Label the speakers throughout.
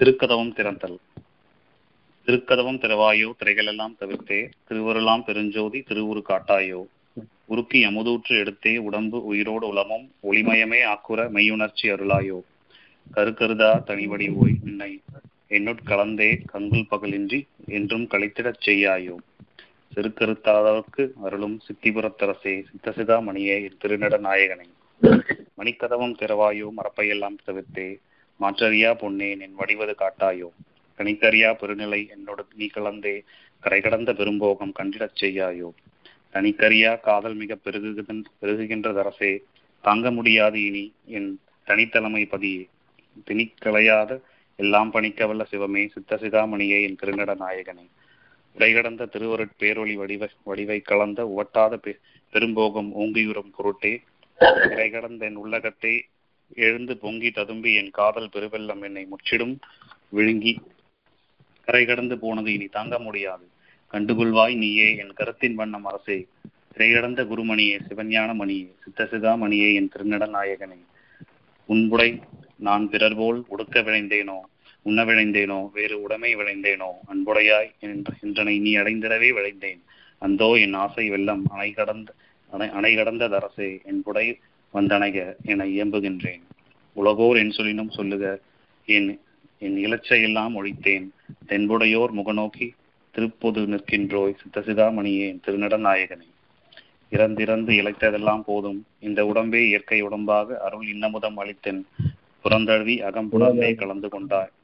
Speaker 1: திருக்கதவம் திறந்தல் திருக்கதவம் திறவாயோ திரைகளெல்லாம் தவிர்த்தே திருவருளாம் பெருஞ்சோதி திருவுரு காட்டாயோ உருக்கி அமுதூற்று எடுத்தே உடம்பு உயிரோடு உளமும் ஒளிமயமே ஆக்குற மெய்யுணர்ச்சி அருளாயோ கருக்கருதா தனிவடி ஓய் நின்னை என்னுட் கலந்தே கங்குல் பகலின்றி என்றும் கழித்திடச் செய்யாயோ சிறுக்கருத்தாதவர்க்கு அருளும் சித்திபுரத்தரசே சித்தசிதா மணியே திருநட நாயகனை மணிக்கதவம் திறவாயோ மரப்பையெல்லாம் தவிர்த்தே மாற்றறியா பொன்னே நின் வடிவது காட்டாயோ கணித்தறியா பெருநிலை என்னோடு நீ கலந்தே கரை கடந்த பெரும்போகம் கண்டிடச் செய்யாயோ தனிக்கறியா காதல் மிக பெருகுகின்ற பெருகுகின்ற தரசே தாங்க முடியாது இனி என் தனித்தலைமை பதியே திணிக்கலையாத எல்லாம் பணிக்கவல்ல சிவமே சித்தசிதாமணியே என் திருநட நாயகனே உடைகடந்த திருவருட் பேரொளி வடிவ வடிவை கலந்த உவட்டாத பெ பெரும்போகம் ஓங்கியுறும் பொருட்டே கடந்த என் உள்ளகத்தை எழுந்து பொங்கி ததும்பி என் காதல் பெருவெல்லம் என்னை முற்றிடும் விழுங்கி கரை கடந்து போனது இனி தாங்க முடியாது கண்டுகொள்வாய் நீயே என் கருத்தின் வண்ணம் அரசே திரையடந்த குருமணியே சிவஞான மணியே சித்தசிதா மணியே என் திருநட நாயகனே உன்புடை நான் பிறர் போல் உடுக்க விளைந்தேனோ உண்ண விளைந்தேனோ வேறு உடைமை விளைந்தேனோ அன்புடையாய் என்றனை நீ அடைந்திடவே விளைந்தேன் அந்தோ என் ஆசை வெள்ளம் அணை கடந்த அணை அணை கடந்த தரசே என் புடை வந்தணைக என இயம்புகின்றேன் உலகோர் என் சொல்லினும் சொல்லுக என் என் இலச்சையெல்லாம் ஒழித்தேன் தென்புடையோர் முகநோக்கி திருப்பொது நிற்கின்றோய் சித்தசிதாமணியே திருநட நாயகனே இறந்திறந்து இழைத்ததெல்லாம் போதும் இந்த உடம்பே இயற்கை உடம்பாக அருள் இன்னமுதம் அளித்தென் புறந்தழுவி அகம்புணர்ந்தே கலந்து கொண்டாய்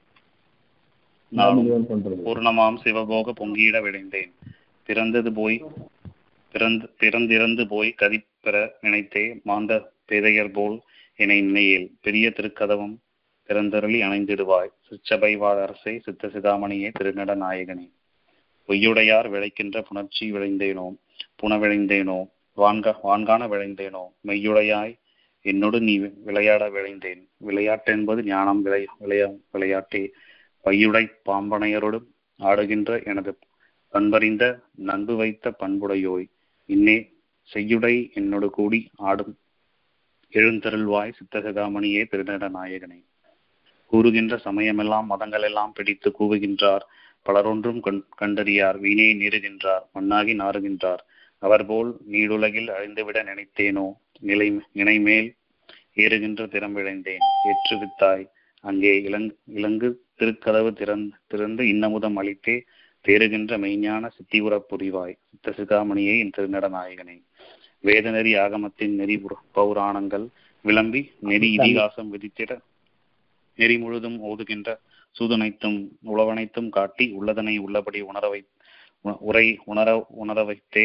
Speaker 1: நான் பூர்ணமாம் சிவபோக பொங்கியிட விளைந்தேன் பிறந்தது போய் பிறந்து பிறந்திறந்து போய் கதிப்பெற நினைத்தே மாந்த பேதையர் போல் என நினையேல் பெரிய திருக்கதவம் பிறந்தருளி அணைந்திடுவாய் சிற்றபை வாழ் அரசே சித்த சிதாமணியே திருநட நாயகனே பொய்யுடையார் விளைக்கின்ற புணர்ச்சி விளைந்தேனோ புன விளைந்தேனோ வான்க வான்கான விளைந்தேனோ மெய்யுடையாய் என்னோடு நீ விளையாட விளைந்தேன் விளையாட்டு என்பது ஞானம் விளை விளையா விளையாட்டே பையுடை பாம்பனையரோடு ஆடுகின்ற எனது பண்பறிந்த நண்பு வைத்த பண்புடையோய் இன்னே செய்யுடை என்னோடு கூடி ஆடும் எழுந்தருள்வாய் சித்தகதாமணியே திருநட நாயகனே கூறுகின்ற சமயமெல்லாம் மதங்களெல்லாம் பிடித்து கூவுகின்றார் பலரொன்றும் கண்டறியார் வீணே நீருகின்றார் மண்ணாகி நாறுகின்றார் அவர் போல் நீடுலகில் அழிந்துவிட நினைத்தேனோ நிலை நினைமேல் ஏறுகின்ற திறம் விளைந்தேன் ஏற்று வித்தாய் அங்கே இளங் இலங்கு திருக்கதவு திறந்து திறந்து இன்னமுதம் அளித்தே தேறுகின்ற மெய்ஞான சித்திபுர புரிவாய் சித்த சிதாமணியே என் திருநட நாயகனே வேதநெறி ஆகமத்தின் நெறி பௌராணங்கள் விளம்பி நெறி இதிகாசம் விதித்திட நெறி முழுதும் ஓதுகின்ற சூதனைத்தும் உழவனைத்தும் காட்டி உள்ளதனை உள்ளபடி உணர வை உரை உணர உணர வைத்தே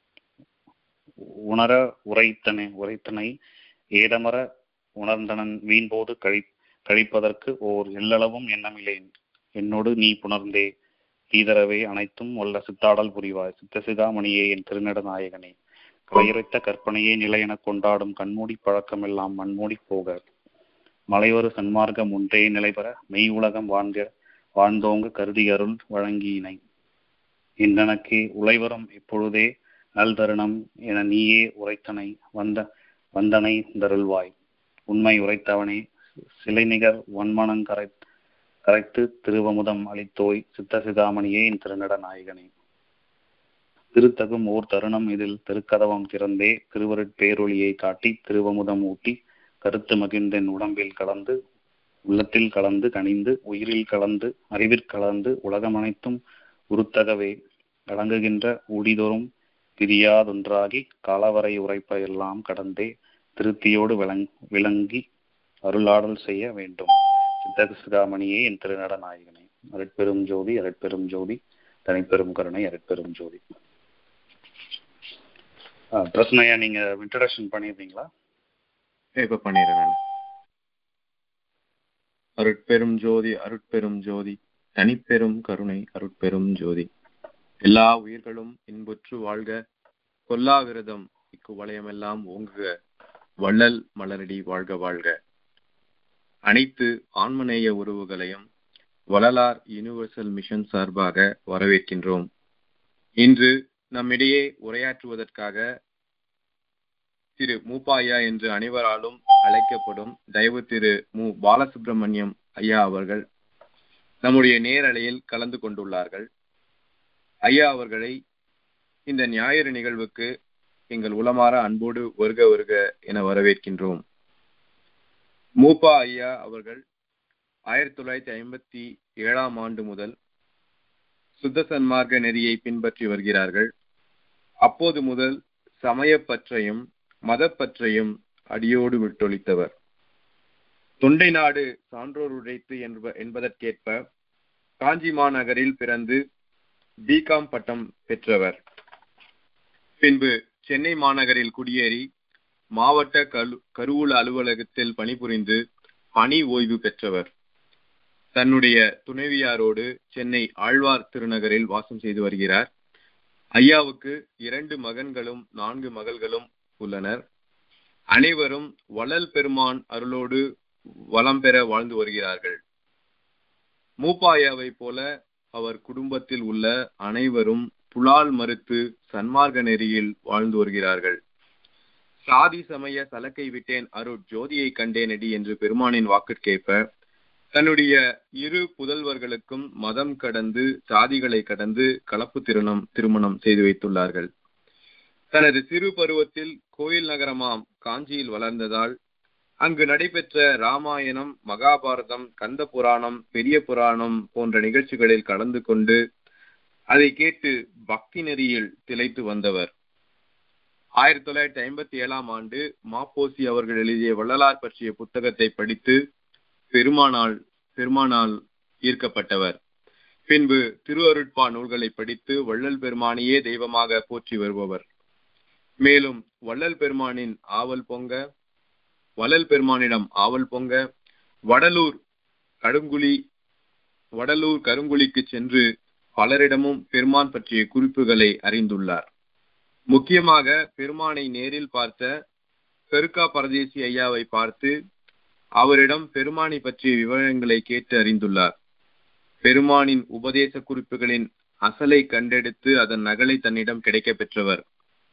Speaker 1: உணர உரைத்தனை உரைத்தனை ஏதமர உணர்ந்தனன் வீண்போது கழி கழிப்பதற்கு ஓர் எல்லளவும் எண்ணமில்லேன் என்னோடு நீ புணர்ந்தே தீதரவே அனைத்தும் உள்ள சித்தாடல் புரிவாய் சித்தசிதாமணியே என் திருநட நாயகனே கலையுரைத்த கற்பனையே நிலை எனக் கொண்டாடும் கண்மூடி பழக்கமெல்லாம் மண்மூடி போக மலைவரு சன்மார்க்கம் ஒன்றே நிலைபெற மெய் உலகம் வாழ்க வாழ்ந்தோங்க கருதி அருள் வழங்கியினை இன்றனக்கே உழைவரும் இப்பொழுதே நல் தருணம் என நீயே உரைத்தனை வந்த வந்தனை தருள்வாய் உண்மை உரைத்தவனே சிலை நிகர் வன்மனங் கரை கரைத்து திருவமுதம் அளித்தோய் சித்த சிதாமணியே என் திருநட நாயகனே திருத்தகும் ஓர் தருணம் இதில் திருக்கதவம் திறந்தே திருவருட் பேரொளியை காட்டி திருவமுதம் ஊட்டி கருத்து மகிழ்ந்தென் உடம்பில் கலந்து உள்ளத்தில் கலந்து கனிந்து உயிரில் கலந்து அறிவிற் கலந்து உலகம் அனைத்தும் உருத்தகவே கலங்குகின்ற ஊடிதோறும் பிரியாதொன்றாகி காலவரை உரைப்ப எல்லாம் கடந்தே திருப்தியோடு விளங் விளங்கி அருளாடல் செய்ய வேண்டும் சித்தகசிதாமணியே என் திருநட நாயகனே அரட்பெரும் ஜோதி அரட்பெரும் ஜோதி தனிப்பெரும் கருணை அரட்பெரும் ஜோதி பிரச்சனையா நீங்க இன்ட்ரடக்ஷன் பண்ணியிருந்தீங்களா
Speaker 2: இப்ப பண்ணிடுறேன் அருட்பெரும் ஜோதி அருட்பெரும் ஜோதி தனிப்பெரும் கருணை அருட்பெரும் ஜோதி எல்லா உயிர்களும் இன்புற்று வாழ்க கொல்லா விரதம் இக்குவளையமெல்லாம் ஓங்குக வள்ளல் மலரடி வாழ்க வாழ்க அனைத்து ஆன்மநேய உறவுகளையும் வள்ளலார் யூனிவர்சல் மிஷன் சார்பாக வரவேற்கின்றோம் இன்று நம்மிடையே உரையாற்றுவதற்காக திரு மூப்பாயா என்று அனைவராலும் அழைக்கப்படும் தயவு திரு மு பாலசுப்ரமணியம் ஐயா அவர்கள் நம்முடைய நேரலையில் கலந்து கொண்டுள்ளார்கள் ஐயா அவர்களை இந்த ஞாயிறு நிகழ்வுக்கு எங்கள் உளமாற அன்போடு வருக வருக என வரவேற்கின்றோம் மூப்பா ஐயா அவர்கள் ஆயிரத்தி தொள்ளாயிரத்தி ஐம்பத்தி ஏழாம் ஆண்டு முதல் சுத்த சன்மார்க்க நெறியை பின்பற்றி வருகிறார்கள் அப்போது முதல் சமயப்பற்றையும் மதப்பற்றையும் அடியோடு விட்டொழித்தவர் தொண்டை நாடு சான்றோர் உடைத்து என்ப என்பதற்கேற்ப காஞ்சி மாநகரில் பிறந்து பிகாம் பட்டம் பெற்றவர் பின்பு சென்னை மாநகரில் குடியேறி மாவட்ட கரு கருவூல அலுவலகத்தில் பணிபுரிந்து பணி ஓய்வு பெற்றவர் தன்னுடைய துணைவியாரோடு சென்னை ஆழ்வார் திருநகரில் வாசம் செய்து வருகிறார் ஐயாவுக்கு இரண்டு மகன்களும் நான்கு மகள்களும் உள்ளனர் அனைவரும் வளல் பெருமான் அருளோடு வளம் பெற வாழ்ந்து வருகிறார்கள் மூப்பாயாவை போல அவர் குடும்பத்தில் உள்ள அனைவரும் புலால் மறுத்து சன்மார்க்க நெறியில் வாழ்ந்து வருகிறார்கள் சாதி சமய சலக்கை விட்டேன் அருட் ஜோதியை கண்டேனடி என்று பெருமானின் வாக்கிற்கேற்ப தன்னுடைய இரு புதல்வர்களுக்கும் மதம் கடந்து சாதிகளை கடந்து கலப்பு திருமணம் திருமணம் செய்து வைத்துள்ளார்கள் தனது சிறு பருவத்தில் கோயில் நகரமாம் காஞ்சியில் வளர்ந்ததால் அங்கு நடைபெற்ற ராமாயணம் மகாபாரதம் கந்த புராணம் பெரிய புராணம் போன்ற நிகழ்ச்சிகளில் கலந்து கொண்டு அதை கேட்டு பக்தி நெறியில் திளைத்து வந்தவர் ஆயிரத்தி தொள்ளாயிரத்தி ஐம்பத்தி ஏழாம் ஆண்டு மாப்போசி அவர்கள் எழுதிய வள்ளலார் பற்றிய புத்தகத்தை படித்து பெருமானால் பெருமானால் ஈர்க்கப்பட்டவர் பின்பு திருவருட்பா நூல்களை படித்து வள்ளல் பெருமானையே தெய்வமாக போற்றி வருபவர் மேலும் வள்ளல் பெருமானின் ஆவல் பொங்க வள்ளல் பெருமானிடம் ஆவல் பொங்க வடலூர் கடுங்குழி வடலூர் கருங்குழிக்கு சென்று பலரிடமும் பெருமான் பற்றிய குறிப்புகளை அறிந்துள்ளார் முக்கியமாக பெருமானை நேரில் பார்த்த பெருக்கா பரதேசி ஐயாவை பார்த்து அவரிடம் பெருமானை பற்றிய விவரங்களை கேட்டு அறிந்துள்ளார் பெருமானின் உபதேச குறிப்புகளின் அசலை கண்டெடுத்து அதன் நகலை தன்னிடம் கிடைக்க பெற்றவர்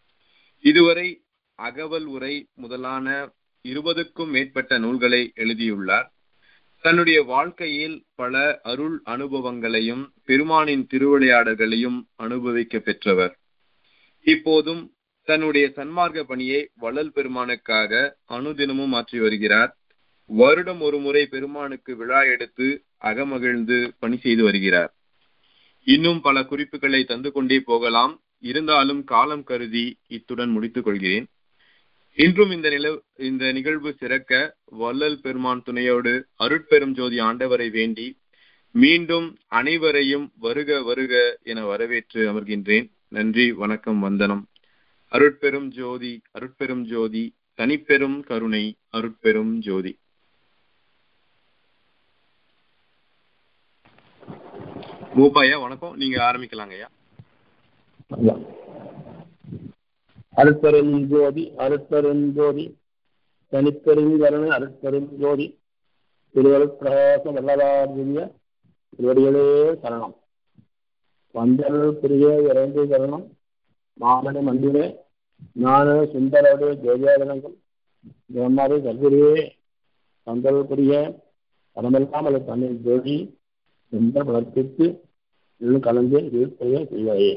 Speaker 2: இதுவரை அகவல் உரை முதலான இருபதுக்கும் மேற்பட்ட நூல்களை எழுதியுள்ளார் தன்னுடைய வாழ்க்கையில் பல அருள் அனுபவங்களையும் பெருமானின் திருவிளையாடல்களையும் அனுபவிக்க பெற்றவர் இப்போதும் தன்னுடைய சன்மார்க்க பணியை வள்ளல் பெருமானுக்காக அனுதினமும் ஆற்றி வருகிறார் வருடம் ஒரு முறை பெருமானுக்கு விழா எடுத்து அகமகிழ்ந்து பணி செய்து வருகிறார் இன்னும் பல குறிப்புகளை தந்து கொண்டே போகலாம் இருந்தாலும் காலம் கருதி இத்துடன் முடித்துக் கொள்கிறேன் இன்றும் இந்த நில இந்த நிகழ்வு சிறக்க வள்ளல் பெருமான் துணையோடு அருட்பெரும் ஜோதி ஆண்டவரை வேண்டி மீண்டும் அனைவரையும் வருக வருக என வரவேற்று அமர்கின்றேன் நன்றி வணக்கம் வந்தனம் அருட்பெரும் ஜோதி அருட்பெரும் ஜோதி தனிப்பெரும் கருணை அருட்பெரும் ஜோதி மூப்பாயா வணக்கம் நீங்க ஆரம்பிக்கலாங்க ஐயா
Speaker 3: அருட்பெரும் ஜோதி அருட்பெரும் ஜோதி தனிப்பெருங்கருணை அருட்பெரும் ஜோதி திருவருட்பிரகாச வல்லதாரிய திருவடிகளே சரணம் வந்தல் பிரிய இறைந்து சரணம் மாமணி மந்திரே ஞான சுந்தரோடு ஜோதியாதனங்கள் பிரம்மாவே கல்விரியே வந்தல் புரிய பரமெல்லாம் அது தன்னில் ஜோதி எந்த வளர்ப்பிற்கு இன்னும் கலந்து இருப்பதையே செய்வாயே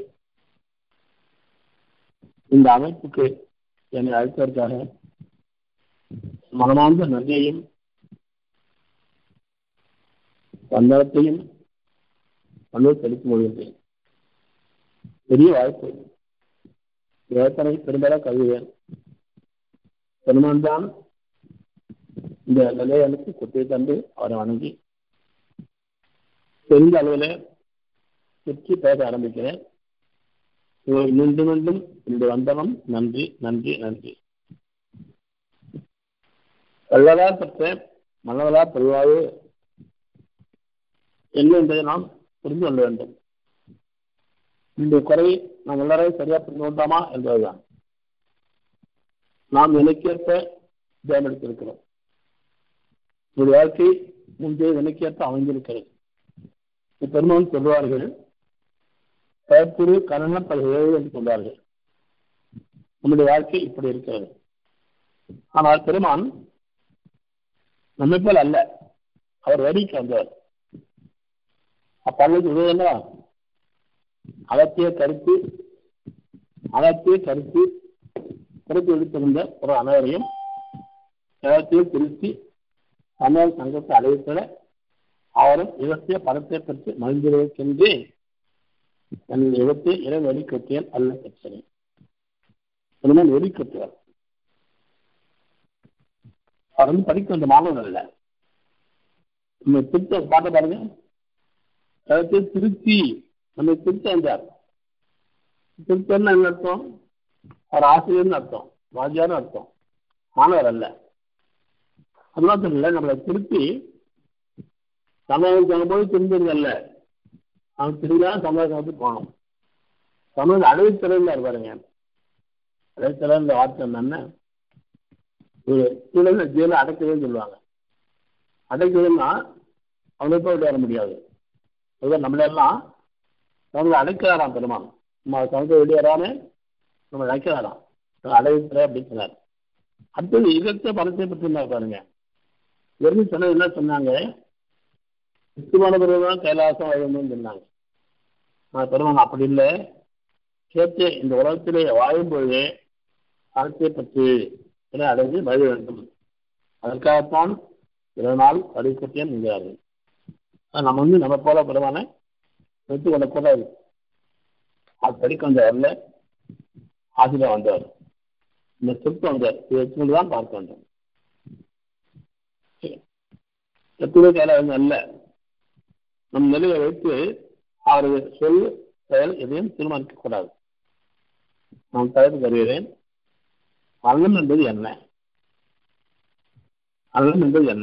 Speaker 3: இந்த அமைப்புக்கு என்னை அழைத்ததற்காக மனமார்ந்த நன்றியையும் சந்தனத்தையும் மனு செலுத்தி மொழிகின்றேன் பெரிய வாய்ப்பு ஏத்தனை பெரும்பட கருதுவேன் பெருமான் தான் இந்த நிலையனுக்கு குத்தை தந்து அவரை வணங்கி தெரிந்த அளவில் சுற்றி பேச ஆரம்பிக்கிறேன் மீண்டும் மீண்டும் இந்த வந்தனம் நன்றி நன்றி நன்றி வல்லதார் பெற்ற மன்னவலா பெருவாறு என்ன என்பதை நாம் புரிந்து கொள்ள வேண்டும் இந்த குறை நாம் எல்லாரையும் சரியா புரிந்து கொண்டோமா என்பதுதான் நாம் எனக்கேற்ப தேர்ந்தெடுத்திருக்கிறோம் ஒரு வாழ்க்கை முந்தைய வினைக்கேற்ப அமைந்திருக்கிறது பெருமான் சொல்வார்கள் பயப்புரு கரண பல்வேறு என்று சொல்வார்கள் நம்முடைய வாழ்க்கை இப்படி இருக்கிறது ஆனால் பெருமான் நம்மை போல் அல்ல அவர் வரிக்கு வந்தவர் அப்பள்ளுக்கு இது என்ன அகத்திய கருத்து அகத்திய கருத்து கருத்து எடுத்திருந்த ஒரு அனைவரையும் அகத்தையும் திருத்தி தமிழ் சங்கத்தை அடைவித்தல அவரும் இவற்றைய படத்தை பற்றி மகிழ்ந்திருக்கின்றே என் இவத்தை இறை வெளிக்கட்டியல் அல்ல பிரச்சனை இனிமேல் வெளிக்கட்டுவார் அவர் வந்து படிக்க வந்த மாணவன் அல்ல நம்ம திருத்த பாட்ட பாருங்க கருத்தை திருத்தி நம்ம திருத்த வந்தார் திருத்தம்னு என்ன அர்த்தம் அவர் ஆசிரியர்னு அர்த்தம் வாத்தியார்னு அர்த்தம் மாணவர் அல்ல அது மாத்திரம் இல்லை நம்மளை திருப்பி சமூகம் போது திரும்புறதல்ல அவன் திரும்பியா சமூகத்துக்கு போகணும் சமூக அடைவுத்திறன் பாருங்க அடைவுத்திறன் இந்த வார்த்தை என்னன்னா ஒரு கீழே ஜெயில அடைக்கவேன்னு சொல்லுவாங்க அடைக்கணும்னா அவனை போய் வர முடியாது அதுதான் நம்மளெல்லாம் நம்மளை அடைக்கிறாராம் பெருமான் நம்ம சமூக வெளியேறாம நம்ம அடைக்கிறாராம் அடைவுத்திற அப்படின்னு சொன்னார் அடுத்தது இதற்க பணத்தை பற்றி பாருங்க வெறும் சொன்னது என்ன சொன்னாங்க முக்கியமான பிறகுதான் கைலாசம் வாழணும்னு சொன்னாங்க நான் பெருமான் அப்படி இல்லை கேட்டு இந்த உலகத்திலே வாழும்பொழுதே அறத்தை பற்றி என அடைந்து மழை வேண்டும் அதற்காகத்தான் இரு நாள் படிக்கட்டேன் என்கிறார்கள் நம்ம வந்து நம்ம போல பெருமான எடுத்து கொள்ளக்கூடாது அது படிக்க வந்தவர்ல ஆசிரியர் வந்தவர் இந்த சொத்து வந்தார் இதை வச்சுக்கொண்டு தான் பார்க்க வேண்டும் எத்தனை கையில அல்ல நம் நிலையை வைத்து அவரது சொல் செயல் எதையும் தீர்மானிக்க கூடாது நான் தலைப்பு தருகிறேன் அல்லம் என்பது என்ன அல்லம் என்பது என்ன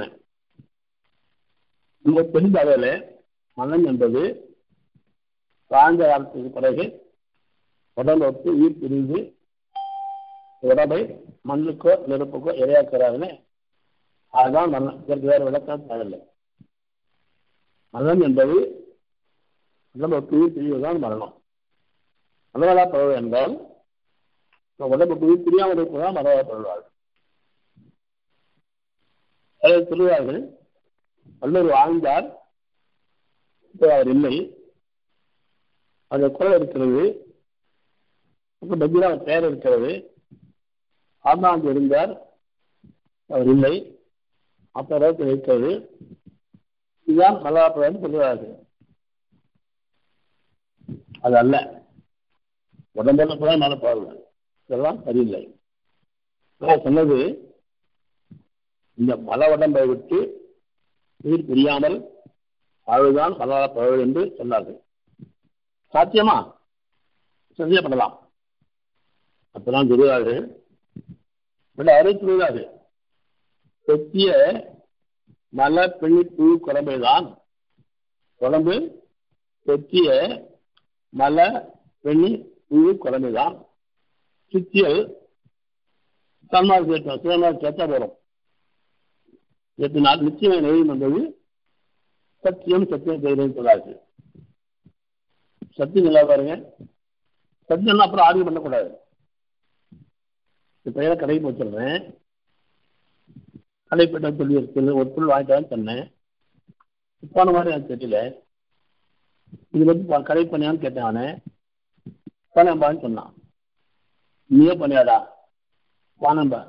Speaker 3: உங்க தெரிந்த அளவில் மலம் என்பது வாழ்ந்த காலத்துக்கு பிறகு உடல் ஒத்து உயிர் பிரிந்து உடம்பை மண்ணுக்கோ நெருப்புக்கோ இரையாக்குறாருன்னு அதுதான் மரணம் இதற்கு வேறு விளக்கம் தேவையில்லை மரணம் என்பது உடம்பு உயிர் பிரிவுதான் மரணம் மனவளா பருவ என்றால் உடம்பு உயிர் பிரியாமல் இருப்பதுதான் மனவளா பருவாள் அதை சொல்லுவார்கள் வல்லூர் வாழ்ந்தார் இப்போ அவர் இல்லை அந்த குரல் இருக்கிறது அப்புறம் பஜ்ரா பெயர் இருக்கிறது ஆண்டாண்டு இருந்தார் அவர் இல்லை அப்ப அளவுக்கு இருக்கிறது இதுதான் மல்லாப்பழம் சொல்லுவார்கள் அது அல்ல உடம்புல கூட மேல போகல இதெல்லாம் சரியில்லை நான் சொன்னது இந்த மல உடம்பை விட்டு உயிர் பிரியாமல் வாழ்வுதான் மலாப்பழம் என்று சொன்னார்கள் சாத்தியமா சந்தேகப்படலாம் அப்பதான் சொல்லுவார்கள் விட அறிவித்துள்ளாரு கொத்திய மல பிணி புழு குழம்புதான் குழம்பு கொத்திய மல பெண்ணி புழு குழம்புதான் சுத்தியல் தன்மார் கேட்டோம் சிவனார் கேட்டா போறோம் எட்டு நாள் நிச்சயம் நெய்யும் வந்தது சத்தியம் சத்தியம் செய்கிறேன்னு சொல்லாது சத்தியம் நல்லா பாருங்க சத்தியம் அப்புறம் ஆர்வம் பண்ணக்கூடாது இப்போ ஏதாவது கடைக்கு போய் சொல்றேன் கடைப்பட்ட சொல்லி இருக்கு ஒரு பொருள் வாங்கிட்டான்னு சொன்னேன் போன மாதிரி எனக்கு தெரியல இது வந்து கடை பண்ணியான்னு கேட்டேன் அவனே பணம்பான்னு சொன்னான் நீயே பண்ணியாடா வானம்பா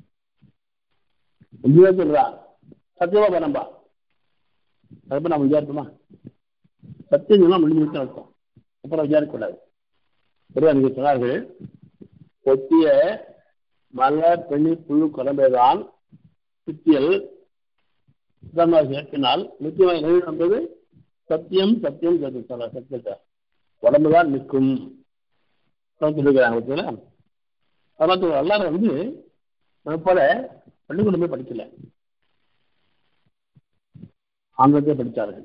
Speaker 3: நீயே சொல்றா சத்தியமா பணம்பா அதுப்ப நம்ம விசாரிப்போமா சத்தியம் சொன்னா முடிஞ்சு விட்டு அர்த்தம் அப்புறம் விசாரிக்கக்கூடாது ஒரு எனக்கு சொன்னார்கள் கொத்திய மலை பெண்ணி புழு குழம்பைதான் சித்தியல் சேர்த்தினால் நித்தியமாக நிலை என்பது சத்தியம் சத்தியம் சொல்ல சத்தியத்தை உடம்புதான் நிற்கும் சொல்லிக்கிறாங்க அதனால எல்லாரும் வந்து நம்ம போல பள்ளிக்கூடம் போய் படிக்கல ஆங்கிலத்தை படித்தார்கள்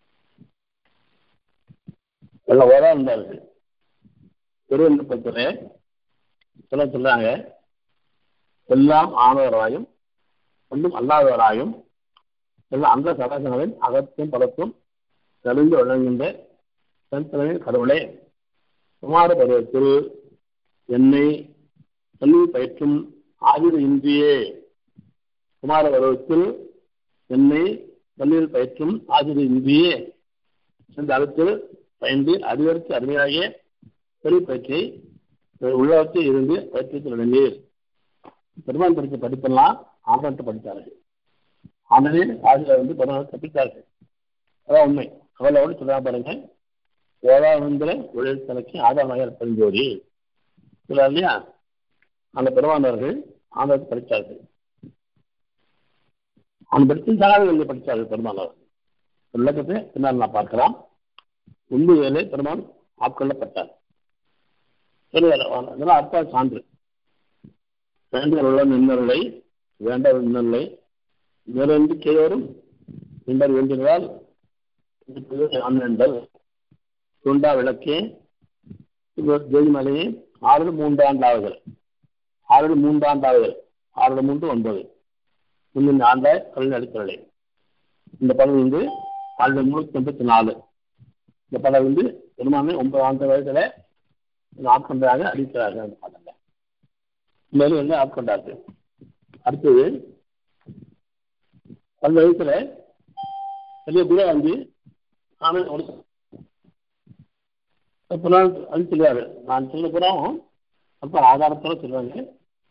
Speaker 3: எல்லாம் ஓரா இருந்தார்கள் திருவண்ணப்பத்தில் சொல்ல சொல்றாங்க எல்லாம் ஆனவராயும் ஒன்றும் அல்லாதவராயும் எல்லாம் அந்த சதாசங்களின் அகத்தும் பலத்தும் தெளிந்து விளங்குகின்ற தனித்தலைமை கடவுளே குமார பருவத்தில் என்னை கல்வி பயிற்றும் ஆயுத இன்றியே குமார பருவத்தில் என்னை கல்வியில் பயிற்றும் ஆயுத இன்றியே இந்த அழுத்தில் பயந்து அதிகரித்து அருமையாகிய பெரிய பயிற்சியை உள்ளவற்றில் இருந்து பயிற்சித்து விளங்கீர் பெருமான் படித்த படிப்பெல்லாம் ஆண்டத்தை படித்தார்கள் ஆண்டனே ஆசிரியர் வந்து பெருமாள் கற்பித்தார்கள் அதான் உண்மை அவளோடு சொல்ல பாருங்க ஓதாவந்திர ஒழில் தலைக்கு ஆதாரமாக பெருஞ்சோடி சொல்றார் இல்லையா அந்த பெருமானவர்கள் ஆண்டத்தை படித்தார்கள் அவன் படித்து சகாதங்களை படித்தார்கள் பெருமானவர் விளக்கத்தை பின்னால் நான் பார்க்கலாம் உண்மையிலே பெருமான் ஆட்கொள்ளப்பட்டார் இதெல்லாம் அர்த்தா சான்று வேண்டிய உள்ள நின்னருளை வேண்ட நின்னருளை நிறைந்து கேயோரும் நின்றர் வேண்டியதால் ஆண்டல் துண்டா விளக்கே ஜெய்மலையே ஆறு மூன்றாண்டாவுகள் ஆறு மூன்றாண்டாவுகள் ஆறு மூன்று ஒன்பது முன்னின் ஆண்டாய் கல்வி அடித்தவர்களே இந்த படம் வந்து ஆண்டு முன்னூத்தி எண்பத்தி நாலு இந்த படம் வந்து பெருமானை ஒன்பது ஆண்டு வயசுல ஆட்கொண்டாக அடிக்கிறார்கள் அந்த படங்க மேலும் வந்து ஆட்கொண்டார்கள் அடுத்தது அந்த வயசுல பெரிய குரு வந்து ஆனால் ஒரு புறான் அது சொல்லுவாரு நான் சொல்ல புறம் அப்ப ஆதாரத்தோட சொல்லுவாங்க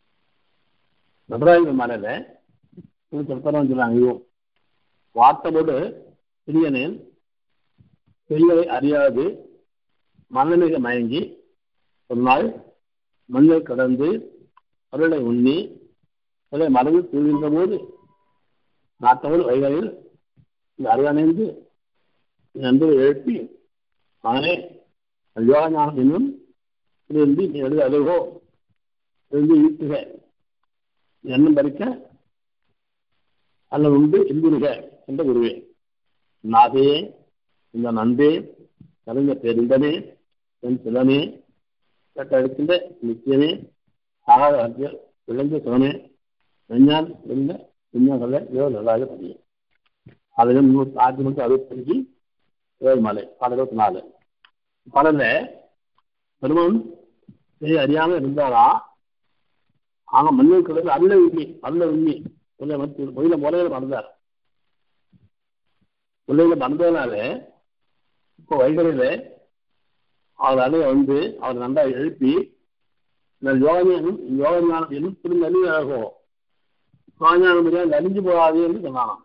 Speaker 3: நடராஜ மலையில சொல்லுறாங்க சொல்லுவாங்க வார்த்தையோடு பிரியனேன் பெரியவை அறியாது மனமிக மயங்கி ஒரு நாள் மண்ணை கடந்து அருளை உண்ணி அதை மறந்து தூங்கின்ற போது நாட்டவர் வைகளில் இந்த அருகணைந்து நண்பரை எழுப்பி அவனே யோகஞானம் என்னும் இருந்து நீ எழுத அழுகோ இருந்து ஈட்டுக எண்ணம் பறிக்க அல்ல உண்டு இன்புருக என்ற குருவே நாதே இந்த நண்பே கலைஞ தெரிந்தனே என் சிலனே கட்டெடுக்கின்ற நித்தியமே ஆகாத விளைஞ்ச சுகமே விஞ்ஞான் இருந்த விஞ்ஞானங்களை ஏழு நல்லாக தெரியும் அதில் முன்னூற்றி ஆயிரத்தி முன்னூற்றி அறுபத்தஞ்சு ஏழு மலை பாடல் இருபத்தி நாலு பாடல பெருமன் அறியாம இருந்தாரா ஆனா மண்ணில் கிடந்து அல்ல உண்மை அல்ல உண்மை முதல்ல முறையில மறந்தார் முறையில மறந்ததுனால இப்போ வைகரையில அவர் அலைய வந்து அவர் நல்லா எழுப்பி இந்த யோகஞானம் யோகஞானம் எழுத்து நலிவாகும் யோகஞானம் முடியாது நலிஞ்சு போகாது என்று சொன்னானாம்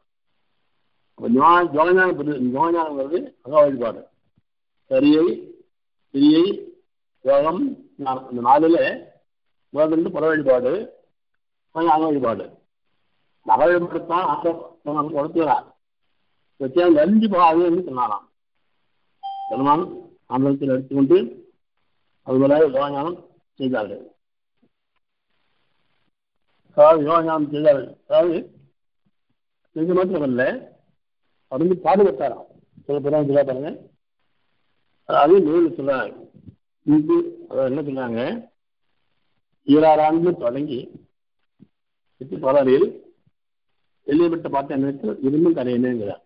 Speaker 3: யோகஞானம் யோகஞானம் வருது அக வழிபாடு சரியை கிரியை யோகம் இந்த நாளில் முதலிருந்து புற வழிபாடு அக வழிபாடு அக வழிபாடு தான் ஆண்டவன் கொடுத்துக்கிறார் வச்சா நலிஞ்சு போகாது என்று சொன்னாராம் பெருமான் ஆண்டவத்தில் எடுத்துக்கொண்டு அதுபோல யோகஞானம் செய்தார்கள் அதாவது யோகஞானம் செய்தார்கள் அதாவது செஞ்ச மாத்திரமல்ல அவர் வந்து பாடுபட்டாராம் சில பேர் சொல்ல பாருங்க அதே நூல் சொல்றாங்க இது அதாவது என்ன சொன்னாங்க ஈராறு ஆண்டு தொடங்கி எட்டு பலரில் வெளியப்பட்ட பார்த்த எனக்கு இரும்பும் கரையணுங்கிறார்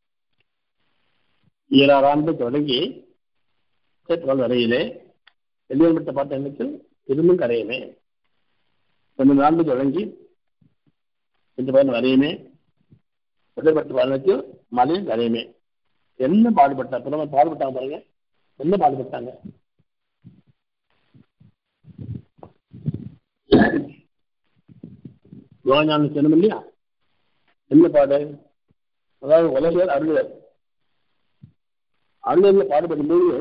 Speaker 3: ஈராறு ஆண்டு தொடங்கி பல் வரையிலே வெளியப்பட்ட பார்த்த எனக்கு இரும்பும் கரையுமே பன்னெண்டு ஆண்டு தொடங்கி எட்டு பதினு வரையுமே வெளிப்பட்ட பதினெட்டு மலையும் கரையுமே என்ன பாடுபட்டா பிரதமர் பாடுபட்டாங்க பாருங்க என்ன பாடுபட்டாங்க யோகஞானம் செய்யணும் இல்லையா என்ன பாடு அதாவது உலகர் அருள்வர் அருள்வர்ல பாடுபடும் போது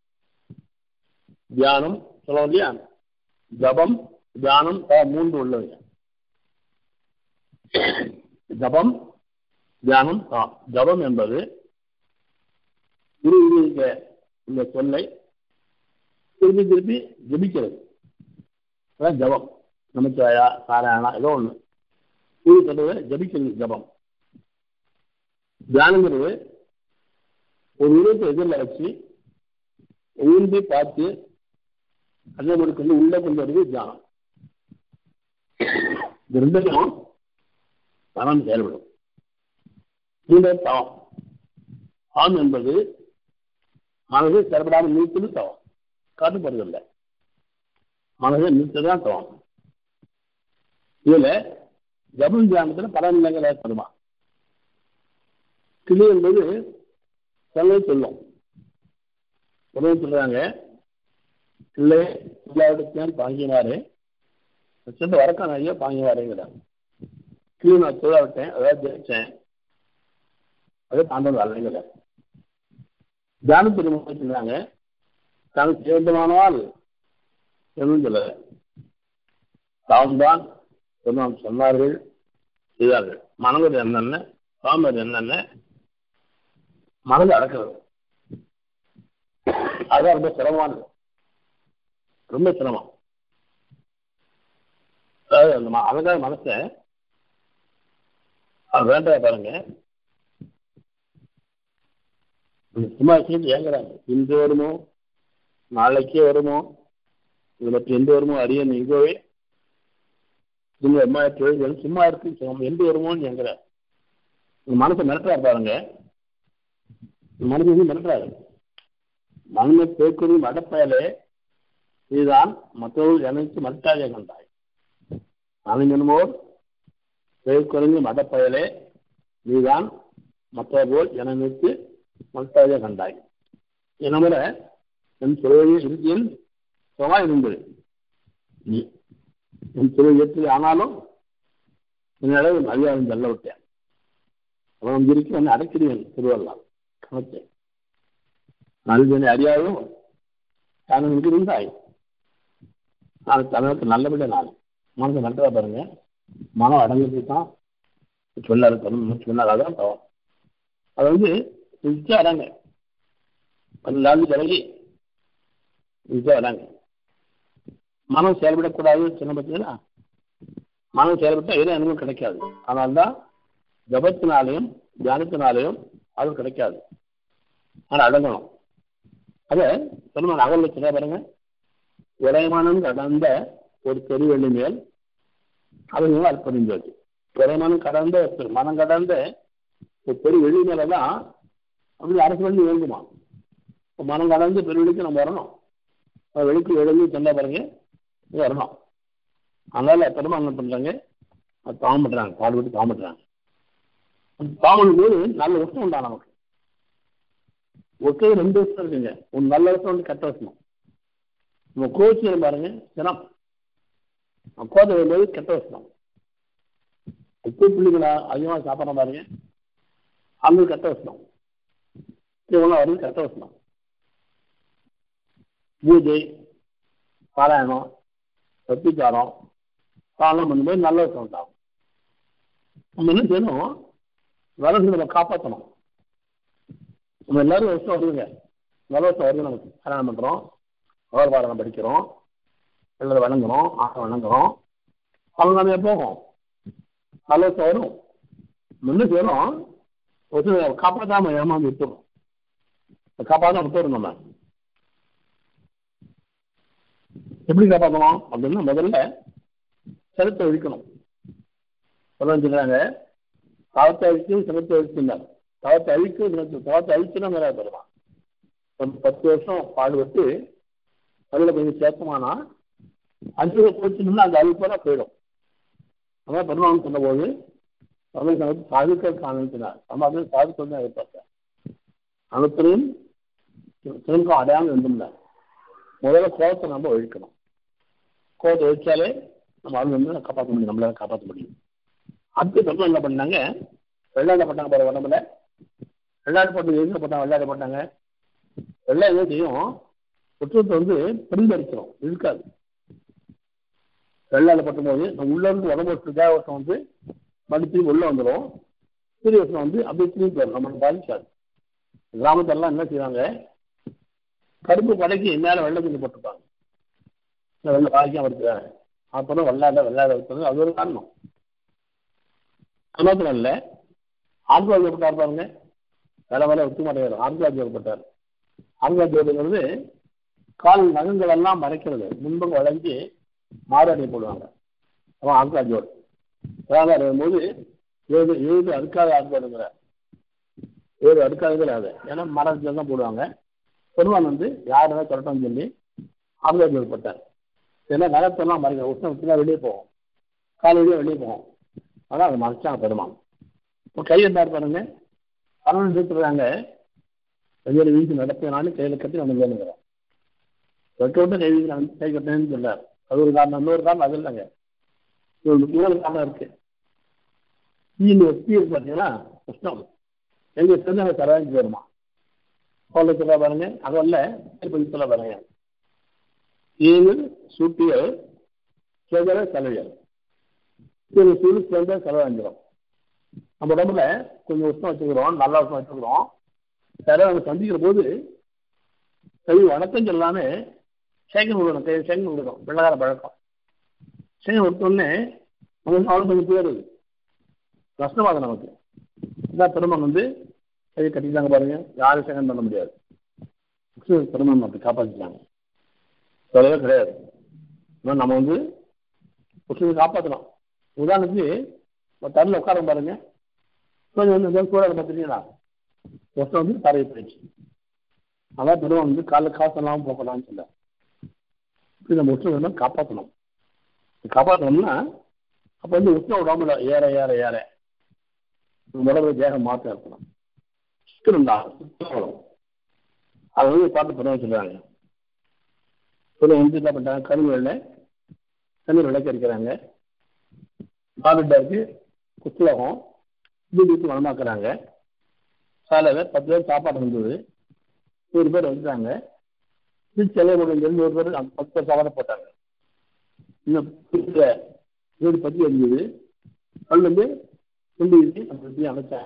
Speaker 3: தியானம் சொல்லுவோம் இல்லையா ஜபம் தியானம் மூன்று உள்ளது ஜபம் தியானம் ஜபம் என்பது குரு இந்த சொல்லை திருப்பி திருப்பி ஜபிக்கிறது அதான் ஜபம் நமச்சிவாயா சாராயணா ஏதோ ஒண்ணு குரு சொல்றது ஜபிக்கிறது ஜபம் தியானங்கிறது ஒரு உருவத்தை எதிரில் வச்சு ஊர்ந்து பார்த்து அதே மாதிரி கொண்டு உள்ள கொண்டு வருது தியானம் இது ரெண்டுக்கும் மனம் செயல்படும் இந்த தவம் ஆம் என்பது மனதை செயல்படாமல் நீக்குது தவம் காட்டுப்படுறதில்லை மனதை நீக்குதான் தவம் இதுல ஜபம் தியானத்துல பல நிலைகள் ஏற்படுமா கிளி என்பது சொல்லை சொல்லும் உடனே சொல்றாங்க பிள்ளை இல்லாவிடத்தேன் பாங்கினாரு சென்று வரக்கான ஐயா பாங்கினாருங்கிறாங்க கீழே நான் தொழ விட்டேன் அதாவது ஜெயிச்சேன் அதே தாண்டவம் வரலைங்கிற தியான பெருமாள் சொல்றாங்க தனக்கு வேண்டுமானால் எதுவும் சொல்லல தாம்தான் பெருமாள் சொன்னார்கள் செய்தார்கள் மனது என்னென்ன சாமர் என்னென்ன மனது அடக்கிறது அதான் ரொம்ப சிரமமானது ரொம்ப சிரமம் அதாவது அந்த ம- அழகான மனசை அது வேண்டாம் பாருங்க இந்த சும்மா வச்சுட்டு ஏங்குறாங்க இன்று வருமோ நாளைக்கே வருமோ இது மற்ற எந்த வருமோ அறியணும் இங்கோவே நீங்க அம்மா தொழில்கள் சும்மா இருக்கு சும்மா எந்த வருமோன்னு ஏங்குறாரு உங்க மனசை மிரட்டுறாரு பாருங்க உங்க மனசு வந்து மிரட்டுறாரு மண்ணை பேக்குறி மடப்பயலே இதுதான் மற்றவர்கள் எனக்கு மட்டாக கண்டாய் அணிந்தனமோர் பேக்குறைந்து மடப்பயலே நீதான் மற்றவர்கள் எனக்கு மட்டாக கண்டாய் எனமுற என் தொழிலை இறுதியில் சுகமா இருந்தது நீ என் தொழில் ஏற்று ஆனாலும் என்னிடம் மரியாதை தள்ள விட்டேன் அவன் இருக்கு வந்து அடைக்கிறேன் திருவள்ளலாம் கணத்தேன் நல்வினை அறியாதும் தான் இங்கு இருந்தாய் நான் தமிழுக்கு நல்லபடியா நான் மனசு நன்றா பாருங்க மனம் அடங்கிட்டு தான் சொன்னாரு சொன்னார் அதான் தவம் அது வந்து நிச்சயம் வராங்க அந்த நாள் விலகி நிச்சயம் வராங்க மனம் செயல்படக்கூடாது சின்ன பார்த்தீங்களா மனம் செயல்பட்டா எதுவும் அனுபவம் கிடைக்காது அதனால்தான் ஜபத்தினாலையும் தியானத்தினாலையும் அது கிடைக்காது ஆனால் அடங்கணும் அதை பெருமாள் அகல் வச்சுக்கா பாருங்க உரைமானம் கடந்த ஒரு தெருவெள்ளி மேல் அது அற்புதம் உரைமானம் கடந்த ஒரு தெரு- மனம் கடந்த ஒரு பெரு வெளி மேலதான் அப்படி அரசு வழி இயங்குமா இப்ப மனம் கடந்து பெருவெளிக்கு நம்ம வரணும் அப்ப வெளிக்கு எழுந்து சொன்னா பாருங்க இது வரணும் அதனால பெருமாள் என்ன பண்றாங்க அது தாம் பண்றாங்க பாடு விட்டு தாம் பண்றாங்க தாமன் போது நல்ல உஷ்ணம் உண்டா நமக்கு ஒருத்தர் ரெண்டு வருஷம் இருக்குங்க ஒரு நல்ல வருஷம் வந்து கெட்ட வருஷம் நம்ம கோச்சு பாருங்க தினம் கோதை வரும்போது கெட்ட வருஷம் உப்பு புள்ளிகளா அதிகமாக சாப்பிட்ற பாருங்க அது கெட்ட வருஷம் இவங்களாம் வருது கெட்ட வருஷம் பூஜை பாராயணம் சத்திச்சாரம் பாலம் பண்ணும்போது நல்ல வருஷம் உண்டாகும் நம்ம என்ன செய்யணும் வரது நம்ம காப்பாற்றணும் நம்ம எல்லாரும் வருஷம் வருதுங்க நல்ல வருஷம் வருது நமக்கு கல்யாணம் பண்ணுறோம் பாடம் படிக்கிறோம் எல்லாரும் வணங்குறோம் ஆக வணங்குறோம் அவங்க நம்ம போகும் நல்ல வருஷம் வரும் நம்ம என்ன செய்யணும் ஒரு காப்பாற்றாம ஏமாந்து விட்டுரும் காப்பாற்ற விட்டுரும் நம்ம எப்படி காப்பாற்றணும் அப்படின்னா முதல்ல செலுத்த ஒழிக்கணும் சொல்லுறாங்க தவத்தை அழித்து சினத்தை அழிச்சுனார் தவத்தை அழித்து சினத்தை தவத்தை அழிச்சுனா மேலே பெறுவான் ஒரு பத்து வருஷம் பாடுபட்டு அதில் கொஞ்சம் சேர்த்தமானா அஞ்சு போச்சுன்னா அந்த அழிப்போட போயிடும் அதான் பெருமாள் சொன்னபோது தமிழ் சமயத்து சாதுக்கள் அனுப்பினார் சமாதியில் சாதுக்கள் தான் எதிர்பார்த்தார் அனுப்பினையும் சிறுக்கம் அடையாமல் இருந்திருந்தார் முதல்ல கோபத்தை நம்ம ஒழிக்கணும் கோபத்தை ஒழிச்சாலே நம்ம அது வந்து காப்பாற்ற முடியும் நம்மளால காப்பாற்ற முடியும் அடுத்து பெருமாள் என்ன பண்ணாங்க வெள்ளாட போட்டாங்க பாரு உடம்புல வெள்ளாடு போட்டு எங்க போட்டாங்க வெள்ளாடு போட்டாங்க வெள்ளை என்ன செய்யும் குற்றத்தை வந்து பெருந்தடிச்சிடும் இருக்காது வெள்ளாட பட்டும் போது நம்ம உள்ள இருந்து உடம்பு வச்சுருக்கா வருஷம் வந்து மறுபடியும் உள்ள வந்துடும் சிறிய வருஷம் வந்து அப்படியே திரும்பி வரும் நம்மளுக்கு பாதிக்காது கிராமத்தெல்லாம் என்ன செய்வாங்க கருப்பு படைக்கு மேலே வெள்ளை துணி போட்டுருப்பாங்க இந்த வெள்ளை பாதிக்காம இருக்கிறாங்க அப்புறம் வெள்ளாட வெள்ளாட இருக்கிறது அது ஒரு காரணம் அது மாத்திரம் இல்லை ஆண்குவாஜ் ஏற்பட்டார் பாருங்க வேலை வேலை ஒத்து மாட்டேங்கிறார் ஆண்குவாஜ் ஏற்பட்டார் ஆண்குவாஜ் ஏற்படுங்கிறது கால் நகங்கள் எல்லாம் மறைக்கிறது முன்பங்க வளைஞ்சு மாறாடி போடுவாங்க அவன் ஆண்குவாஜோடு வேலை வரும்போது ஏழு ஏழு அடுக்காத ஆண்குவாடுங்கிற ஏழு அடுக்காதுங்கிற அது ஏன்னா மரத்தில் தான் போடுவாங்க பெருமான் வந்து யாரும் சொல்லட்டும் சொல்லி ஆண்குவாஜ் ஏற்பட்டார் ஏன்னா நகத்தெல்லாம் மறைக்க உஷ்ணத்துலாம் வெளியே போகும் கால் வெளியே வெளியே போகும் அதான் அது மறைச்சாங்க பெருமான் இப்போ கை இருந்தார் பாருங்க அருள் இருக்கிறாங்க கையில் வீசி நடத்தினாலும் கையில் கட்டி நம்ம வேணுங்கிறோம் தொட்டு விட்டு கை வீசி நடந்து கை கட்டினேன்னு சொல்லார் அது ஒரு காரணம் இன்னொரு காரணம் அது இல்லைங்க இது ஒரு முக்கியமான காரணம் இருக்கு தீன்னு தீ இருக்கு பார்த்தீங்கன்னா உஷ்ணம் எங்க சேர்ந்து அந்த சரவாஞ்சி வருமா கோலை சொல்ல பாருங்க அதல்ல திருப்பதி சொல்ல பாருங்க தீனு சூட்டியல் சேதர தலையல் தீனு சூடு சேர்ந்த செலவாஞ்சிரும் நம்ம உடம்புல கொஞ்சம் உஷ்ணம் வச்சுக்கிறோம் நல்லா உஷ்ணம் வச்சுக்கிறோம் யாராவது அவங்க சந்திக்கிற போது கை வணக்கம் சொல்லாமே சேகன் விடணும் கை சேகன் விடணும் வெள்ளக்கார பழக்கம் சேகன் விட்டோடனே அவங்க அவனுக்கு கொஞ்சம் பேர் கஷ்டமாகும் நமக்கு இதான் பெருமன் வந்து கை கட்டிட்டாங்க பாருங்க யாரும் சேகன் பண்ண முடியாது பெருமன் அப்படி காப்பாற்றிட்டாங்க சொல்லவே கிடையாது இன்னும் நம்ம வந்து உஷ்ணத்தை காப்பாற்றணும் உதாரணத்துக்கு ஒரு தண்ணியில் உட்கார பாருங்க கொஞ்சம் வந்து கூட பார்த்துட்டீங்களா ஒருத்தர் வந்து தரையை போயிடுச்சு அதான் பெருமான் வந்து காலைல காசு எல்லாம் போக்கலாம்னு சொல்ல இப்படி நம்ம உஷ்ணம் வேணும் காப்பாற்றணும் காப்பாற்றணும்னா அப்போ வந்து உஷ்ணம் உடம்புல ஏற ஏற ஏற உடம்புல தேகம் மாற்றம் இருக்கணும் சுத்தம் தான் சுத்தம் அதை வந்து பார்த்து பெருமாள் சொல்லுவாங்க சொல்ல வந்து என்ன பண்ணுறாங்க கருவேல தண்ணீர் விளக்க இருக்கிறாங்க பாலுட்டாருக்கு குத்துலகம் வீட்டுக்கு மனமாக்குறாங்க காலையில் பத்து பேர் சாப்பாடு இருந்தது நூறு பேர் வந்துட்டாங்க இது செலவு முடிஞ்சு நூறு பேர் அந்த பத்து பேர் சாப்பாடு போட்டாங்க இன்னும் வீட்டில் வீடு பற்றி இருந்தது அது வந்து கொண்டு வச்சு அந்த பற்றி அழைச்சாங்க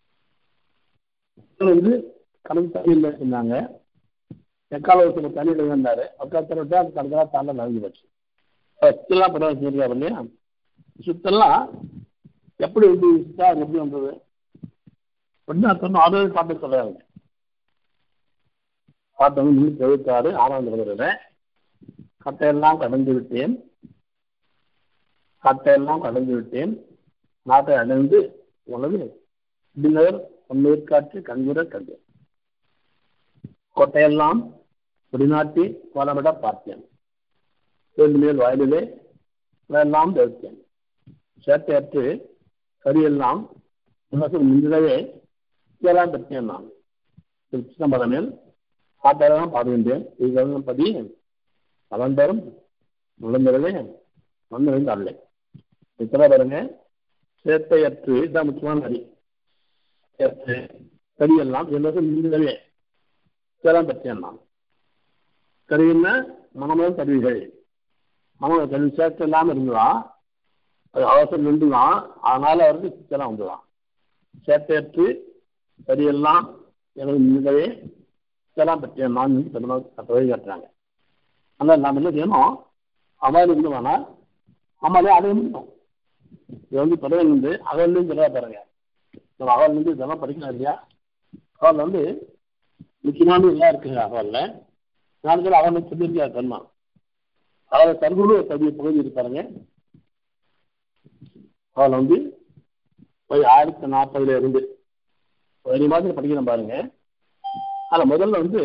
Speaker 3: வந்து கடல் தண்ணியில் இருந்தாங்க எக்கால ஒருத்தர் தண்ணியில் இருந்தார் ஒருத்தர் விட்டு அந்த கடற்கரை தாண்ட நடந்து போச்சு சுத்தெல்லாம் பரவாயில்ல சொல்லியிருக்காரு இல்லையா சுத்தெல்லாம் எப்படி வந்து சுத்தா அது எப்படி வந்தது உடனே சொன்ன ஆறு பாட்டு சொல்றாங்க பாட்டு வந்து நூற்றி எழுபத்தாறு ஆறாவது வருகிற கட்டையெல்லாம் கடந்து விட்டேன் கட்டையெல்லாம் கடந்து விட்டேன் நாட்டை அடைந்து உனது பின்னர் பொன்னூர்காற்று கண்குற கண்டு கொட்டையெல்லாம் குடிநாட்டி கோலமிட பார்த்தேன் மேல் வாயிலே எல்லாம் தவிர்த்தேன் சேட்டையற்று கரியெல்லாம் உனக்கு முந்தினவே இதெல்லாம் பிரச்சனை நான் சிதம்பரமேல் பாட்டெல்லாம் பாடுகின்றேன் இதெல்லாம் பதி அவன் தரும் நுழைந்தரவே வந்து அல்ல இத்தனை பாருங்க சேட்டையற்று இதான் முக்கியமான நதி சேற்று கரியெல்லாம் எனக்கு முந்தினவே இதெல்லாம் பிரச்சனை நான் கருவின்னா மனமும் கருவிகள் மனமும் கருவி சேர்த்து இல்லாமல் இருந்துதான் அது அவசரம் நின்றுதான் அதனால அவருக்கு சித்தெல்லாம் வந்துதான் சேட்டையற்று சரியெல்லாம் எனக்கு நின்றவே இதெல்லாம் பற்றிய நான் பெருமாள் கட்டவே காட்டுறாங்க ஆனால் நாம் என்ன செய்யணும் அவ்வாறு இருந்து வேணால் நம்மளே அதை முடியும் இது வந்து பிறகு வந்து அகல்லையும் சொல்ல பாருங்க நம்ம அகல் வந்து இதெல்லாம் படிக்கலாம் இல்லையா அவள் வந்து முக்கியமான எல்லாம் இருக்குங்க அவளில் நாலு அவனை சொல்லியிருக்காரு பெருமாள் அவளை தற்கொலை பதிவு பகுதி இருப்பாருங்க அவள் வந்து ஒரு ஆயிரத்தி நாற்பதுல இருந்து ஒரு மாதிரி படிக்கிறோம் பாருங்க அதில் முதல்ல வந்து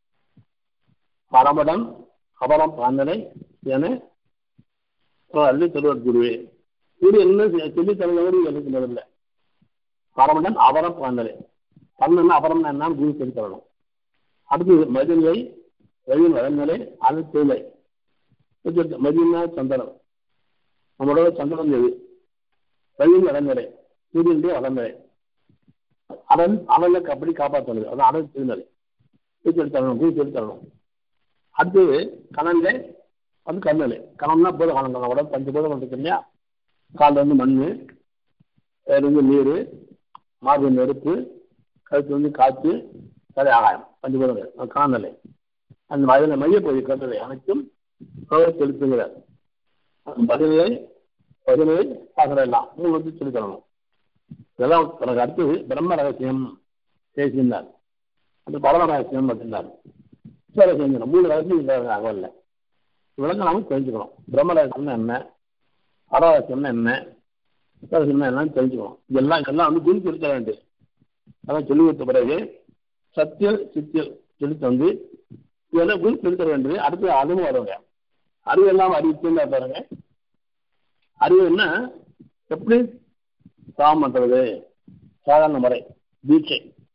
Speaker 3: பரமடம் அபரம் பாந்தனை என அள்ளி திருவர் குருவே குரு என்ன சொல்லி தருவது எனக்கு முதல்ல பரமடன் அபரம் பாந்தனை பண்ணனா அபரம் என்னன்னு குரு சொல்லி தரணும் அடுத்து மதிலை ரயில் வளர்நிலை அது தேலை மதினா சந்தனம் நம்மளோட சந்தனம் எது ரயில் வளர்நிலை சூரியனுடைய வளர்நிலை அவன் அவனை அப்படி காப்பாற்றணும் அதான் அவன் திருநிலை தூக்கி தரணும் தூக்கி எடுத்து தரணும் அடுத்தது கணன்ல அது கண்ணலை கணம்னா போத காலம் கூட பஞ்சு போதம் இருக்கு இல்லையா காலில் வந்து மண் வேறு வந்து நீர் மார்பு நெருப்பு கழுத்து வந்து காற்று சரி ஆகாயம் பஞ்சு போதங்கள் காணலை அந்த வயதில் மையப்பகுதி கட்டளை அனைத்தும் செலுத்துகிறார் பதிலை பதிலை பாசனம் எல்லாம் மூணு வந்து சொல்லி தரணும் இதெல்லாம் தனக்கு அடுத்தது பிரம்ம ரகசியம் பேசினார் அந்த பரம ரகசியம் அப்படின்னார் ரகசியம் மூணு ரகசியம் இல்லை அகவல்ல விளக்கம் நாம தெரிஞ்சுக்கணும் பிரம்ம ரகசியம்னா என்ன பர ரகசியம்னா என்ன ரகசியம்னா என்னன்னு தெரிஞ்சுக்கணும் இதெல்லாம் இதெல்லாம் வந்து குரு சொல்லி தர வேண்டியது அதான் சொல்லி கொடுத்த பிறகு சத்தியல் சித்தியல் சொல்லி தந்து இதெல்லாம் குரு சொல்லி தர வேண்டியது அடுத்து அதுவும் வருவாங்க அறிவு எல்லாம் அறிவிச்சுன்னா பாருங்க அறிவு என்ன எப்படி சாமம் பண்றது சாதாரண முறை தீட்சை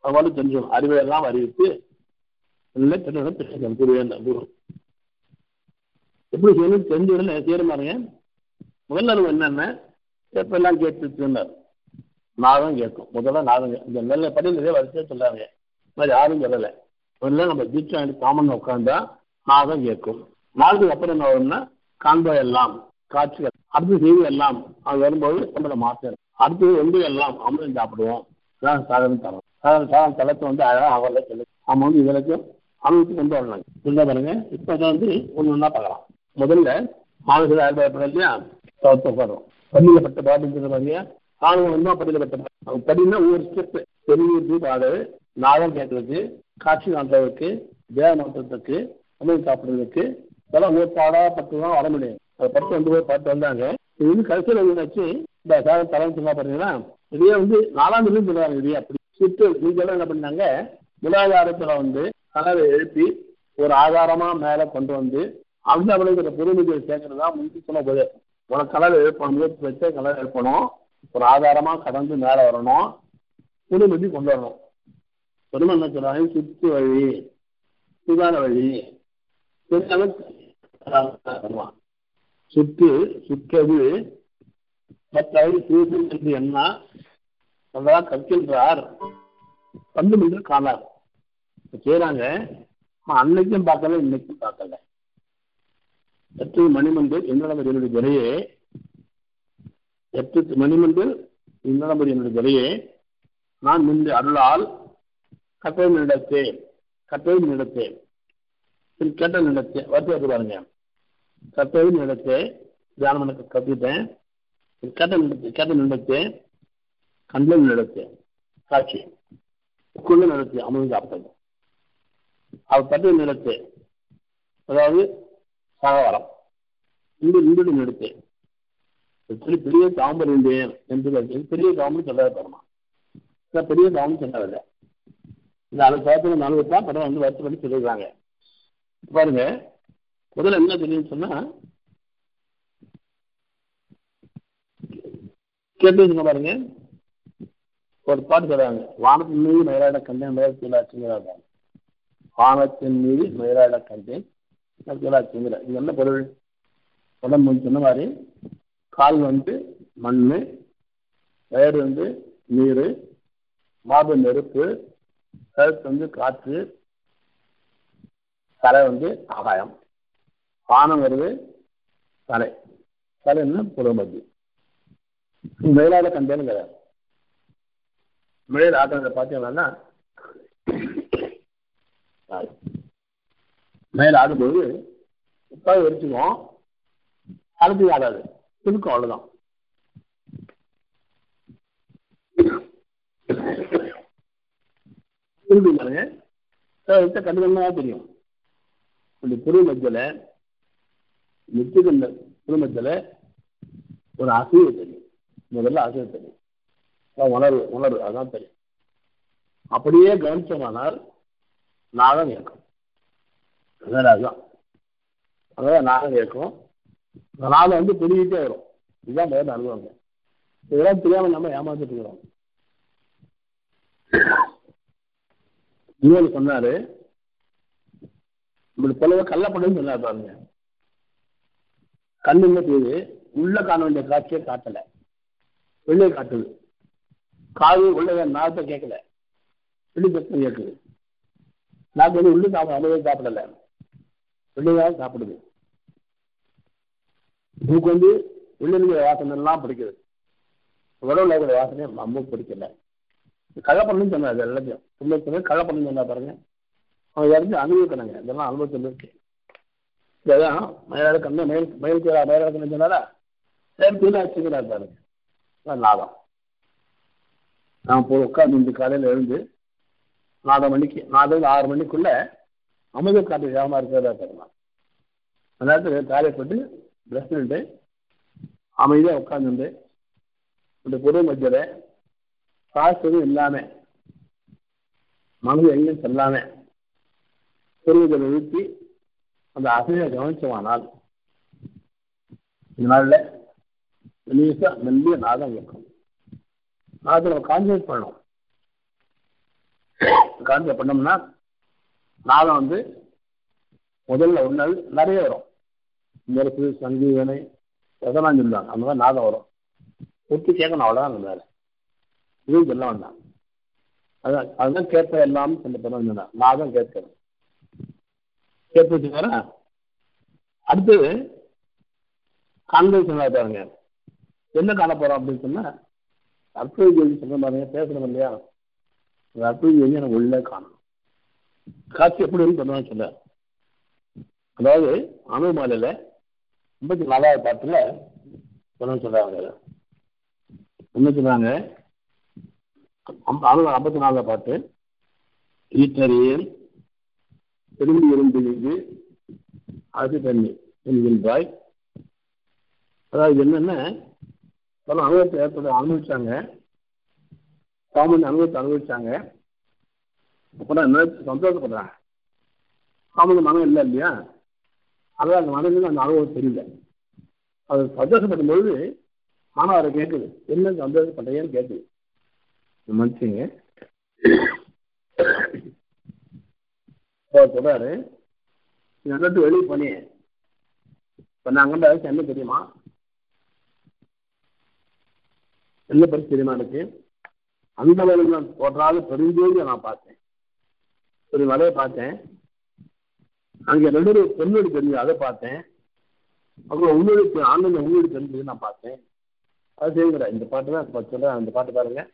Speaker 3: அது மாதிரி தெரிஞ்சுக்கணும் அறிவை எல்லாம் அறிவித்து இல்லை தெரிஞ்சு தெரிஞ்சுக்கணும் குருவேன் குரு எப்படி செய்யணும் தெரிஞ்ச உடனே செய்யற பாருங்க முதல்ல நம்ம என்னென்ன எப்பெல்லாம் கேட்டு சொன்னார் நாகம் கேட்கும் முதல்ல நாகம் கே- இந்த நல்ல படி நிறைய வரிசையாக சொல்றாங்க இந்த மாதிரி யாரும் சொல்லலை முதல்ல நம்ம தீட்சை வாங்கி காமன் உட்காந்தா நாகம் கேட்கும் நாளுக்கு அப்புறம் என்ன வரும்னா காண்பா எல்லாம் காட்சிகள் அடுத்து செய்தி எல்லாம் அது வரும்போது நம்மள மாற்றம் அடுத்து வந்து எல்லாம் அமிர்தம் சாப்பிடுவோம் அதான் சாதனம் தரம் சாதனம் சாதனம் தளத்தை வந்து அழகாக அவரில் சொல்லு அவன் வந்து இதுவரைக்கும் அமைத்து கொண்டு வரலாம் சொல்ல பாருங்க இப்போ அதை வந்து ஒன்று ஒன்றா பார்க்கலாம் முதல்ல மாதத்தில் ஆயிரத்தி இல்லையா தவிர்த்து உட்காரோம் பள்ளியில் பட்ட பாட்டு பாருங்க ஆளுங்க வந்து பள்ளியில் பட்ட பாட்டு படினா ஒவ்வொரு ஸ்டெப் தெரிவித்து பாடு நாகம் கேட்கறதுக்கு காட்சி காண்றதுக்கு தேவ மாற்றத்துக்கு அமிர்தம் சாப்பிடுறதுக்கு இதெல்லாம் ஒரு பாடா பத்து தான் வர முடியும் அதை பத்து வந்து போய் பார்த்து வந்தாங்க இது வந்து கடைசியில் என்னாச்சு இந்த சாதம் தலைமை சொன்னா பாத்தீங்கன்னா இதே வந்து நாலாம் தேதி சொல்லுவாங்க இதே அப்படி சுற்று நீங்க என்ன பண்ணாங்க மூலாதாரத்துல வந்து கலரை எழுப்பி ஒரு ஆதாரமா மேல கொண்டு வந்து அந்த அவளுங்கிற பொறுமையை சேர்க்கறதா முந்தி சொன்ன போது உனக்கு கலர் எழுப்பணும் முயற்சி வச்சு கலர் எழுப்பணும் ஒரு ஆதாரமா கடந்து மேல வரணும் புதுமதி கொண்டு வரணும் பெருமை என்ன சொல்றாங்க சுற்று வழி சுதான வழி ஆமா. சுற்று சுற்றது மற்ற சூரியன் என்று என்ன அதெல்லாம் கற்கின்றார் பந்து என்று காணார் இப்ப செய்றாங்க ஆனா, அன்னைக்கும் பார்க்கல இன்னைக்கும் பார்க்கல எட்டு மணிமண்டு என்னிடம் என்னுடைய துறையே எட்டு மணிமண்டு என்னிடம் என்னுடைய துறையே நான் நின்று அருளால் கட்டளை நடத்தேன் கட்டளை நடத்தேன் கேட்ட நடத்தேன் வருத்தி வந்து பாருங்க கட்டளை நடத்தேன் தியானம் எனக்கு கற்றுட்டேன் கேட்ட நடத்து கேட்ட நடத்தேன் கண்ணில் நடத்தேன் காட்சி உட்கொண்டு நடத்தி அமர்ந்து சாப்பிட்டது அவர் பட்டு நடத்து அதாவது சகவாரம் இந்த இந்து நடத்து எப்படி பெரிய தாம்பர் இருந்தேன் என்று வருது. பெரிய தாம்பரம் சொல்லாத தரமா இதான் பெரிய தாம்பரம் சொன்னதில்லை இந்த அதை பார்த்து நாலு தான் படம் வந்து வருஷம் பண்ணி சொல்லிடுறாங்க பாருங்க முதல்ல என்ன தெரியும்னு சொன்னா கேட்டு சொன்ன பாருங்க ஒரு பாட்டு சொல்றாங்க வானத்தின் மீது மயிலாட கண்டேன் மயிலாட கீழாச்சுங்கிறாங்க வானத்தின் மீது மயிலாட கண்டேன் கீழாச்சுங்கிற இது என்ன பொருள் உடம்பு சொன்ன மாதிரி கால் வந்து மண் வயறு வந்து நீர் மார்பு நெருப்பு கழுத்து வந்து காற்று தலை வந்து ஆகாயம் வானம் வருது தலை தலைன்னா புறமதி மயிலாட கண்டேன்னு கிடையாது மழையில் ஆட்டத்தை பார்த்தீங்கன்னா மயில் ஆடும்போது உட்காந்து வச்சுக்குவோம் அழுத்தி ஆடாது இருக்கும் அவ்வளோதான் திருப்பி பாருங்க கண்டுகள்னா தெரியும் இந்த புரு மத்தியில் நித்திகண்ட குடும்பத்தில் ஒரு அசைவு தெரியும் முதல்ல அசைவு தெரியும் அதான் உணர்வு உணர்வு அதான் தெரியும் அப்படியே கவனிச்சோமானால் நாகம் கேட்கும் அதான் அதுதான் அதான் நாகம் கேட்கும் அந்த நாகம் வந்து பெருகிட்டே வரும் இதுதான் முதல்ல அனுபவங்க இதெல்லாம் தெரியாம நம்ம ஏமாத்திட்டு இருக்கிறோம் இன்னொரு சொன்னாரு இப்படி பொலவை கள்ளப்படும் சொன்னார் பாருங்க கண்ணு என்ன செய்யுது உள்ள காண வேண்டிய காட்சியை காட்டல வெளியே காட்டுது காது உள்ள நாகத்தை கேட்கல வெளி சத்தம் கேட்குது நாக்கு வந்து உள்ளு சாப்பிட அமைதியை சாப்பிடல வெளியாக சாப்பிடுது மூக்கு வந்து உள்ள இருக்கிற வாசனை எல்லாம் பிடிக்குது உடவுல இருக்கிற வாசனை அம்முக்கு பிடிக்கல கள்ளப்பண்ணு சொன்னார் எல்லாத்தையும் உள்ள சொன்ன கள்ளப்பண்ணு சொன்னா பாருங்க அவன் யாருக்கும் அனுபவிக்கிறாங்க இதெல்லாம் அனுபவத்தில் இருக்கு இதான் மயிலாடு கண்ணு மயில் மயில் கீழா மயிலாடு கண்ணு சொன்னாரா சரி கீழே வச்சுக்கிறார் பாருங்க அதான் லாபம் நான் போய் உட்காந்து இந்த காலையில் எழுந்து நாலு மணிக்கு நாலு ஆறு மணிக்குள்ள அமிர்த காட்டு வியாபாரம் இருக்கிறதா தரலாம் அந்த நேரத்தில் காரியப்பட்டு ப்ரெஸ் பண்ணிட்டு அமைதியாக உட்காந்துட்டு இந்த பொருள் மத்தியில் காசு எதுவும் இல்லாமல் மனது எங்கேயும் செல்லாமல் பொருள்களை ஊற்றி அந்த அசையை கவனிச்சவானால் இதனால மெல்லிசா மெல்லிய நாதம் இருக்கும் நாதத்தில் கான்சன்ட்ரேட் பண்ணணும் காலத்தில் பண்ணோம்னா நாதம் வந்து முதல்ல ஒரு நாள் நிறைய வரும் நெருப்பு சங்கீதனை எதெல்லாம் சொல்லுவாங்க அந்த மாதிரி நாதம் வரும் ஒத்து கேட்கணும் அவ்வளோதான் அந்த வேலை இதுவும் சொல்ல வேண்டாம் அதான் அதுதான் கேட்ப எல்லாம் சொல்ல பண்ண நாதம் கேட்கணும் கேட்ப வச்சுக்காரா அடுத்தது கான்வென்ஷன் பாருங்க என்ன காண போறோம் அப்படின்னு சொன்னா அற்புத ஜோதி சொல்ற பாருங்க பேசுறோம் இல்லையா அந்த அற்புத ஜோதி எனக்கு உள்ளே காணும் காட்சி எப்படி இருக்கு பண்ணுவான்னு சொல்ல அதாவது அனுமாலையில ஐம்பத்தி நாலாவது பாட்டுல சொல்ல சொல்றாங்க என்ன சொல்றாங்க ஐம்பத்தி நாலாவது பாட்டு ஈட்டறியேன் திரும்பி இருந்தது அது தண்ணி என்கின்றாய் அதாவது என்னென்ன பல அனுபவத்தை ஏற்பட அனுபவிச்சாங்க காமன் அனுபவத்தை அனுபவிச்சாங்க அப்புறம் என்ன சந்தோஷப்படுறாங்க காமன் மனம் இல்லை இல்லையா அதான் அந்த மனதில் அந்த அனுபவம் தெரியல அது சந்தோஷப்படும் பொழுது மனம் அவரை கேட்குது என்ன சந்தோஷப்பட்டேன்னு கேட்குது மனுஷங்க சொல்றாரு ரெண்டு வெளியே பண்ணி இப்போ நாங்கள் அங்கே என்ன தெரியுமா என்ன பரிசு தெரியுமா எனக்கு அந்த வேலையில் நான் போடுறாத பெருஞ்சோதியை நான் பார்த்தேன் ஒரு மலையை பார்த்தேன் அங்கே ரெண்டு ஒரு பெண்ணோடு தெரிஞ்சு அதை பார்த்தேன் அப்புறம் உன்னோடு ஆனந்த உன்னோடு தெரிஞ்சது நான் பார்த்தேன் அது செய்கிற இந்த பாட்டு தான் சொல்றேன் அந்த பாட்டு பாருங்க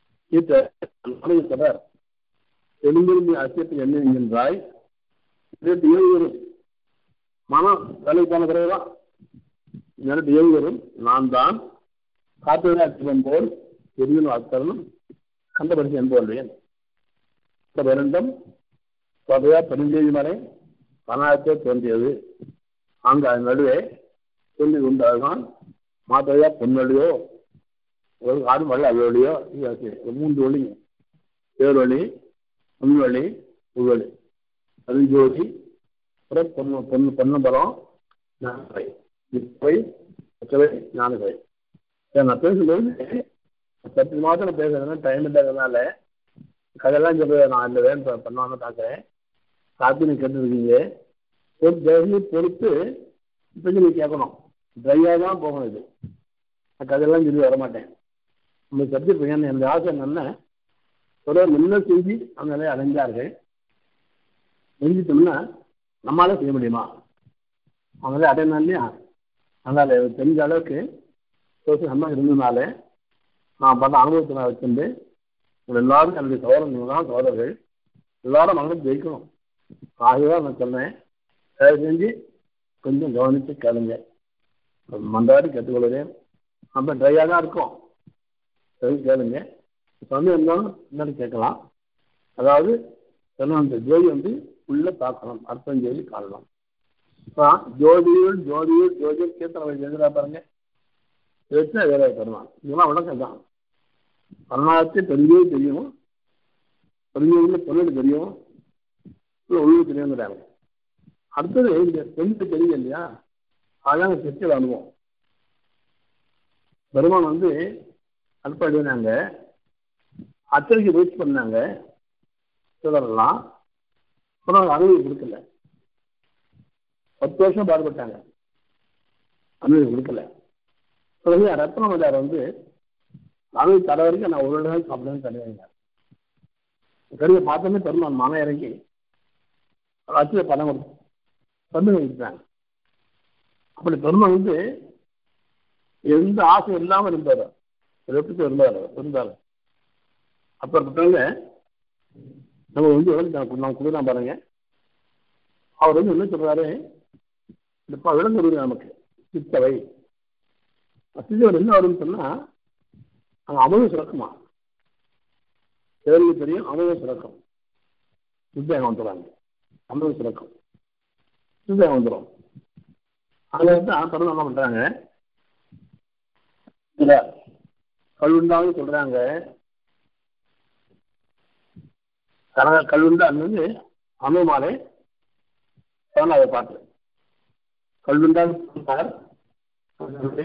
Speaker 3: கீட்ட சொல்றார் எழுந்திருந்து அசியத்தில் என்ன என்கின்றாய் நேற்று ஏவுவரும் மனம் வேலைக்கு போன பிறகுதான் நேற்று ஏவுவரும் நான் தான் காட்டுவன் போல் எரியும் அத்தரணும் கண்டபரிசு என்பவர்களேன் இந்த இரண்டும் தொகையா பெருந்தேவி மலை பணாயத்தே தோன்றியது அங்கு அதன் நடுவே சொல்லி உண்டாதான் மாதவையா பொன்னொழியோ ஒரு ஆறு மலை அவ்வளியோ மூன்று ஒளி பேரொளி முன்வழி உள்வழி அருஞ்சோதி அப்புறம் பொண்ணு பொண்ணு பொன்னம்பலம் ஞானவை இப்பை பச்சவை ஞானவை நான் பேசும்போது பத்து மாதம் பேசுறதுன்னா டைம் இல்லாததுனால கதையெல்லாம் சொல்ல நான் இந்த வேலை பண்ணுவான்னு பார்க்குறேன் காப்பி நீ கேட்டுருக்கீங்க ஒரு தேவையை பொறுத்து இப்போ நீ கேட்கணும் ட்ரையாக தான் போகணும் இது நான் கதையெல்லாம் சொல்லி வரமாட்டேன் நம்ம சப்ஜெக்ட் பையன் என்னுடைய ஆசை என்னென்ன ஒரு முன்ன செஞ்சு அந்த நிலையை அடைஞ்சார்கள் செஞ்சிட்டோம்னா நம்மளால செய்ய முடியுமா அவங்களே அடையணும் இல்லையா அதனால தெரிஞ்ச அளவுக்கு நம்ம இருந்ததுனால நான் பண்ண அனுபவத்தை நான் வச்சிருந்து உங்கள் எல்லாரும் என்னுடைய சோதரங்கள் தான் சோதரர்கள் எல்லாரும் மகளும் ஜெயிக்கணும் ஆகவே நான் சொன்னேன் தயவு செஞ்சு கொஞ்சம் கவனித்து கேளுங்க மண்டாடி கேட்டுக்கொள்கிறேன் நம்ம ட்ரையாக தான் இருக்கோம் சரி கேளுங்க சொன்ன இருந்தாலும் முன்னாடி கேட்கலாம் அதாவது சொன்ன அந்த ஜோதி வந்து உள்ள பார்க்கணும் அர்த்தம் ஜோதி காணலாம் ஜோதியுள் ஜோதியுள் ஜோதியுள் கீர்த்தனை எழுதுறா பாருங்க வச்சு வேலை தருவான் இதெல்லாம் விளக்கம் தான் பரணாலத்தை தெரிஞ்சே தெரியும் தெரிஞ்சவங்க பொண்ணுக்கு தெரியும் உள்ளுக்கு தெரியுங்கிறாங்க அடுத்தது இந்த பெண்ணுக்கு தெரியும் இல்லையா அதான் செட்டில் அனுபவம் பெருமான் வந்து அல்ப எழுதினாங்க அத்தனைக்கு முயற்சி பண்ணாங்க சிலரெல்லாம் அப்புறம் அனுமதி கொடுக்கல பத்து வருஷம் பாடுபட்டாங்க அனுமதி கொடுக்கல பிறகு ரத்ன மதார் வந்து அனுமதி தர வரைக்கும் நான் ஒரு நாள் சாப்பிடுன்னு தருவாங்க கருவை பார்த்தோன்னே பெருமான் மனம் இறங்கி அச்சு பணம் கொடுத்து பண்ணு வைக்கிறாங்க அப்படி பெருமான் வந்து எந்த ஆசை இல்லாமல் இருந்தார் எப்படி இருந்தார் இருந்தார் அப்பேற்பட்டவங்க நம்ம வந்து எவ்வளோ நான் கொடுக்கலாம் பாருங்க அவர் வந்து என்ன சொல்றாரு இந்த விலங்கு வருது நமக்கு சித்தவை சித்தவர் என்ன வரும்னு சொன்னா அங்கே அமுதம் சுரக்குமா பேருக்கு தெரியும் அமுதம் சுரக்கும் சித்தகம் வந்துடுறாங்க அமுதம் சுரக்கும் சித்தகம் வந்துடும் அங்கே வந்து தொடர்ந்து என்ன பண்றாங்க கல்லுண்டாவும் சொல்றாங்க கனக கல்லுண்டா இருந்தது அனுமாலை பதினாவது பாட்டு கல்லுண்டான்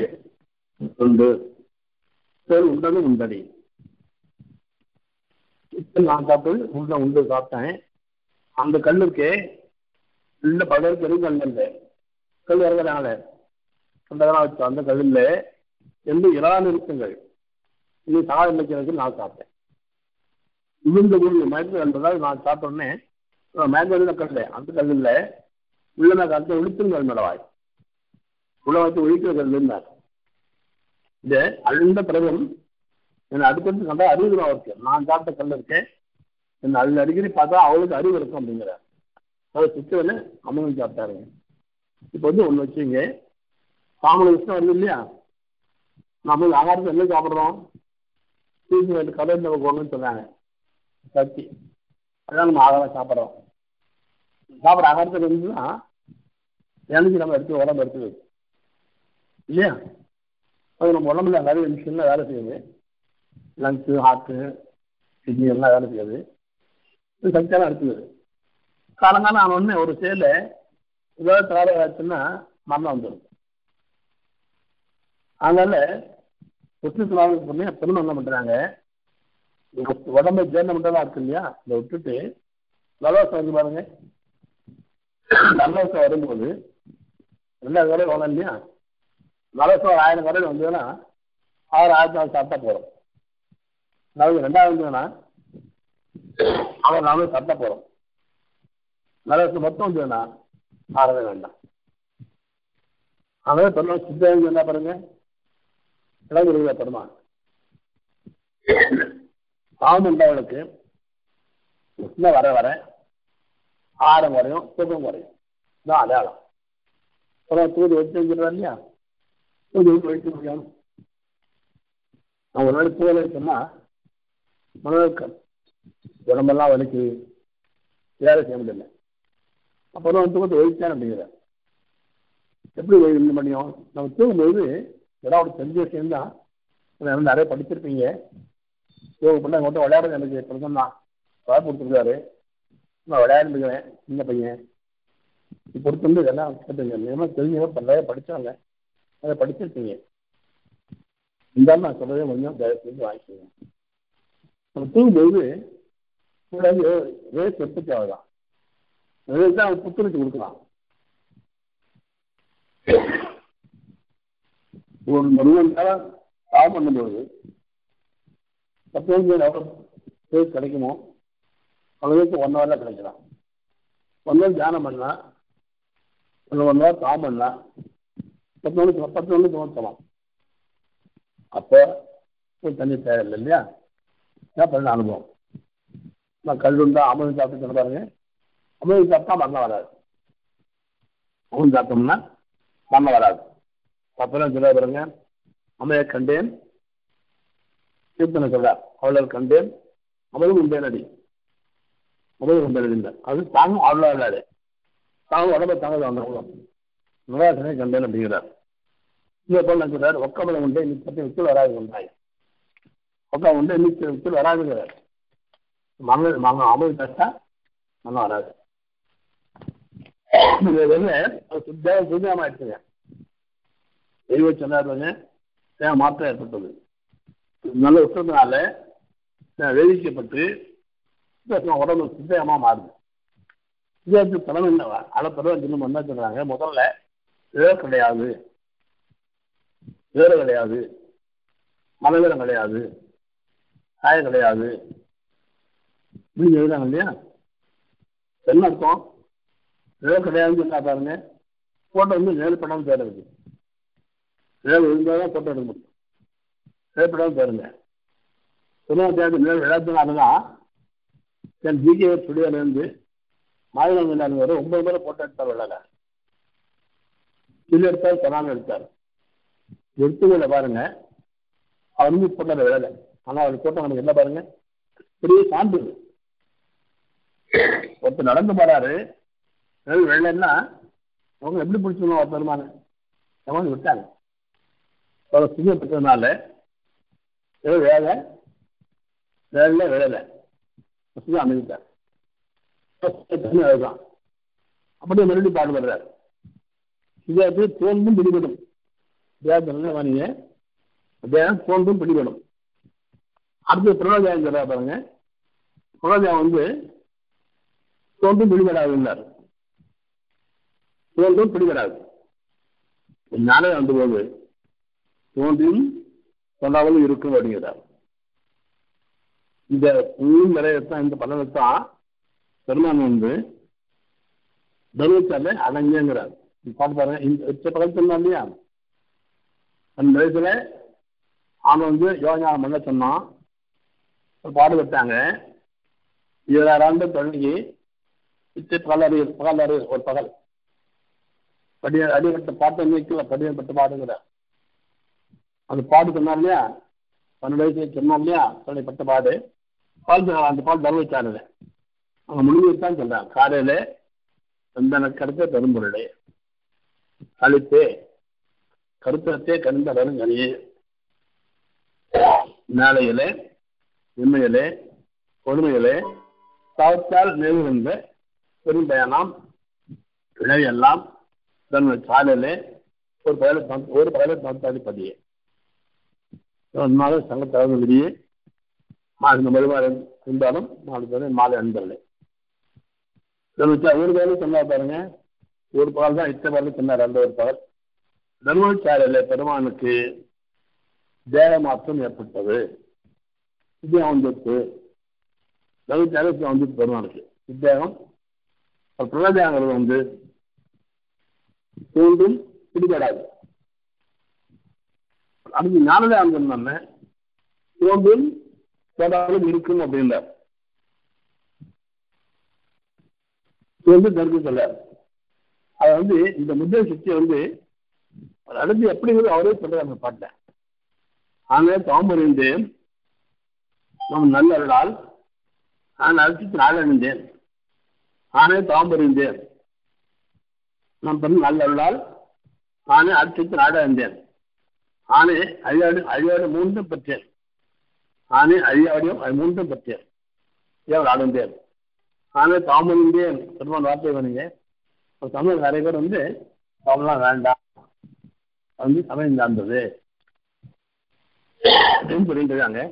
Speaker 3: உண்டு பேர் உண்டது உண்டடி இப்போ நான் சாப்பிட்டது உள்ள உண்டு சாப்பிட்டேன் அந்த கல் இருக்கே உள்ள பகல் பெரும் கல் இல்லை கல் இறங்குறாங்களே சொந்தகளாக வச்சோம் அந்த கல்லில் எந்த இறால் இருக்குங்கள் இது சாதம் வைக்கிறதுக்கு நான் சாப்பிட்டேன் விழுந்த பொருள் மயக்கம் என்பதால் நான் சாப்பிட்ட உடனே மயக்கம் கல் அந்த கல்லில் உள்ள நான் கருத்தை ஒழித்துங்கள் மேடவாய் உள்ள வச்சு ஒழிக்கிற கல் இருந்தார் இது அழுந்த பிறகும் என்னை அடுத்தடுத்து கண்டா அறிவு தான் இருக்கு நான் சாப்பிட்ட கல் இருக்கேன் என்னை அதில் அடிக்கடி பார்த்தா அவளுக்கு அறிவு இருக்கும் அப்படிங்கிறார் அதை சுத்தவனே அம்மன் சாப்பிட்டாருங்க இப்போ வந்து ஒன்று வச்சுங்க சாமல விஷயம் வருது இல்லையா நம்ம ஆகாரத்தை என்ன சாப்பிட்றோம் தூக்கி ரெண்டு கதை நம்ம போகணும்னு சொன்னாங்க சக்தி அதான் நம்ம ஆகாரம் சாப்பிட்றோம் சாப்பிட்ற ஆகாரத்தில் இருந்துன்னா எனக்கு நம்ம எடுத்து உடம்பு எடுத்து இல்லையா அது நம்ம உடம்புல நிறைய மிஷின்லாம் வேலை செய்யுது லங்ஸு ஹார்ட்டு கிட்னி எல்லாம் வேலை செய்யுது இது சக்தியெல்லாம் இருக்குது காலங்காலம் ஆன உடனே ஒரு செயலை ஏதாவது தவறு ஆச்சுன்னா மரணம் வந்துடும் அதனால உஷ்ணத்தில் பண்ணி பெருமை என்ன பண்ணுறாங்க உடம்பை ஜீரணம் பண்ணுறதா இருக்கு இல்லையா இதை விட்டுட்டு நலவசம் வந்து பாருங்க நலவசம் வரும்போது ரெண்டாவது கடையில் வரும் இல்லையா நலவசம் ஒரு ஆயிரம் கடையில் வந்ததுன்னா ஆறு ஆயிரத்தி நாலு சாப்பிட்டா போகிறோம் அதாவது ரெண்டாவது வந்ததுன்னா அவர் நாலு சாப்பிட்டா போகிறோம் நலவசம் மொத்தம் வந்ததுன்னா ஆறவே வேண்டாம் அதனால பெருமாள் சித்தாங்க என்ன பாருங்க இளங்குருவியா பெருமாள் பாவமண்டவளுக்கு உஷ்ணம் வர வர ஆரம் குறையும் தூக்கம் குறையும் இதான் அடையாளம் அப்புறம் தூது வச்சு வைக்கிறார் இல்லையா தூது வச்சு வைக்க முடியும் நான் ஒரு நாள் தூவலை சொன்னா மனதுக்கு உடம்பெல்லாம் வலிக்கு வேலை செய்ய முடியல அப்புறம் தூக்கத்தை ஒழிச்சேன் அப்படிங்கிறேன் எப்படி இது பண்ணியும் நம்ம தூங்கும்போது ஏதாவது தெரிஞ்ச விஷயம் தான் நிறைய படிச்சிருப்பீங்க யோக பண்ண எங்கிட்ட விளையாடுறது எனக்கு பிரதம் தான் வாய்ப்பு கொடுத்துருக்காரு நான் விளையாண்டுக்கிறேன் சின்ன பையன் இப்போ பொறுத்து இதெல்லாம் கேட்டுங்க நியமம் தெரிஞ்சவங்க நிறைய படித்தாங்க அதை படிச்சிருப்பீங்க இருந்தாலும் நான் சொல்றதே கொஞ்சம் தயவு செஞ்சு வாங்கிக்கோங்க நம்ம தூங்கும்போது கூட ரேஸ் உற்பத்தி ஆகுதான் ரேஸ் தான் புத்துணர்ச்சி கொடுக்கலாம் ஒரு முருகன் சாவு பண்ணும்போது பத்து மணிக்கு எவ்வளோ பேர் கிடைக்குமோ அவ்வளோக்கு ஒன் ஹவரில் கிடைக்கலாம் ஒன் ஹவர் தியானம் பண்ணலாம் ஒரு ஒன் ஹவர் சாம் பண்ணலாம் பத்து மணிக்கு பத்து மணிக்கு தோற்றலாம் அப்போ தண்ணி தேவையில்லை இல்லையா இதான் பண்ண அனுபவம் நான் கல்லுண்டா அமிர்தம் சாப்பிட்டு சொல்ல பாருங்க அமிர்தம் சாப்பிட்டா மரணம் வராது அமிர்தம் சாப்பிட்டோம்னா மரணம் வராது அப்புறம் சொல்ல பாருங்க அம்மையை கண்டேன் கீர்த்தனை சொல்றார் அவளர் கண்டேன் அவளும் உண்டேனடி அவளும் உண்டேனடி அது தாங்கும் அவ்வளோ இல்லாது தாங்க உடம்பை தாங்க அந்த உலகம் நுழையாசனை கண்டேன் அப்படிங்கிறார் இதே போல் நான் சொல்றாரு ஒக்கமலம் உண்டு இன்னைக்கு பற்றி விக்கல் வராது கொண்டாய் ஒக்கம் உண்டு இன்னைக்கு விக்கல் வராதுங்கிறார் மங்க மங்க அமல் பேசா மங்க வராது இது வந்து சுத்தம் சுத்தமாக ஆயிடுச்சுங்க தெய்வ சொன்னாருங்க தேவை மாற்றம் ஏற்பட்டது நல்ல உத்தரத்தினால வேதிக்கப்பட்டு உடம்பு சித்தயமா மாறுது சித்தத்துக்கு தலைமை என்னவா அளப்பதான் இன்னும் என்ன சொல்றாங்க முதல்ல வேறு கிடையாது வேறு கிடையாது மனவீரம் கிடையாது காய கிடையாது இப்படி எழுதாங்க இல்லையா என்ன அர்த்தம் வேறு கிடையாதுன்னு சொன்னா பாருங்க போட்டோ வந்து நேர் படம் தேடுறது வேலை இருந்தால் தான் போட்டோ எடுக்க முடியும் தேவைப்படாமல் பாருங்க தொண்ணூற்றி மேல் விளையாட்டுனால தான் என் ஜிகே ஸ்டுடியோலேருந்து மாநிலம் வரை ஒன்பது பேரை போட்டோ எடுத்தார் விளையாட இது எடுத்தார் சொன்னாங்க எடுத்தார் எடுத்துக்கல பாருங்க அவர் வந்து போட்டார் விளையாட ஆனால் அவர் போட்டோ நமக்கு என்ன பாருங்க பெரிய சான்றிதழ் ஒருத்தர் நடந்து போறாரு வெள்ளைன்னா அவங்க எப்படி பிடிச்சிக்கணும் அவர் பெருமான எவன் விட்டாங்க அவர் சுயப்பட்டதுனால ஏதோ வேலை வேலை விழலை சுயம் அமைதிட்டார் அதுதான் அப்படியே மறுபடியும் பாடுபடுறார் இதை தோன்றும் பிடிபடும் தேவத்தில் வாணிங்க தேவம் தோன்றும் பிடிபடும் அடுத்து பிரபலஜாயம் சொல்றா பாருங்க புரஜா வந்து தோன்றும் பிடிபடாது இருந்தார் தோன்றும் பிடிபடாது ஞானம் வந்தபோது தோன்றியும் சொல்லாமலும் இருக்கும் அப்படிங்கிறார் இந்த உண்மையும் நிறையத்தான் இந்த பலனத்தான் பெருமான் வந்து தர்மத்தால அடங்குங்கிறார் பாட்டு பாருங்க இந்த உச்ச பகல் சொன்னா இல்லையா அந்த வயசுல அவன் வந்து யோகஞானம் பண்ண சொன்னான் ஒரு பாடுபட்டாங்க இருபதாயிரம் ஆண்டு தொடங்கி இச்சு பகல் அறிவு பகல் அறிவு ஒரு பகல் படிய அடிபட்ட பாட்டு நிற்கல படியப்பட்ட பாடுங்கிற அந்த பாடு சொன்னா இல்லையா பன்னெண்டு வயசு சொன்னா இல்லையா பட்ட பாடு பால் சொன்னாங்க அந்த பால் தர்மச்சாரல அவங்க முடிவுதான் சொல்றாங்க காலையில அந்த கருத்த பெரும்பொருளே அழித்தே கருத்தத்தே கருந்த வருங்கனியே நாளையிலே உண்மையிலே கொடுமையிலே சாவத்தால் மேலிருந்த பெரும்பயணம் விளைவெல்லாம் தன் சாலையிலே ஒரு பயல ஒரு பயல தாத்தாடி பதியே மாதம் சங்க தகவலியே மாதம் மறுவாறு இருந்தாலும் நாலு பேர் மாலை அன்பர்களே ஒரு வேலை சொன்னா பாருங்க ஒரு பகல் தான் இத்த பகல் சொன்னார் அந்த ஒரு பகல் தர்மச்சாரியில பெருமானுக்கு தேக மாற்றம் ஏற்பட்டது வித்தியாகம் வந்துட்டு தர்மச்சாரி வந்து பெருமானுக்கு வித்தியாகம் பிரதாங்கிறது வந்து தோன்றும் பிடிபடாது அதுக்கு ஞானதானம் சொன்ன தோன்றும் தொடாலும் இருக்கும் அப்படின்றார் வந்து தர்க்க சொல்ல அது வந்து இந்த முத்திரை சக்தி வந்து அடுத்து எப்படிங்கிறது அவரே சொல்றாரு அந்த பாட்டை ஆக தாமறிந்து நம் நல்லவர்களால் நான் அழைத்து நாளடைந்தேன் நானே தாம்பறிந்தேன் நம் பெண் நல்லவர்களால் நானே அழைத்து நாடறிந்தேன் நானே அழியாடு அழியாடு மூன்றும் பெற்றேன் நானே அழியாடியும் அது மூன்றும் பெற்றேன் ஏன் அடைந்தேன் நானே தாமறிந்தேன் பெருமான் வார்த்தை பண்ணீங்க தமிழ் நிறைய பேர் வந்து தாமெல்லாம் வேண்டாம் வந்து சமயம் சார்ந்தது புரிந்துருக்காங்க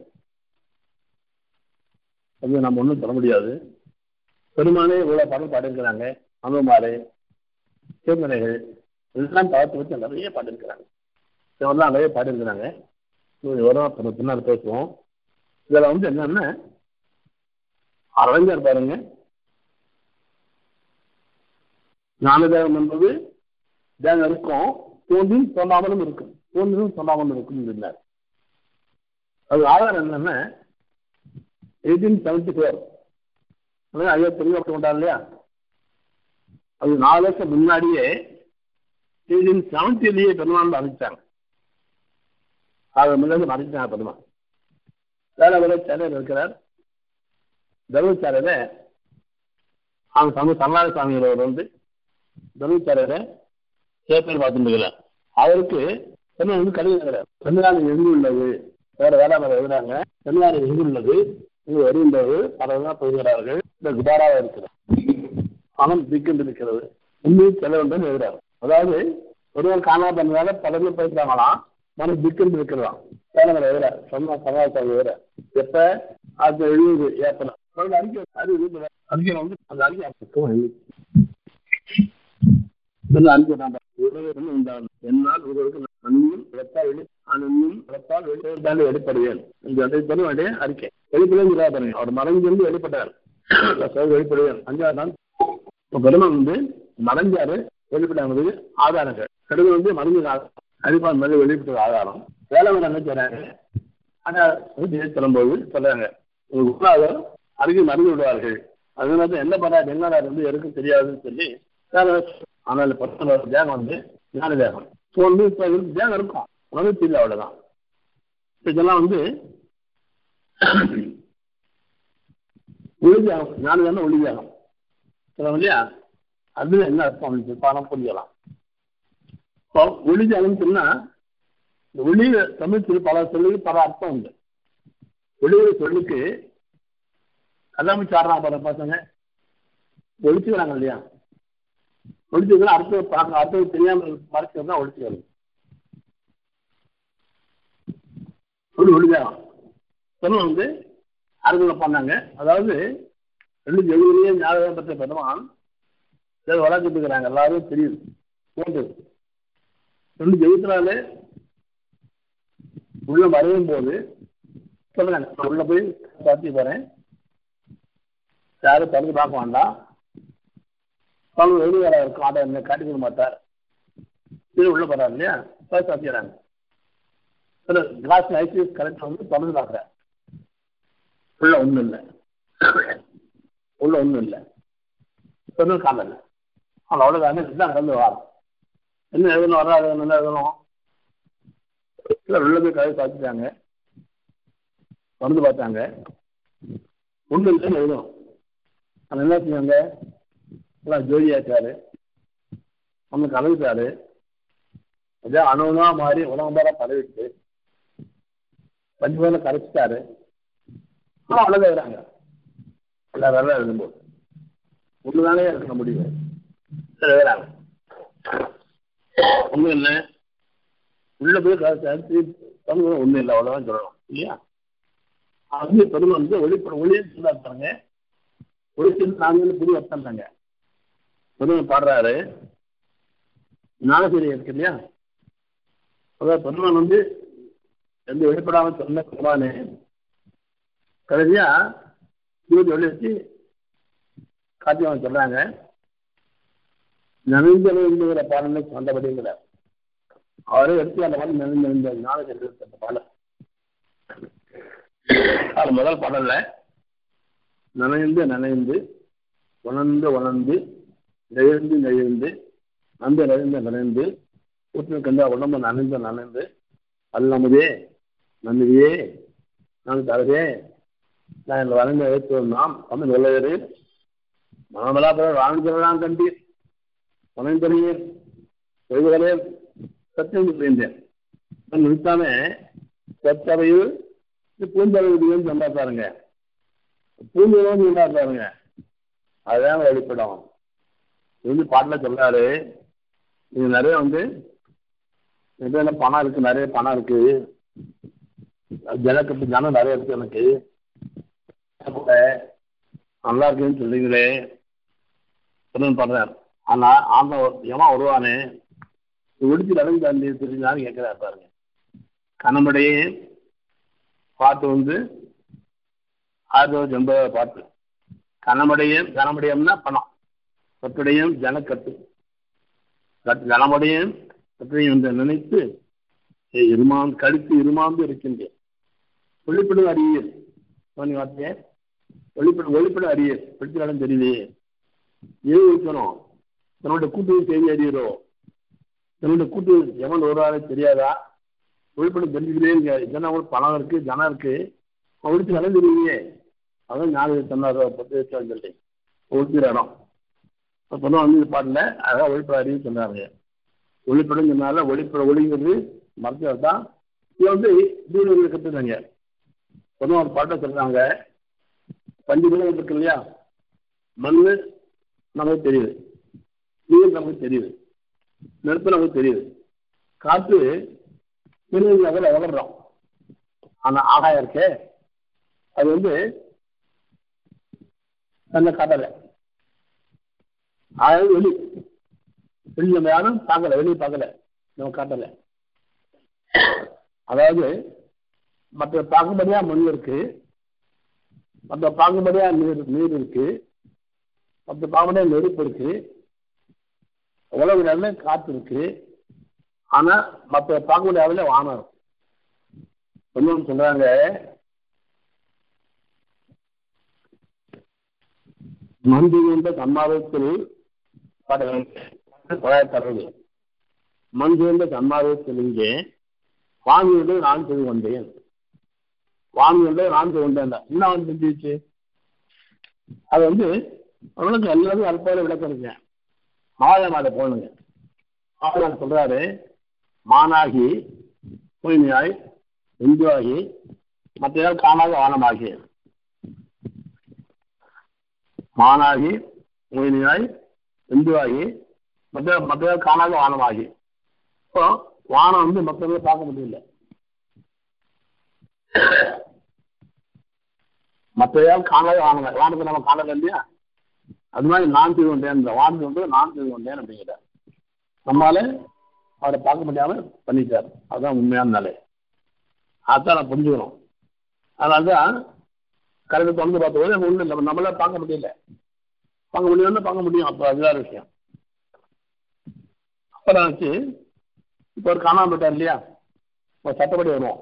Speaker 3: அது நம்ம ஒன்றும் சொல்ல முடியாது பெருமானே இவ்வளவு பாடல் பாடிருக்கிறாங்க அனுமாறு திருமலைகள் இதெல்லாம் பார்த்து வச்சு நிறைய பாடிருக்கிறாங்க இவரெல்லாம் நிறைய பாடிருக்கிறாங்க வரும் பின்னால் பேசுவோம் இதுல வந்து என்னன்னா அரங்கர் பாருங்க ஞானதேவம் என்பது தேகம் இருக்கும் தோன்றியும் சொல்லாமலும் இருக்கும் தோன்றியும் சொல்லாமலும் இருக்கும் இருந்தார் அது ஆதாரம் என்னன்னா எயிட்டீன் செவன்டி ஃபோர் ஐயா தெளிவாக்க மாட்டார் இல்லையா அது நாலு வருஷம் முன்னாடியே எயிட்டீன் செவன்டிலேயே பெருமாள் அறிவிச்சாங்க அது முன்னாடி அறிவிச்சாங்க பெருமாள் வேற வேற சென்னையில் இருக்கிறார் தர்மச்சாரையில அவங்க சம சரணாத சுவாமிகளோட வந்து தர்மச்சாரையில சேப்பேர் பார்த்துட்டு இருக்கிறார் அவருக்கு என்ன வந்து கழுவுகிறார் சென்னாலை எங்கு உள்ளது வேற வேளாண் எழுதுறாங்க சென்னாலை எங்கு உள்ளது இங்கு வருகின்றது பலதான் போகிறார்கள் இந்த குபாராக இருக்கிறார் பணம் திக்கின்று இருக்கிறது உண்மையை செல்ல வேண்டும் எழுதுறாரு அதாவது ஒருவர் காணாம பண்ணதால பலரும் போயிருக்காங்களாம் மனம் திக்கின்று இருக்கிறதாம் வேளாண் எழுதுறாரு சொன்னா சமாதானம் எழுதுறாரு எப்ப அது எழுபது ஏப்ரல் அறிக்கை அது அறிக்கை வந்து அந்த அறிக்கை என்னால் ஒருவருக்கு நன்மையும் இழத்தால் வெளி அனுமையும் இழத்தால் வெளித்தால் வெளிப்படுவேன் இந்த பெருமாடைய அறிக்கை வெளிப்படையா பாருங்க அவர் மறைஞ்சிருந்து வெளிப்பட்டார் வெளிப்படுவேன் அஞ்சாவது நாள் பெருமான் வந்து மறைஞ்சாரு வெளிப்படாங்கிறது ஆதாரங்கள் கடுகு வந்து மறைஞ்ச அறிவான் மேலே வெளிப்பட்டது ஆதாரம் வேலை என்ன செய்றாங்க ஆனா சொல்லும்போது சொல்றாங்க உங்களாக அருகே மறந்து விடுவார்கள் அதனால என்ன பண்ணாரு என்ன வந்து எதுக்கும் தெரியாதுன்னு சொல்லி ஆனால் பத்து தேகம் வந்து ஞான தேகம் ஸோ வந்து இப்போ தேகம் இருக்கும் உனக்கு தெரியல அவ்வளோதான் இதெல்லாம் வந்து ஒளிஜாகம் ஞான தேகம் ஒளிஜாகம் சொல்லுவோம் இல்லையா அது என்ன அர்த்தம் அப்படின்னு பணம் புரியலாம் இப்போ ஒளிஜாகம் சொன்னா இந்த ஒளி தமிழ் சொல்லி பல சொல்லுக்கு பல அர்த்தம் உண்டு ஒளிகிற சொல்லுக்கு எல்லாமே சாடுறாங்க பாருங்க பசங்க ஒழிச்சுக்கிறாங்க இல்லையா ஒழிச்சுக்கலாம் அர்த்தம் பார்க்க அர்த்தம் தெரியாம மறைச்சது தான் ஒழிச்சுக்கிறது ஒளி ஒளிதான் சொல்ல வந்து அறுவடை பண்ணாங்க அதாவது ரெண்டு ஜெகுதிலேயே ஞாபகம் பெற்ற பெருமான் சரி வளர்த்துட்டு இருக்கிறாங்க எல்லாரும் தெரியுது போட்டு ரெண்டு ஜெகுத்தினாலே உள்ள வரையும் போது சொல்லுங்க நான் உள்ள போய் சாத்தி போறேன் யாரும் திறந்து பார்க்க வேண்டாம் பல வெளியே இருக்கும் அதை என்ன காட்டிக்க மாட்டார் இது உள்ள போறாரு இல்லையா போய் சாத்திடுறாங்க சில கிளாஸ் ஐசி கரெக்ட் வந்து திறந்து பார்க்குறேன் உள்ள ஒன்றும் இல்லை உள்ள ஒன்றும் இல்லை ஒன்றும் காணல அவன் அவ்வளோதானே இதுதான் கலந்து வரோம் என்ன எழுதணும் வராது என்ன எழுதணும் இல்லை உள்ள போய் கதை பார்த்துட்டாங்க வந்து பார்த்தாங்க ஒன்றும் இல்லைன்னு எழுதணும் அவன் என்ன செஞ்சாங்க எல்லாம் ஜோதியாச்சாரு அவனுக்கு கலந்துட்டாரு அதே அணுவனா மாறி உலகம்பாரா பதவிட்டு பஞ்சு மேல கரைச்சிட்டாரு ஆனால் அவ்வளோதான் இருக்கிறாங்க எல்லா வேலை எழுதும்போது ஒன்றுதானே இருக்க முடிவு சரி எழுதுறாங்க ஒன்றும் இல்லை உள்ள போய் கரைச்சாரு ஒன்றும் இல்லை அவ்வளோதான் சொல்லணும் இல்லையா அது பெருமை வந்து ஒளிப்பட ஒளியை சொல்லிட்டாங்க ஒளிச்சு நாங்கள் புது அர்த்தம் தாங்க பெருமை பாடுறாரு ஞானசீரி இருக்கு இல்லையா அதாவது பெருமான் வந்து எந்த வெளிப்படாம சொன்ன பெருமானு கடைசியா இருபது வெள்ளி வச்சு காட்சி அவங்க சொல்றாங்க நவீந்திர பாடலை சொந்தபடிங்கிற அவரே எடுத்து அந்த பாடல் நவீந்திர ஞானசீரி அந்த பாடல் அது முதல் பாடல்ல நனைந்து நனைந்து உணர்ந்து உணர்ந்து நெகிழ்ந்து நெகிழ்ந்து நந்து நெகிழ்ந்து நனைந்து ஊற்று கண்டா உடம்பு நனைந்து நனைந்து அல்லமுதே நன்றியே நான் தருகே நான் இந்த வளர்ந்து எழுத்து நாம் தமிழ் உள்ளவரு மனமலாபுரம் வாழ்ந்துதான் கண்டீர் உணர்ந்தறியேன் செய்வதே சத்தியம் புரிந்தேன் நான் நிறுத்தாமே சத்தவையில் பூந்தளவுன்னு சொன்னா பாருங்க பூந்தளவு சொன்னா பாருங்க அதுதான் வெளிப்படும் இது வந்து பாட்டில் சொல்றாரு இது நிறைய வந்து எதுல பணம் இருக்கு நிறைய பணம் இருக்கு ஜனக்கட்டு ஜனம் நிறைய இருக்கு எனக்கு கூட நல்லா இருக்குன்னு சொல்றீங்களே பண்றேன் ஆனா ஆந்த எவன் வருவானே விடுத்து நடந்து தந்தி தெரிஞ்சாலும் கேட்கிறாரு பாருங்க கண்ணமுடைய பாட்டு வந்து ஆயிரத்தி எண்பது பாட்டு கனமடையம் கனமடையம்னா பணம் கட்டுடையம் ஜனக்கட்டு கனமடையம் கட்டுடையம் என்று நினைத்து இருமாந்து கழுத்து இருமாந்து இருக்கின்றேன் ஒளிப்படும் அறியல் சொன்ன வார்த்தைய ஒளிப்படும் ஒளிப்படும் அறியல் படிச்சாலும் தெரியலையே ஏன் இருக்கணும் தன்னுடைய கூட்டு செய்தி அறிகிறோம் தன்னுடைய கூட்டு எவன் வருவாரே தெரியாதா ஒளிப்படம் தெரிஞ்சுக்கிறே ஜனம் பணம் இருக்கு ஜனம் இருக்கு ஒழிச்சு நடந்துருவீங்க அதான் ஞாபகம் சொன்னார் பத்து வருஷம் சொல்லி ஒழிக்கிற இடம் சொன்ன வந்து பாட்டில் அதான் ஒளிப்பட அறிவு சொன்னாருங்க ஒளிப்படம் சொன்னால ஒளிப்பட ஒளிங்கிறது மருத்துவர் தான் இது வந்து தூரங்கள் கற்றுனாங்க பொதுவாக ஒரு பாட்டை சொல்றாங்க பஞ்சு குணம் இருக்கு இல்லையா மண் நமக்கு தெரியுது நீர் நமக்கு தெரியுது நெருப்பு நமக்கு தெரியுது காற்று திருநெல் நகர வளர்றோம் ஆனா ஆகாயம் இருக்கே அது வந்து தன்னை காட்டலை அதாவது வெளி வெளி நம்ம யாரும் பார்க்கல வெளியே பார்க்கல நம்ம காட்டலை அதாவது மற்ற பார்க்கும்படியா மண் இருக்கு மற்ற பார்க்கும்படியா நீர் நீர் இருக்கு மற்ற பார்க்கும்படியா நெருப்பு இருக்கு உலக நல்ல காற்று இருக்கு ஆனா மற்ற பார்க்க முடியாத வானம் இருக்கு இன்னொன்று சொல்றாங்க மந்தி என்ற தன்மாதத்தில் தொள்ளாயிரத்தி அறுபது மந்தி என்ற தன்மாதத்தில் இங்கே வாங்கி நான் செய்து கொண்டேன் வாங்கி நான் செய்து கொண்டேன் என்ன வந்து செஞ்சிச்சு அது வந்து அவனுக்கு எல்லாரும் அல்பால விளக்கம் இருக்கேன் மாத மாத போகணுங்க அவர் சொல்றாரு மானாகி தூய்மையாய் இந்துவாகி மற்ற காணாத வானமாகி மானாகி மொயினியாய் இந்துவாகி மற்ற மற்ற காணாத வானமாகி இப்போ வானம் வந்து மற்றவங்க பார்க்க முடியல மற்றையால் காணவே வாங்க வானத்தை நம்ம காணல இல்லையா அது மாதிரி நான் செய்து கொண்டேன் வானத்து வந்து நான் செய்து கொண்டேன் அப்படிங்கிறார் நம்மால அவரை பார்க்க முடியாம பண்ணிட்டார் அதுதான் உண்மையான நிலை அதான் நான் புரிஞ்சுக்கணும் அதனால தான் கரெக்டாக திறந்து பார்த்தபோது நம்ம ஒன்றும் இல்லை நம்மளால பார்க்க முடியல பார்க்க முடியும்னா பார்க்க முடியும் அப்போ அதுதான் விஷயம் அப்புறம் ஆச்சு இப்போ ஒரு காணாம போயிட்டார் இல்லையா இப்போ சட்டப்படி வருவோம்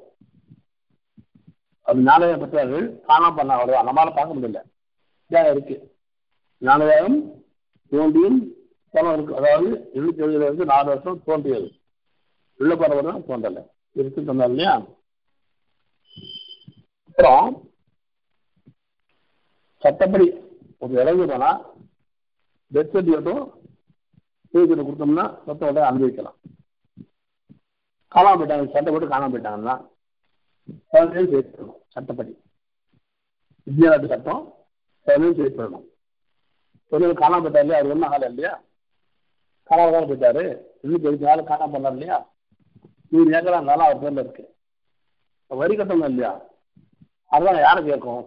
Speaker 3: அது ஞானவேகம் பெற்றார்கள் காணாம பண்ண வருவா நம்மளால பார்க்க முடியல இதாக இருக்கு ஞானவேகம் தோன்றியும் பணம் இருக்கு அதாவது எழுநூத்தி எழுபதுல இருந்து நாலு வருஷம் தோன்றியது உள்ள பரவல் தான் தோன்றல இருக்கு சொன்னார் இல்லையா அப்புறம் சட்டப்படி ஒரு இறங்கி போனா டெத் சர்டிஃபிகேட்டும் பேஜில் கொடுத்தோம்னா சொத்தை உடனே அனுபவிக்கலாம் காணாம போயிட்டாங்க சட்டை போட்டு காணாம போயிட்டாங்கன்னா பதினேழு சேர்த்துக்கணும் சட்டப்படி வித்யாநாட்டு சட்டம் பதினேழு சேர்த்துக்கணும் ஒரு காணாம போயிட்டார் இல்லையா அவர் ஒன்றும் ஆகலை இல்லையா காணாம தான் போயிட்டாரு இன்னும் பெரிய நாள் காணாம பண்ணார் இல்லையா நூறு ஏக்கரா இருந்தாலும் அவர் பேர்ல இருக்கு வரி கட்டணும் இல்லையா அதுதான் யாரை கேட்கும்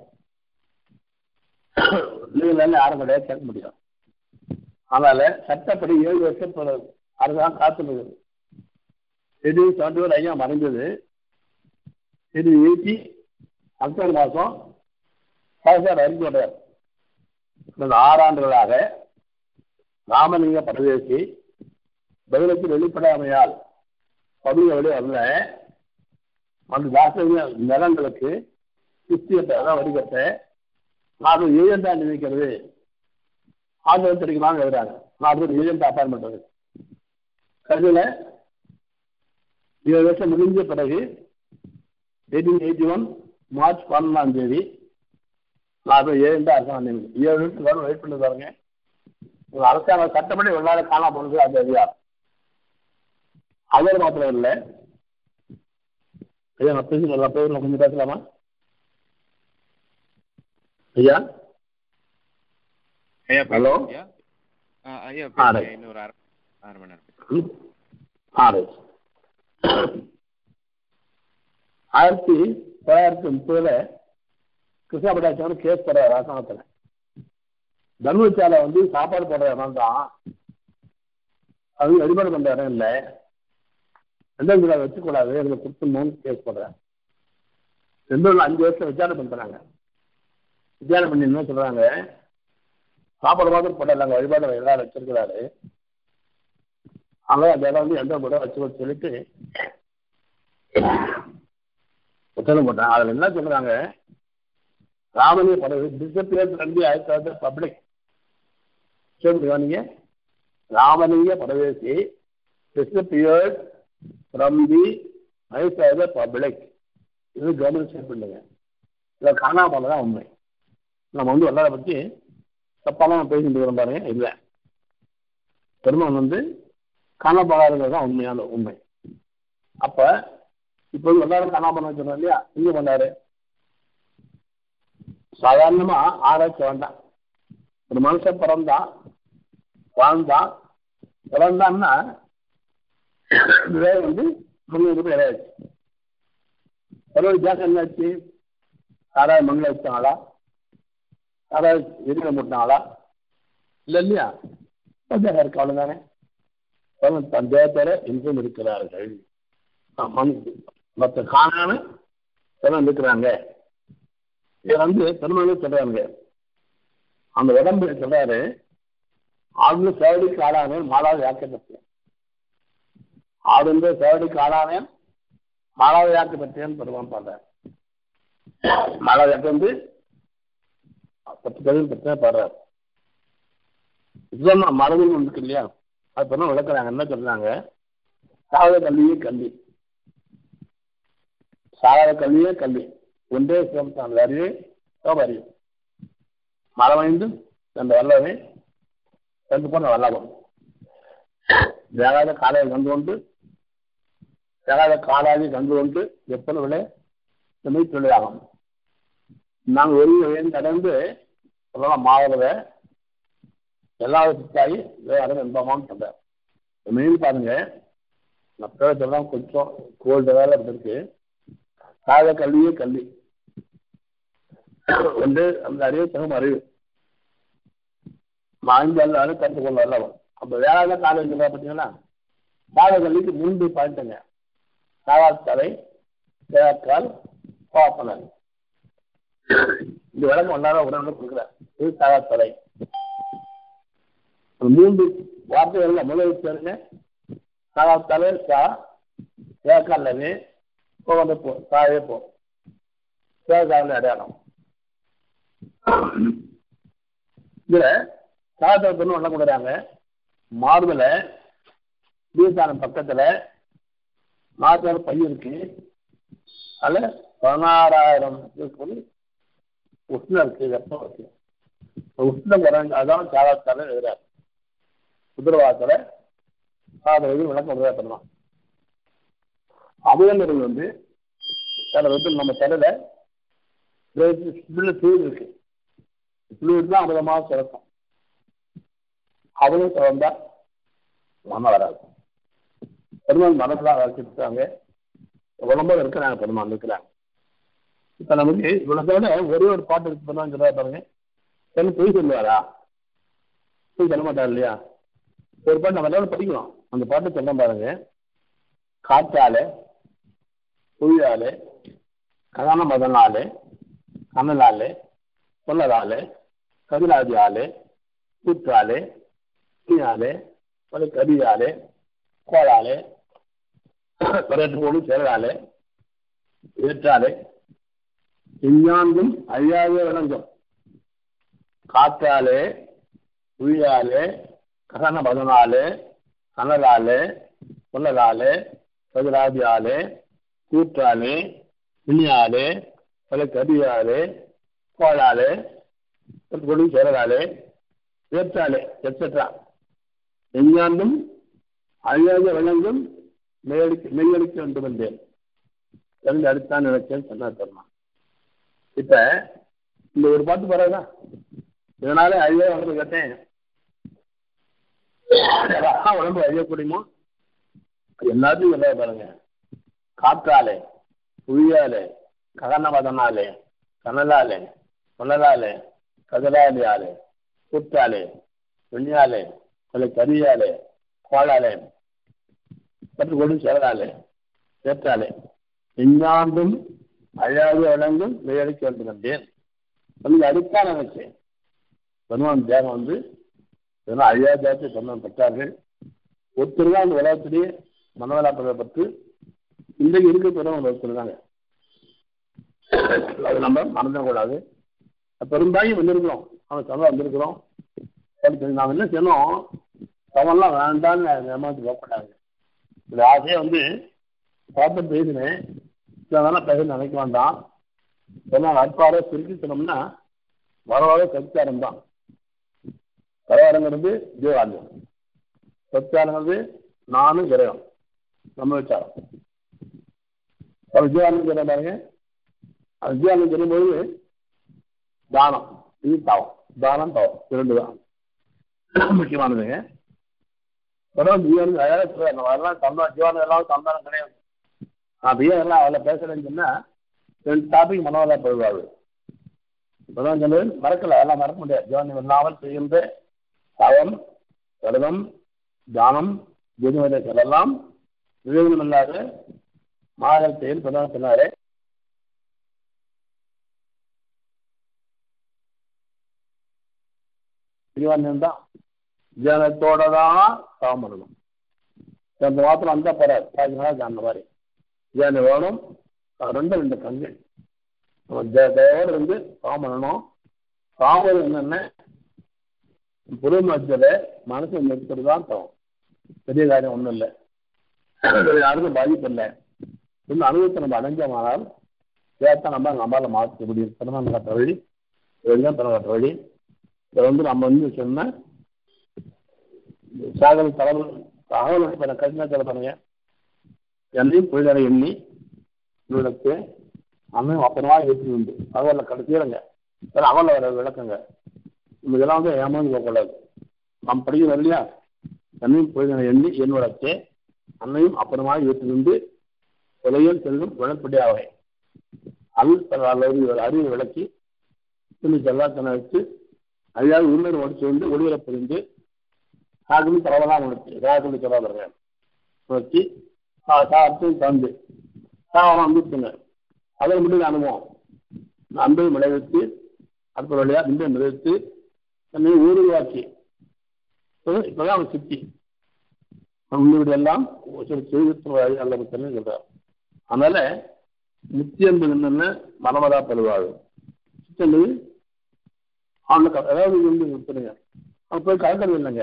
Speaker 3: நீங்கள் யாரும் கிடையாது கேட்க முடியும் அதனால சட்டப்படி ஏழு வருஷம் பிறகு அதுதான் காத்துள்ளது எது செவன்டி ஒரு ஐயா மறைஞ்சது இது ஏற்றி அக்டோபர் மாதம் சார் அறிக்கை விடுறார் கடந்த ஆறாண்டுகளாக ராமலிங்க பரதேசி பதிலுக்கு வெளிப்படாமையால் பகுதியை வழி அல்ல அந்த தாசக நிலங்களுக்கு கிறிஸ்தியத்தை அதான் வடிகட்ட நான் ஏஜெண்டா நினைக்கிறது ஆதரவு தெரிவிக்கலாம்னு எழுதுறாங்க நான் ஒரு ஏஜென்ட் அப்பாயின்மெண்ட் அது கருதில் ஏழு வருஷம் முடிஞ்ச பிறகு எயிட்டீன் எயிட்டி ஒன் மார்ச் பன்னெண்டாம் தேதி நான் போய் ஏஜெண்டா அரசாங்கம் நியமிக்கிறேன் ஏழு வருஷம் வரும் வெயிட் பண்ணி பாருங்க உங்க அரசாங்கம் சட்டப்படி ஒரு நாள் காணாம போனது அது அதிகாரம் அவர் மாத்திரம் இல்லை ஐயா நான் பேசி நான் பேர் நான் கொஞ்சம் பேசலாமா ஐயா
Speaker 2: ஐயா
Speaker 3: ஹலோ
Speaker 2: ஐயா ஆ, ஐயா
Speaker 3: ஆ,
Speaker 2: பேசுங்க.
Speaker 3: ரைட்.
Speaker 2: இன்னொரு அரை அரை மணி நேரம் பேசுங்க.
Speaker 3: ம். ஆறு ஆயிரத்தி தொள்ளாயிரத்தி முப்பதுல கிருஷ்ணபட்டாச்சாரம் கேஸ் போடுற அரசாங்கத்தில் தர்மசாலை வந்து சாப்பாடு போடுற இடம் தான் அது வழிபாடு பண்ற இடம் இல்லை ரெண்டாவது விழா வச்சுக்கூடாது எங்களை கொடுத்துணும்னு கேஸ் போடுறேன் ரெண்டு அஞ்சு வருஷம் விசாரணை பண்றாங்க விசாரணை பண்ணி என்ன சொல்றாங்க சாப்பாடு மாதிரி போடலாங்க வழிபாடு எல்லாரும் வச்சிருக்கிறாரு அங்கே அந்த இடம் வந்து எந்த முறை வச்சு சொல்லிட்டு உத்தரவு போட்டேன் அதில் என்ன சொல்றாங்க ராமனிய படகு டிசப்பியர் ரெண்டு ஆயிரத்தி தொள்ளாயிரத்தி பப்ளிக் சொல்லுங்க நீங்க ராமலிங்க பரதேசி disappeared from the eyes public இது கவர்மெண்ட் ஸ்டேட் பண்ணுங்க இதில் காணாம தான் உண்மை நம்ம வந்து எல்லாரை பற்றி தப்பாலாம் பேசிட்டு இருக்கிறோம் பாருங்க இல்லை பெருமான் வந்து காணப்படாதுங்கிறது தான் உண்மையான உண்மை அப்ப இப்போ எல்லாரும் காணாம பண்ண சொன்னோம் இல்லையா இங்க பண்ணாரு சாதாரணமா ஆராய்ச்சி வேண்டாம் ஒரு மனுஷன் பிறந்தான் வாழ்ந்தான் பிறந்தான்னா விலை வந்து முந்நூறு ரூபாய் இடையாச்சு எவ்வளோ வித்தியாசம் என்னாச்சு யாராவது மண்ணில் வச்சாங்களா யாராவது எதிர முட்டினாங்களா இல்லை இல்லையா கொஞ்சம் இருக்கு அவ்வளோதானே தன் தேவத்தோட இன்றும் இருக்கிறார்கள் மற்ற காணாம எல்லாம் இருக்கிறாங்க இது வந்து பெருமையில சொல்றாங்க அந்த உடம்பு சொல்றாரு ஆழ்ந்த சேவடிக்கு ஆளானேன் மாலாவது யாக்கப்பட்டேன் ஆழ்ந்த சேவடிக்கு ஆளானேன் மாலாவது யாக்கப்பட்டேன் பெருமான் பாடுறார் மாலாவது யாக்க வந்து பத்து பதில் பத்து பாடுறாரு இதுதான் மரபு இருக்கு இல்லையா அது பண்ண விளக்குறாங்க என்ன சொல்றாங்க சாத கல்வியே கல்வி சாதார கல்வியே கல்வி ஒன்றே சிவம்தான் அறிவே அறிவு மரமைந்து அந்த வல்லவே ரெண்டு போன வல்லவம் வேகாத காலையில் கண்டு கொண்டு வேகாத காலாதி கண்டு கொண்டு எப்பொழுது விளை துணை தொழிலாகும் நாங்கள் ஒரு வகையும் கடந்து சொல்லலாம் மாவரவை எல்லாரும் சித்தாயி வேறு இன்பமான்னு சொல்றார் மெயின் பாருங்க நான் பேரத்தெல்லாம் கொஞ்சம் கோல்டு வேலை இருக்கு சாத கல்வியே கல்வி வந்து அந்த அறிவு தகும் அறிவு மாய்ந்து அல்லாது கருத்து கொள்ள அல்லவன் அப்ப வேளாண் காலேஜ் பார்த்தீங்கன்னா காலங்களுக்கு மூன்று பாயிண்ட்டுங்க காவால் தலை தேக்கால் பாப்பனன் இந்த விளக்கம் ஒன்றாக உடனே கொடுக்குறார் இது காவால் தலை மூன்று வார்த்தைகள்ல முதல் சேருங்க காவால் தலை கா தேக்கால்லவே போவது போ தாயே போ தேக்கால அடையாளம் இதுல சாதகத்துன்னு ஒண்ணு கொடுக்குறாங்க மார்பில் பீசானம் பக்கத்துல நாற்பது பை இருக்கு அதுல பதினாறாயிரம் சொல்லி உஷ்ணம் இருக்கு வெப்பம் இருக்கு உஷ்ணம் குறைஞ்ச அதான் சாதகத்தால எழுதுறாரு உத்தரவாதத்துல சாதகம் விளக்கம் உருவாக்கணும் அமுதங்கள் வந்து சில வந்து நம்ம தலையில ஃப்ளூயிட் இருக்கு ஃப்ளூயிட் தான் அமிதமாக சுரக்கும் அவரும் திறந்தா மனம் வராது பெருமாள் மனசுலாம் வளர்ச்சிருக்காங்க உடம்போடு இருக்கிறாங்க பெருமாள் இருக்கிறாங்க இப்ப நமக்கு இவ்வளவு ஒரே ஒரு பாட்டு இருக்கு பெருமாள் சொல்லுவா பாருங்க என்ன பொய் சொல்லுவாரா பொய் சொல்ல மாட்டார் இல்லையா ஒரு பாட்டு நம்ம எல்லாரும் படிக்கிறோம் அந்த பாட்டு சொல்ல பாருங்க காற்றாலே புவியாலே கதான மதனாலே கண்ணலாலே சொல்லலாலே கதிராதியாலே கூற்றாலே தீயாலே பல கதியாலே கோளாலே பரட்டு சேராலே ஏற்றாலே விஞ்ஞாண்டும் அழியாத விளங்கும் காற்றாலே புவியாலே ககன பதனாலே கனலாலே சொல்லலாலே கதிராதியாலே கூற்றாலே விழியாலே பல கதியாலே கோளாலே கொடி சேரலாலே ஏற்றாலே எட்ஸெட்ரா விஞ்ஞாண்டும் அழியாத விளங்கும் மெய்யடிக்க மெய்யடிக்க வேண்டும் என்றேன் தெரிஞ்ச அடுத்தான் நினைச்சேன் சொன்னார் பெருமா இப்ப இந்த ஒரு பாட்டு பரவாயில்ல இதனால அழிய வந்து கேட்டேன் உடம்பு அழியக்கூடியமோ எல்லாத்தையும் இல்லை பாருங்க காற்றாலே புவியாலே ககனவதனாலே கனலாலே புனலாலே கதலாலியாலே கூட்டாலே வெள்ளியாலே கொலை கரியாலே கோளாலே பற்றி கொண்டு சேரலாலே ஏற்றாலே விஞ்ஞாண்டும் அழாது வழங்கும் விளையாடிக்க வேண்டும் என்றேன் வந்து அடுத்தான் நினைச்சேன் பெருமான் தேகம் வந்து இதெல்லாம் அழியாதாச்சு பெருமான் பெற்றார்கள் ஒருத்தர் தான் அந்த உலகத்திலேயே மனவலாப்பதை பற்றி இன்றைக்கு இருக்க பெருமான் ஒருத்தர் தாங்க அது நம்ம மறந்துடக்கூடாது பெரும்பாயும் வந்திருக்கிறோம் அவன் சமம் வந்திருக்கிறோம் நாம் என்ன செய்யணும் சமம்லாம் வேண்டான்னு ஏமாந்து போகக்கூடாது இந்த ஆசையை வந்து பார்த்து பேசினேன் இதெல்லாம் பேச நினைக்க வேண்டாம் ஏன்னா நட்பார சுருக்கி சொன்னோம்னா வரவாத சச்சாரம் தான் வரவாரங்கிறது ஜீவாந்தம் சச்சாரங்கிறது நானும் இறைவன் நம்ம விசாரம் ஜீவானந்தம் சொல்ல பாருங்க அது ஜீவானந்தம் சொல்லும்போது தானம் இது தவம் தானம் தவம் இரண்டு தான் முக்கியமானதுங்க பரவாயில்ல ஜீவனுக்கு அழகாக வரலாம் சந்தானம் ஜீவனம் எல்லாம் சந்தானம் கிடையாது நான் எல்லாம் அவளை பேசுறேன்னு சொன்னா ரெண்டு டாபிக் மனோலா போயிடுவாரு இப்பதான் சொன்னது மறக்கல எல்லாம் மறக்க முடியாது ஜீவனம் இல்லாமல் செய்கின்ற தவம் விரதம் தானம் ஜீவனை செல்லலாம் விவேகம் இல்லாத மாதல் செயல் பிரதான சொன்னாரே ஜீவனம் தான் ஜனத்தோட தான் தவம் பண்ணணும் அந்த மாத்திரம் அந்த போறாரு பாத்தீங்கன்னா அந்த மாதிரி ஜன வேணும் ரெண்டு ரெண்டு கண்கள் தயோடு இருந்து தவம் பண்ணணும் தவம் என்னென்ன புது மத்தியில மனசு நிறுத்துறது தான் தவம் பெரிய காரியம் ஒன்றும் இல்லை யாருக்கும் பாதிப்பு இல்லை இந்த அனுபவத்தை நம்ம அடைஞ்சோமானால் சேர்த்தா நம்ம நம்மளால மாற்ற முடியும் திறமை கட்ட வழி இதுதான் திறமை கட்ட வழி இதை வந்து நம்ம வந்து சொன்ன சாகல் தகவல் தகவல் கடினத்தில் பண்ணுங்க என்னையும் புயலரை எண்ணி உங்களுக்கு அம்மையும் அப்புறமா ஏற்றி உண்டு தகவலில் கடைசியிலங்க அவளில் வர விளக்குங்க நம்ம இதெல்லாம் வந்து ஏமாந்து போகக்கூடாது நாம் படிக்கிறோம் இல்லையா என்னையும் புயலரை எண்ணி என் வளர்த்தே அன்னையும் அப்புறமா ஏற்றிருந்து கொலையில் செல்லும் விளப்படியாவை அல் அறிவு அறிவு விளக்கி இன்னும் செல்லாத்தனை வச்சு அதாவது உள்ளூர் உடச்சு வந்து ஒளிவர பிரிந்து காக்குன்னு தரவெல்லாம் உணர்ச்சி காக்குன்னு சொல்ல வச்சு சாப்பிட்டு தந்து சாவரம் வந்துட்டுங்க அதை முடிவு அனுபவம் அன்பை விளைவித்து அடுத்த வழியா அன்பை விளைவித்து தன்னை ஊருவாக்கி இப்பதான் அவன் சுத்தி உங்களுடைய எல்லாம் செய்தி அல்ல சொல்றார் அதனால முத்தி என்பது என்னென்ன மனமதா பெறுவாள் சித்தது அவனுக்கு அதாவது வந்து சொல்லுங்க அவன் போய் கலக்கிறது இல்லைங்க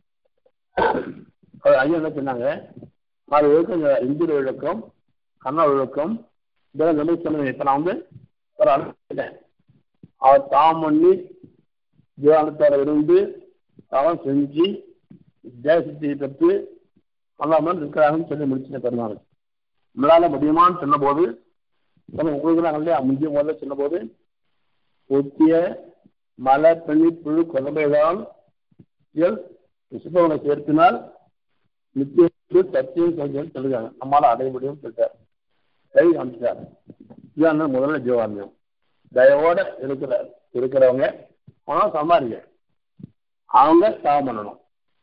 Speaker 3: ஐயா என்ன சொன்னாங்க நாலு விளக்கம் இந்திர விளக்கம் கண்ண விளக்கம் இதெல்லாம் சொல்லி சொல்லுங்க இப்ப நான் வந்து ஒரு அனுப்பிட்டேன் அவர் தாம் பண்ணி தியானத்தோட இருந்து தவம் செஞ்சு தேசத்தை பெற்று அல்லாமல் இருக்கிறாங்கன்னு சொல்லி முடிச்சுட்டேன் பெருமாள் நம்மளால முடியுமான்னு சொன்னபோது உங்களுக்கு நாங்கள் இல்லையா முந்திய முதல்ல சொன்னபோது ஒத்திய மலை பெண்ணி புழு கொலம்பைதான் விசுபவனை சேர்த்தினால் நித்திய சத்தியம் கொஞ்சம் சொல்லுறாங்க நம்மளால அடைய முடியும் சொல்லிட்டார் கை காமிச்சிட்டார் இதுதான் முதல்ல ஜீவான்யம் தயவோட இருக்கிற இருக்கிறவங்க ஆனால் சம்பாதிக்க அவங்க தவம் பண்ணணும்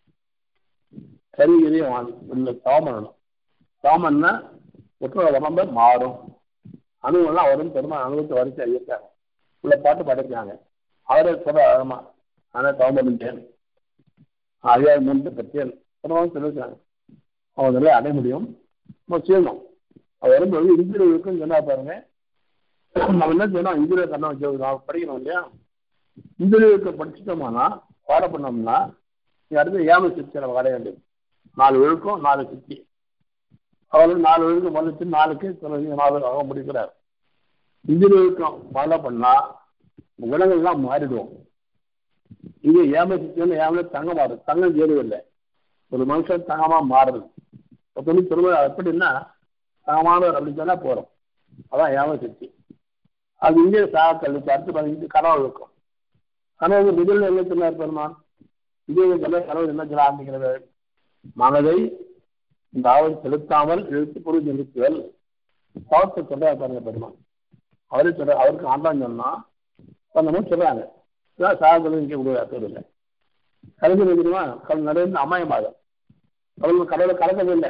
Speaker 3: சரி இதையும் இல்லை தவம் பண்ணணும் தவம் பண்ணா ஒற்றை உடம்ப மாறும் அணுவெல்லாம் வரும் பெருமா அனுபவத்தை வரிசை ஐயத்தாங்க உள்ள பாட்டு படைக்கிறாங்க அவரே சொல்ல ஆழமா ஆனால் தவம் பண்ணிட்டேன் ஐயாயிரம் மூணு பற்றியல் பெருமாள் சொல்லியிருக்காங்க அவன் நல்லா அடைய முடியும் நம்ம செய்யணும் அவர் வரும்போது இந்திரியர்களுக்கும் சொன்னா பாருங்க நம்ம என்ன செய்யணும் இந்திரிய கண்ணை வச்சு நான் படிக்கணும் இல்லையா இந்திரியத்தை படிச்சுட்டோம்னா பாட பண்ணோம்னா அடுத்து ஏம சித்தி நம்ம அடைய வேண்டியது நாலு ஒழுக்கம் நாலு சித்தி அவர்கள் நாலு ஒழுக்கம் வந்துச்சு நாளுக்கு நாலு ஆக முடிக்கிறார் இந்திரிய ஒழுக்கம் ஃபாலோ பண்ணா குணங்கள்லாம் மாறிடுவோம் இது ஏம சித்தின்னு ஏமல தங்க மாறுது தங்கம் சேருவில்லை ஒரு மனுஷன் தங்கமா மாறுது சொல்லி திரும்ப எப்படின்னா தங்கமானவர் அப்படின்னு சொன்னா போறோம் அதான் ஏம சித்தி அது இங்கே சாக்கல் அடுத்து பதினஞ்சு கனவு இருக்கும் கனவு முதல் என்ன சொன்னார் பெருமான் இதே சொல்ல கனவு என்ன சொல்ல ஆரம்பிக்கிறது மனதை இந்த ஆவல் செலுத்தாமல் எழுத்து பொருள் செலுத்துதல் தவத்தை சொல்றாரு பாருங்க பெருமான் அவரே சொல்ற அவருக்கு ஆண்டான் சொன்னா அந்த சொல்றாங்க சாகல் இங்கே விடுவார் இல்லை கலந்து தெரியுமா கல் நிறைய அமாயமாகும் கடவுள் கடவுளை கலக்கவில்லை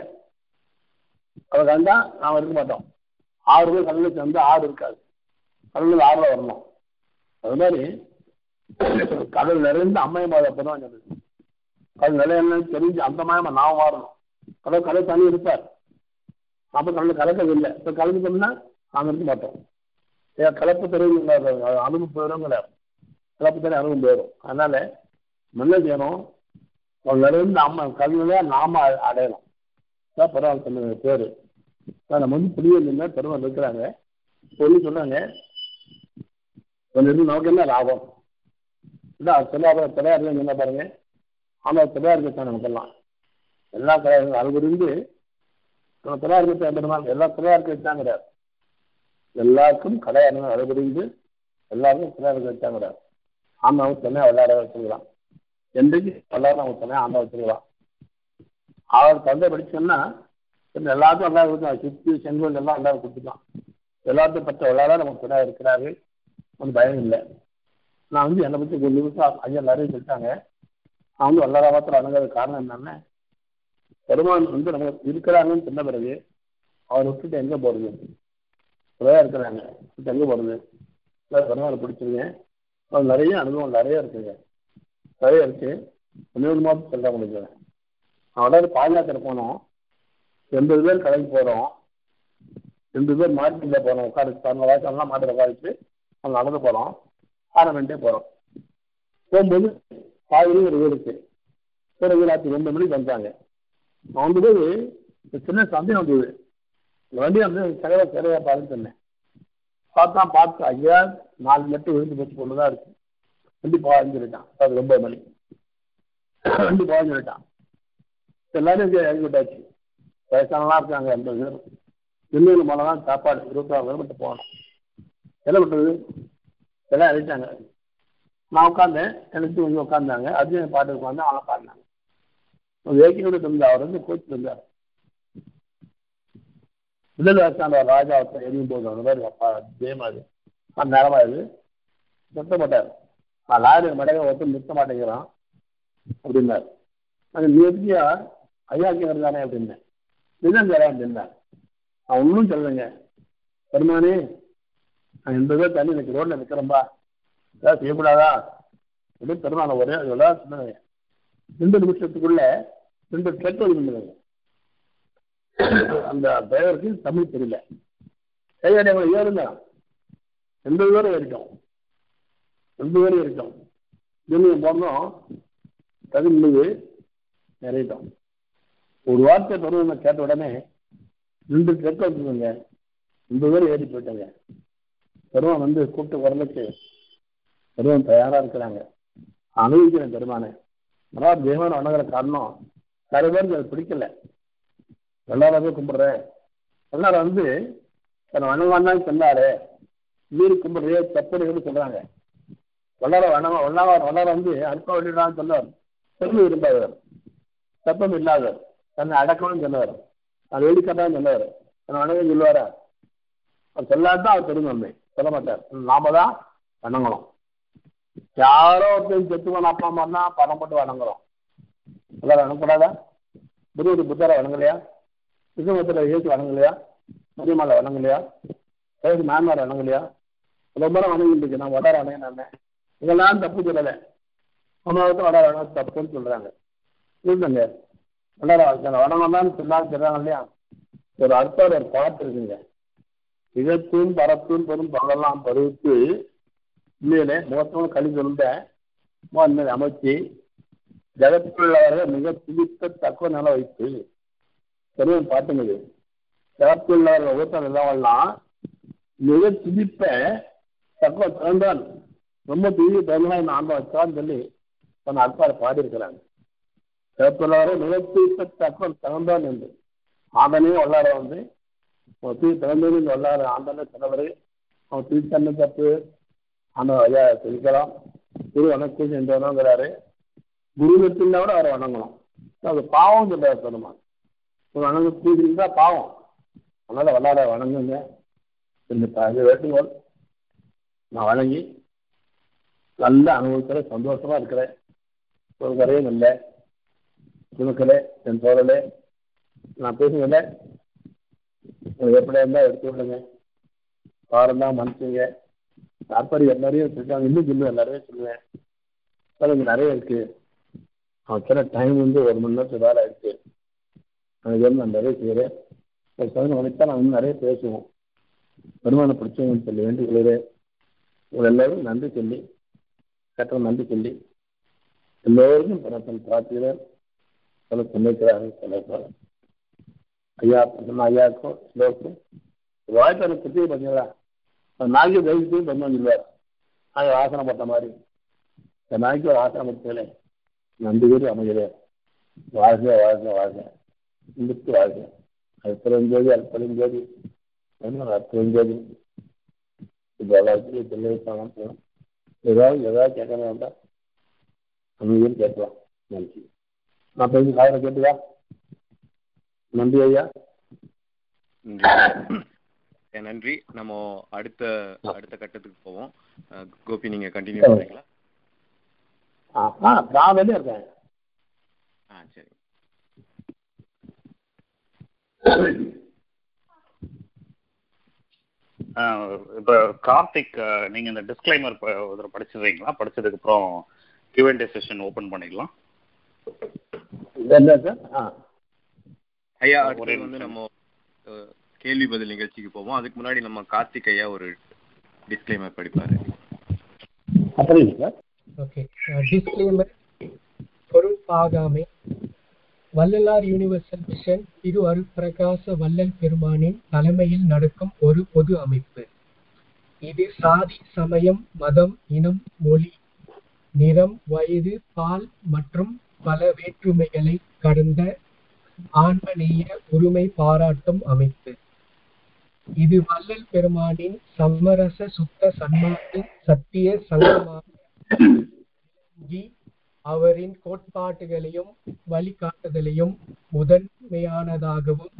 Speaker 3: அதை கண்டா நாம் இருக்க மாட்டோம் ஆறு பேர் கடலுக்கு சேர்ந்து ஆறு இருக்காது கடலுக்கு ஆறுல வரணும் அது மாதிரி கடல் நிறைந்த அம்மையமாத அப்பதான் சொல்லுது கடல் நிறைய தெரிஞ்சு அந்த மயமா நாம் மாறணும் கடல் கடல் தண்ணி இருப்பார் அப்ப கடல் கலக்கவில்லை இப்ப கலந்துட்டோம்னா நாம இருக்க மாட்டோம் ஏன் கலப்பு தெரியும் அனுபவம் போயிடும் கலப்பு தண்ணி அனுபவம் போயிடும் அதனால என்ன செய்யணும் நிறைந்த அம்மா கல்வியில நாம அடையணும் தான் பரவாயில்ல சொன்ன பேரு நம்ம வந்து புரியல பெருமாள் இருக்கிறாங்க சொல்லி சொன்னாங்க கொஞ்சம் நமக்கு என்ன லாபம் இல்லை சொல்லாத தலையார் என்ன பாருங்க ஆனால் தலையார் தான் நமக்கெல்லாம் எல்லா தலையாரும் அது இருந்து நம்ம தலையார் பெருமாள் எல்லா தலையாருக்கு வச்சாங்க கிடையாது எல்லாருக்கும் கடையாளர்கள் அது புரிந்து எல்லாருக்கும் தலையாருக்கு வச்சாங்க கிடையாது ஆமாவும் தனியாக விளையாட வச்சுக்கலாம் என்றைக்கு எல்லாரும் அவங்க தனியாக ஆண்டா வச்சுக்கலாம் அவர் தந்தை படிச்சோன்னா எல்லாருக்கும் எல்லாரும் கொடுத்தான் சுத்தி செங்கோல் எல்லாம் எல்லாரும் கொடுத்துட்டான் எல்லாத்தையும் பற்ற விளையாட நமக்கு துணை இருக்கிறாரு ஒன்றும் பயம் இல்லை நான் வந்து என்னை பற்றி ஒரு நிமிஷம் ஐயா நிறைய சொல்லிட்டாங்க நான் வந்து வல்லாத மாத்திரம் அணுகாத காரணம் என்னன்னா பெருமான் வந்து நம்ம இருக்கிறாங்கன்னு சொன்ன பிறகு அவர் விட்டுட்டு எங்கே போகிறது நிறையா இருக்கிறாங்க விட்டு எங்கே போகிறது பெருமாள் பிடிச்சிருங்க அவர் நிறைய அனுபவம் நிறைய இருக்குங்க நிறைய இருக்கு இன்னொரு மாதம் சொல்கிறேன் உங்களுக்கு நான் உடனே பாதுகாக்கிற போனோம் எண்பது பேர் கடைக்கு போகிறோம் ரெண்டு பேர் மார்க்கெட்டில் போகிறோம் உட்கார பதினொரு வயசுலாம் மாட்டில் உட்காரிச்சு அவங்க நடந்து போகிறோம் ஆரம்பிட்டே போகிறோம் போகும்போது பாதிரி ஒரு வீடு இருக்கு ஒரு வீடு ரெண்டு மணிக்கு வந்தாங்க வந்தபோது சின்ன சந்தேகம் வந்தது இந்த வண்டி வந்து சகல சிறையா பாருன்னு சொன்னேன் பார்த்தா பார்த்து ஐயா நாலு மட்டும் விழுந்து போச்சு கொண்டு தான் இருக்கு வண்டி பாஞ்சு சொல்லிட்டான் அது ரொம்ப மணி வண்டி பாஞ்சு சொல்லிட்டான் எல்லாரும் இங்கே இறங்கி விட்டாச்சு வயசானலாம் இருக்காங்க எண்பது பேர் இன்னொரு மலை தான் சாப்பாடு இருபத்தாறு கிலோமீட்டர் போகணும் என்ன பண்ணுறது எல்லாம் இறங்கிட்டாங்க நான் உட்காந்தேன் எனக்கு கொஞ்சம் உட்காந்தாங்க அர்ஜுன் பாட்டு உட்காந்து அவங்க பாடினாங்க வேக்கியோட இருந்தா அவர் வந்து கோச்சு இருந்தார் முதல் வருஷம் ராஜா ஒருத்தர் எரியும் போது அந்த மாதிரி அப்பா அதே மாதிரி நேரமா இது நிறுத்த மாட்டார் நான் லாரி மடையை ஒருத்தர் நிறுத்த மாட்டேங்கிறான் அப்படின்னார் அது நீ எப்படியா ஐயா கேட்கறது தானே அப்படின்னேன் இதுதான் தரேன் அப்படின்னார் நான் ஒன்றும் சொல்லலைங்க பெருமானே நான் எண்பது பேர் தண்ணி எனக்கு ரோட்ல நிற்கிறேன்பா ஏதாவது செய்யக்கூடாதா அப்படின்னு பெருமானை ஒரே எல்லாம் சொன்னாங்க ரெண்டு நிமிஷத்துக்குள்ள ரெண்டு ட்ரக் வந்து அந்த டிரைவருக்கு தமிழ் தெரியல கையாடி அவங்க ஏறுங்க ரெண்டு பேரும் ஏறிட்டோம் ரெண்டு பேரும் ஏறிட்டோம் யூனியன் போனோம் தகுதி முடிவு நிறையிட்டோம் ஒரு வார்த்தை பருவம் கேட்ட உடனே ரெண்டு ட்ரக் வச்சுக்கோங்க ரெண்டு பேரும் ஏறி போயிட்டாங்க பருவம் வந்து கூப்பிட்டு வரலுக்கு பருவம் தயாரா இருக்கிறாங்க அனுபவிக்கிறேன் பெருமானே ஆனால் தேவன் வணங்குற காரணம் நிறைய பேருக்கு அது பிடிக்கல எல்லாரும் போய் கும்பிடுறேன் எல்லாரும் வந்து தன்னை வணங்குவான்னு சொன்னாரு வீடு கும்பிடுறே தப்புன்னு சொல்றாங்க வல்லார வணங்க வல்லார வல்லார வந்து அற்ப வெளியிடான்னு சொன்னார் பெருமை விரும்பாதவர் தப்பம் இல்லாதவர் தன்னை அடக்கணும்னு சொன்னவர் அது வெளிக்கட்டான்னு சொன்னவர் தன்னை வணங்க சொல்லுவாரா அவர் சொல்லாதான் அவர் பெருமை சொல்ல மாட்டார் நாம தான் வணங்கணும் யாரோ ஒருத்தர் செத்துவன் அப்பா அம்மா பணம் போட்டு வணங்குறோம் எல்லாரும் வணங்கக்கூடாதா குருவுக்கு புத்தரை வணங்கலையா விசுமத்தில் இயேசு வணங்கலையா மரியமாலை வணங்கலையா ஏழு நான்மார் வணங்கலையா ரொம்ப நேரம் வணங்கிட்டு இருக்கு நான் வடார வணங்கினேன் இதெல்லாம் தப்பு சொல்லலை ஒன்றாவது வடார வணங்க தப்புன்னு சொல்றாங்க இல்லைங்க வடார வணங்கலாம்னு சொன்னாலும் சொல்றாங்க இல்லையா ஒரு அர்த்தம் ஒரு பாட்டு இருக்குங்க இகத்தூன் பரத்தூன் பெரும் பகலாம் பருவித்து உண்மையிலே முகத்தோடு கழி சொல்ல முன்மேல் அமைச்சு ஜகத்துள்ளவர்கள் மிக பிடித்த தக்குவ நில வைத்து பெரும் பாட்டுங்குது ஜகத்துள்ளவர்கள் ஒவ்வொருத்தர் நிலவெல்லாம் மிக துடிப்ப தக்குவ திறந்தான் ரொம்ப துதி திறந்தா இந்த ஆண்டை வச்சான்னு சொல்லி தன் அற்பாடு பாடியிருக்கிறாங்க ஜகத்துள்ளவர்கள் மிக துடிப்ப தக்குவ திறந்தான் என்று ஆண்டனே வல்லார வந்து தூ திறந்தது வல்லார ஆண்டனே சொன்னவர் அவன் தூய் தண்ணி தப்பு அந்த ஐயா தெரிவிக்கலாம் குரு வணக்கம் சென்றவனாங்கிறாரு குரு வெற்றினா கூட அவரை வணங்கணும் அது பாவம் சொல்றாரு பெருமான் ஒரு வணங்க தூக்கிருந்தா பாவம் அதனால வல்லாட வணங்குங்க இந்த அது வேட்டுங்கோல் நான் வணங்கி நல்ல அனுபவத்தில் சந்தோஷமா இருக்கிறேன் ஒரு கரையும் இல்லை துணுக்கலே என் தோழலே நான் பேசுங்கல்ல உங்களுக்கு எப்படி இருந்தால் எடுத்து விடுங்க பாரம் தான் மன்னிச்சுங்க தாற்பயம் எல்லாரையும் சொல்லிட்டாங்க இன்னும் சொல்லுவேன் நிறைய சொல்லுவேன் சார் இங்கே நிறைய இருக்கு அவன் சில டைம் வந்து ஒரு மணி நேரத்துக்கு வேலை இருக்கு அதுக்கு வந்து நான் நிறைய செய்கிறேன் ஒரு சதவீதம் வரைக்கும் நான் இன்னும் நிறைய பேசுவோம் வருமானம் பிடிச்சவங்கன்னு சொல்லி வேண்டி சொல்லுறேன் உங்கள் எல்லாரும் நன்றி சொல்லி கட்டணம் நன்றி சொல்லி எல்லோருக்கும் பிறத்தன் பிரார்த்திக்கிறேன் சொல்ல சொன்னிக்கிறாங்க சொல்ல ஐயா சொன்ன ஐயாவுக்கும் எல்லோருக்கும் வாய்ப்பு எனக்கு பற்றி பார்த்தீங்களா நாய்க்கு தயவுக்கு பண்ணணும் சொல்லுவார் நாய் ஆசனம் போட்ட மாதிரி இந்த நாய்க்கு ஒரு ஆசனம் கொடுத்தேன் நன்றி பேர் அமைகிறேன் வாழ்க வாழ்க வாழ்க இந்துக்கு வாழ்க அற்புதஞ்சோதி அற்புதஞ்சோதி அற்புதஞ்சோதி இது எல்லாத்தையும் தெளிவிப்பாங்க ஏதாவது ஏதாவது கேட்கணும் வேண்டாம் அமைதியும் கேட்கலாம் நன்றி நான் பேசி காதல கேட்டுதா நன்றி ஐயா
Speaker 2: நன்றி நம்ம அடுத்த அடுத்த கட்டத்துக்கு போவோம் அஹ், கோபி நீங்க கண்டினியூ பண்றீங்களா
Speaker 3: ஆ ஆ நான் வெளியே இருக்கேன்
Speaker 2: ஆ சரி
Speaker 1: இப்போ கார்த்திக் அஹ், நீங்க இந்த டிஸ்க்ளைமர் ஒரு படிச்சிருக்கீங்களா படிச்சதுக்கு அப்புறம் கியூஎன்டே செஷன் ஓபன் பண்ணிடலாம்
Speaker 3: என்ன சார் ஆ
Speaker 2: ஐயா
Speaker 1: ஒரே
Speaker 2: அடுத்து வந்து
Speaker 1: நிமிஷம்.
Speaker 2: நம்ம அஹ், கேள்வி பதில் நிகழ்ச்சிக்கு போவோம் அதுக்கு முன்னாடி நம்ம கார்த்திக் ஐயா ஒரு டிஸ்க்ளைமர் படிப்பாரு
Speaker 3: அப்படிங்க சார்
Speaker 4: ஓகே டிஸ்க்ளைமர் பொருட்பாகாமை வள்ளலார் யூனிவர்சல் மிஷன் திரு அருட்பிரகாச வள்ளல் பெருமானின் தலைமையில் நடக்கும் ஒரு பொது அமைப்பு இது சாதி சமயம் மதம் இனம் மொழி நிறம் வயது பால் மற்றும் பல வேற்றுமைகளை கடந்த ஆன்மநேய உரிமை பாராட்டும் அமைப்பு இது வள்ளல் பெருமானின் சமரச சுத்த சன்மார்க்க சத்திய சங்கமாக விளங்கி அவரின் கோட்பாட்டுகளையும் வழிகாட்டுதலையும் முதன்மையானதாகவும்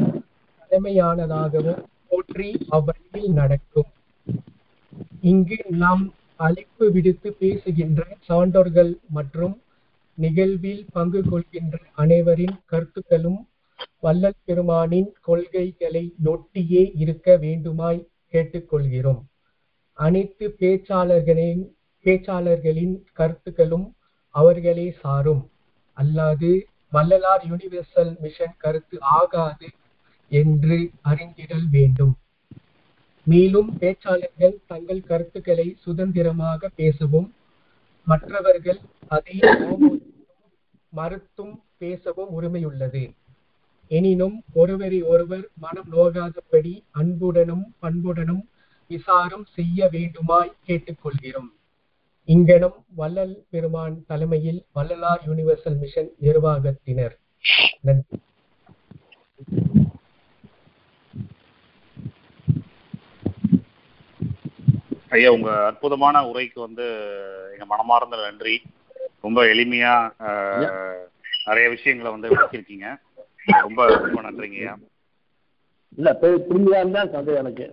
Speaker 4: தலைமையானதாகவும் போற்றி அவ்வழியில் நடக்கும் இங்கு நாம் அழைப்பு விடுத்து பேசுகின்ற சான்றோர்கள் மற்றும் நிகழ்வில் பங்கு கொள்கின்ற அனைவரின் கருத்துக்களும் வள்ளல் பெருமானின் கொள்கைகளை நொட்டியே இருக்க வேண்டுமாய் கேட்டுக்கொள்கிறோம் அனைத்து பேச்சாளர்களின் பேச்சாளர்களின் கருத்துக்களும் அவர்களே சாரும் அல்லாது வள்ளலார் யுனிவர்சல் மிஷன் கருத்து ஆகாது என்று அறிந்திடல் வேண்டும் மேலும் பேச்சாளர்கள் தங்கள் கருத்துக்களை சுதந்திரமாக பேசவும் மற்றவர்கள் அதை அவமதித்தும் மறுத்தும் பேசவும் உரிமையுள்ளது எனினும் ஒருவரை ஒருவர் மனம் நோகாதபடி அன்புடனும் பண்புடனும் விசாரம் செய்ய வேண்டுமாய் கேட்டுக்கொள்கிறோம் இங்கனம் வள்ளல் பெருமான் தலைமையில் வள்ளலார் யுனிவர்சல் மிஷன் நிர்வாகத்தினர் நன்றி
Speaker 1: ஐயா உங்க அற்புதமான உரைக்கு வந்து எங்க மனமார்ந்த நன்றி ரொம்ப எளிமையா ஆஹ், நிறைய விஷயங்களை வந்து விளக்கியிருக்கீங்க ரொம்ப ரொம்ப நன்றிங்க ஐயா
Speaker 3: இல்ல போய் புரிஞ்சுதான் தான் சந்தேகம் எனக்கு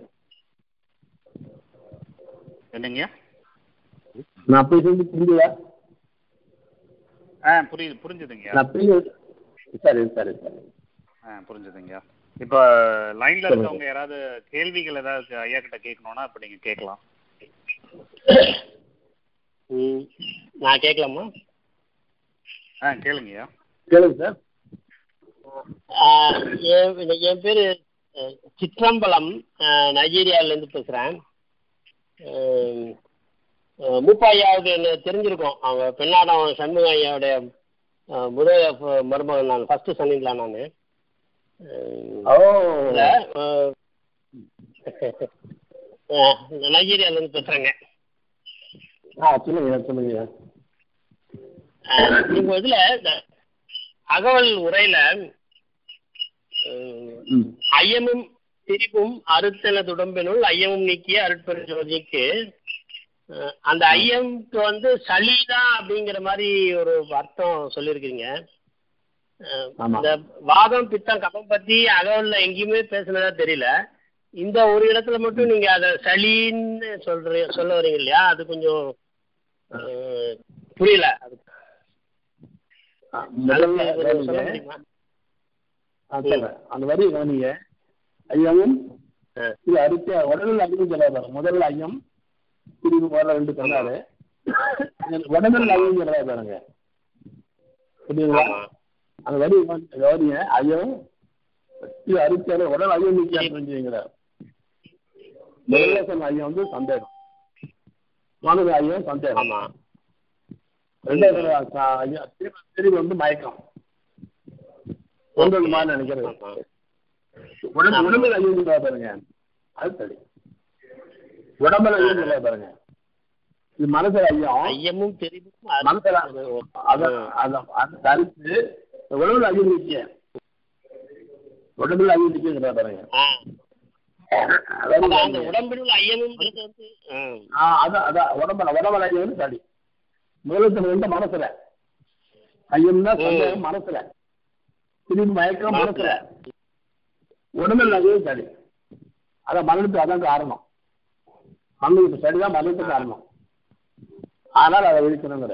Speaker 1: என்னங்கய்யா
Speaker 3: நான் போய் சொல்லி புரிஞ்சுதா
Speaker 1: ஆ புரியுது புரிஞ்சுதுங்கய்யா
Speaker 3: நான் புரிஞ்சு சரி சரி சரி
Speaker 1: ஆ புரிஞ்சுதுங்கய்யா இப்ப லைன்ல இருக்கவங்க யாராவது கேள்விகள் ஏதாவது ஐயா கிட்ட கேட்கணும்னா இப்ப நீங்க கேட்கலாம்
Speaker 5: ம் நான் கேட்கலாமா
Speaker 1: ஆ கேளுங்கய்யா
Speaker 3: கேளுங்க சார்
Speaker 5: ஆ, என் என் பேர் சிற்றம்பலம் நைஜீரியாவிலேருந்து பேசுகிறேன் மூப்பா ஐயாவுக்கு என்ன தெரிஞ்சிருக்கும் அவங்க பெண்ணாடம் சண்முக ஐயாவுடைய ஆ, முதல் ஃப- மருமகன் நான் ஃபஸ்ட்டு சொன்னீங்களா நான்
Speaker 3: ஓ
Speaker 5: நைஜீரியாவிலேருந்து பேசுகிறேங்க
Speaker 3: ஆ சொல்லுங்க சொல்லுங்க
Speaker 5: நீங்கள் இதில் இந்த அகவல் உரையில்
Speaker 3: ம்
Speaker 5: ஐயமும் திரிபும் அறுத்தன துடம்பினுள் ஐயமும் நீக்கிய அருட்பெருஞ்சோதிக்கு அஹ், அந்த ஐயம்க்கு வந்து சளிதான் அப்படிங்கிற மாதிரி ஒரு அர்த்தம் சொல்லியிருக்கீங்க அஹ்,
Speaker 3: ஆமா.
Speaker 5: இந்த வாதம் பித்தம் கபம் பத்தி அகவல்ல எங்கேயுமே பேசுனதா தெரியல இந்த ஒரு இடத்துல மட்டும் நீங்க அத சளின்னு சொல்ற சொல்ல வரீங்க இல்லையா அது கொஞ்சம் அஹ், புரியல அது
Speaker 3: ஆ, முதல்ல
Speaker 5: அதுக்கு
Speaker 3: கவனிங்க.
Speaker 5: சொல்ல முடியுமா
Speaker 3: ஆ, சொல்றேன். அந்த வரி கவனிங்க ஐயமும்
Speaker 5: ஆ.
Speaker 3: இது அடுத்த உடலில் ஐயம் சொல்றாரு முதல்ல ஐயம் பிரிவு முதல்ல ரெண்டு சொன்னாரு உடலில் ஐயம் சொல்றா பாருங்க புரியுதுங்களா
Speaker 5: ஆமா
Speaker 3: அந்த வரி கவனி- கவனிங்க ஐயம் இது அரிசியால உடல் ஐயம் நீக்கி புரிஞ்சுங்களா முதல்ல சொன்ன ஐயம் வந்து சந்தேகம் மனது ஐயம் சந்தேகம்
Speaker 5: ஆமா
Speaker 3: ரெண்டாவது அ- ஐயா திரும்ப திரும்பி வந்து மயக்கம் ஒன்று மாதிரி நினைக்கிறது
Speaker 5: ஆமா
Speaker 3: உடம்பு உடம்புல ஐயங்களா பாருங்க அது சரி உடம்புல ஐயங்களா பாருங்க இது மனசுல ஐயம்
Speaker 5: ஐயமும் தெரிவும்
Speaker 3: மனசுல அத அத அது தரித்து உடம்புல ஐயம் நிக்க உடம்புல ஐயம் நிக்கிறதா பாருங்க
Speaker 5: ஆ.
Speaker 3: அதாவது
Speaker 5: அதான் அந்த உடம்பினுள் ஐயமும்ன்றது வந்து ஆ.
Speaker 3: ஆ, அதான் அதான் உடம்புல உடம்புல ஐயம் வந்து சரி முதலத்தில் வந்து மனசுல ஐயம்னா சந்தேகம் மனசுல திரும்பி மயக்கம் மனசுல உடம்புல ஐயம் சரி அதான் மரணத்துக்கு அதான் காரணம் மரணத்துக்கு சரிதான் மரணத்துக்கு காரணம் ஆனால் அதை விழிக்கணுங்கிற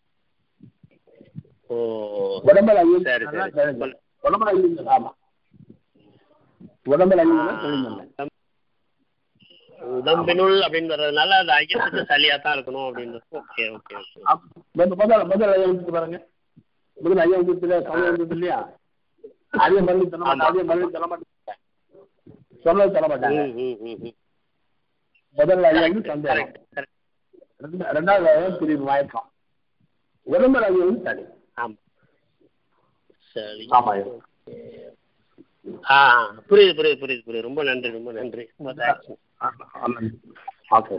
Speaker 5: ஓ
Speaker 3: உடம்புல ஐயம்
Speaker 5: சரி, சரி.
Speaker 3: அதான் தெரிஞ்சது. உடம்புல ஐயம் ஆமா உடம்புல ஐயம் தெரிஞ்சு
Speaker 5: உடம்பினுள் அப்படின்னு வர்றதுனால அந்த ஐயத்துக்கு சளியா தான் இருக்கணும் அப்படின்னு ஓகே ஓகே ஓகே
Speaker 3: முதல் முதல் முதல் ஐயா வந்து பாருங்க முதல் ஐயா வந்து கவலை வந்து இல்லையா அதே மறுபடியும் சொல்ல மாட்டாங்க அதே மறுபடியும் சொல்ல மாட்டாங்க சொல்ல சொல்ல மாட்டாங்க
Speaker 5: ம், ம், ம், ம்.
Speaker 3: முதல் ஐயா வந்து சந்தேகம்
Speaker 5: Correct, correct.
Speaker 3: ரெண்டு- ரெண்டாவது ஐயா பிரிவு மயக்கம் உடம்புல ஐயா வந்து சரி
Speaker 5: ஆமா சரி
Speaker 3: ஆமா ஐயா.
Speaker 5: ஆ புரியுது புரியுது புரியுது புரியுது ரொம்ப நன்றி ரொம்ப நன்றி ரொம்ப தேங்க்ஸ்
Speaker 3: ஓகே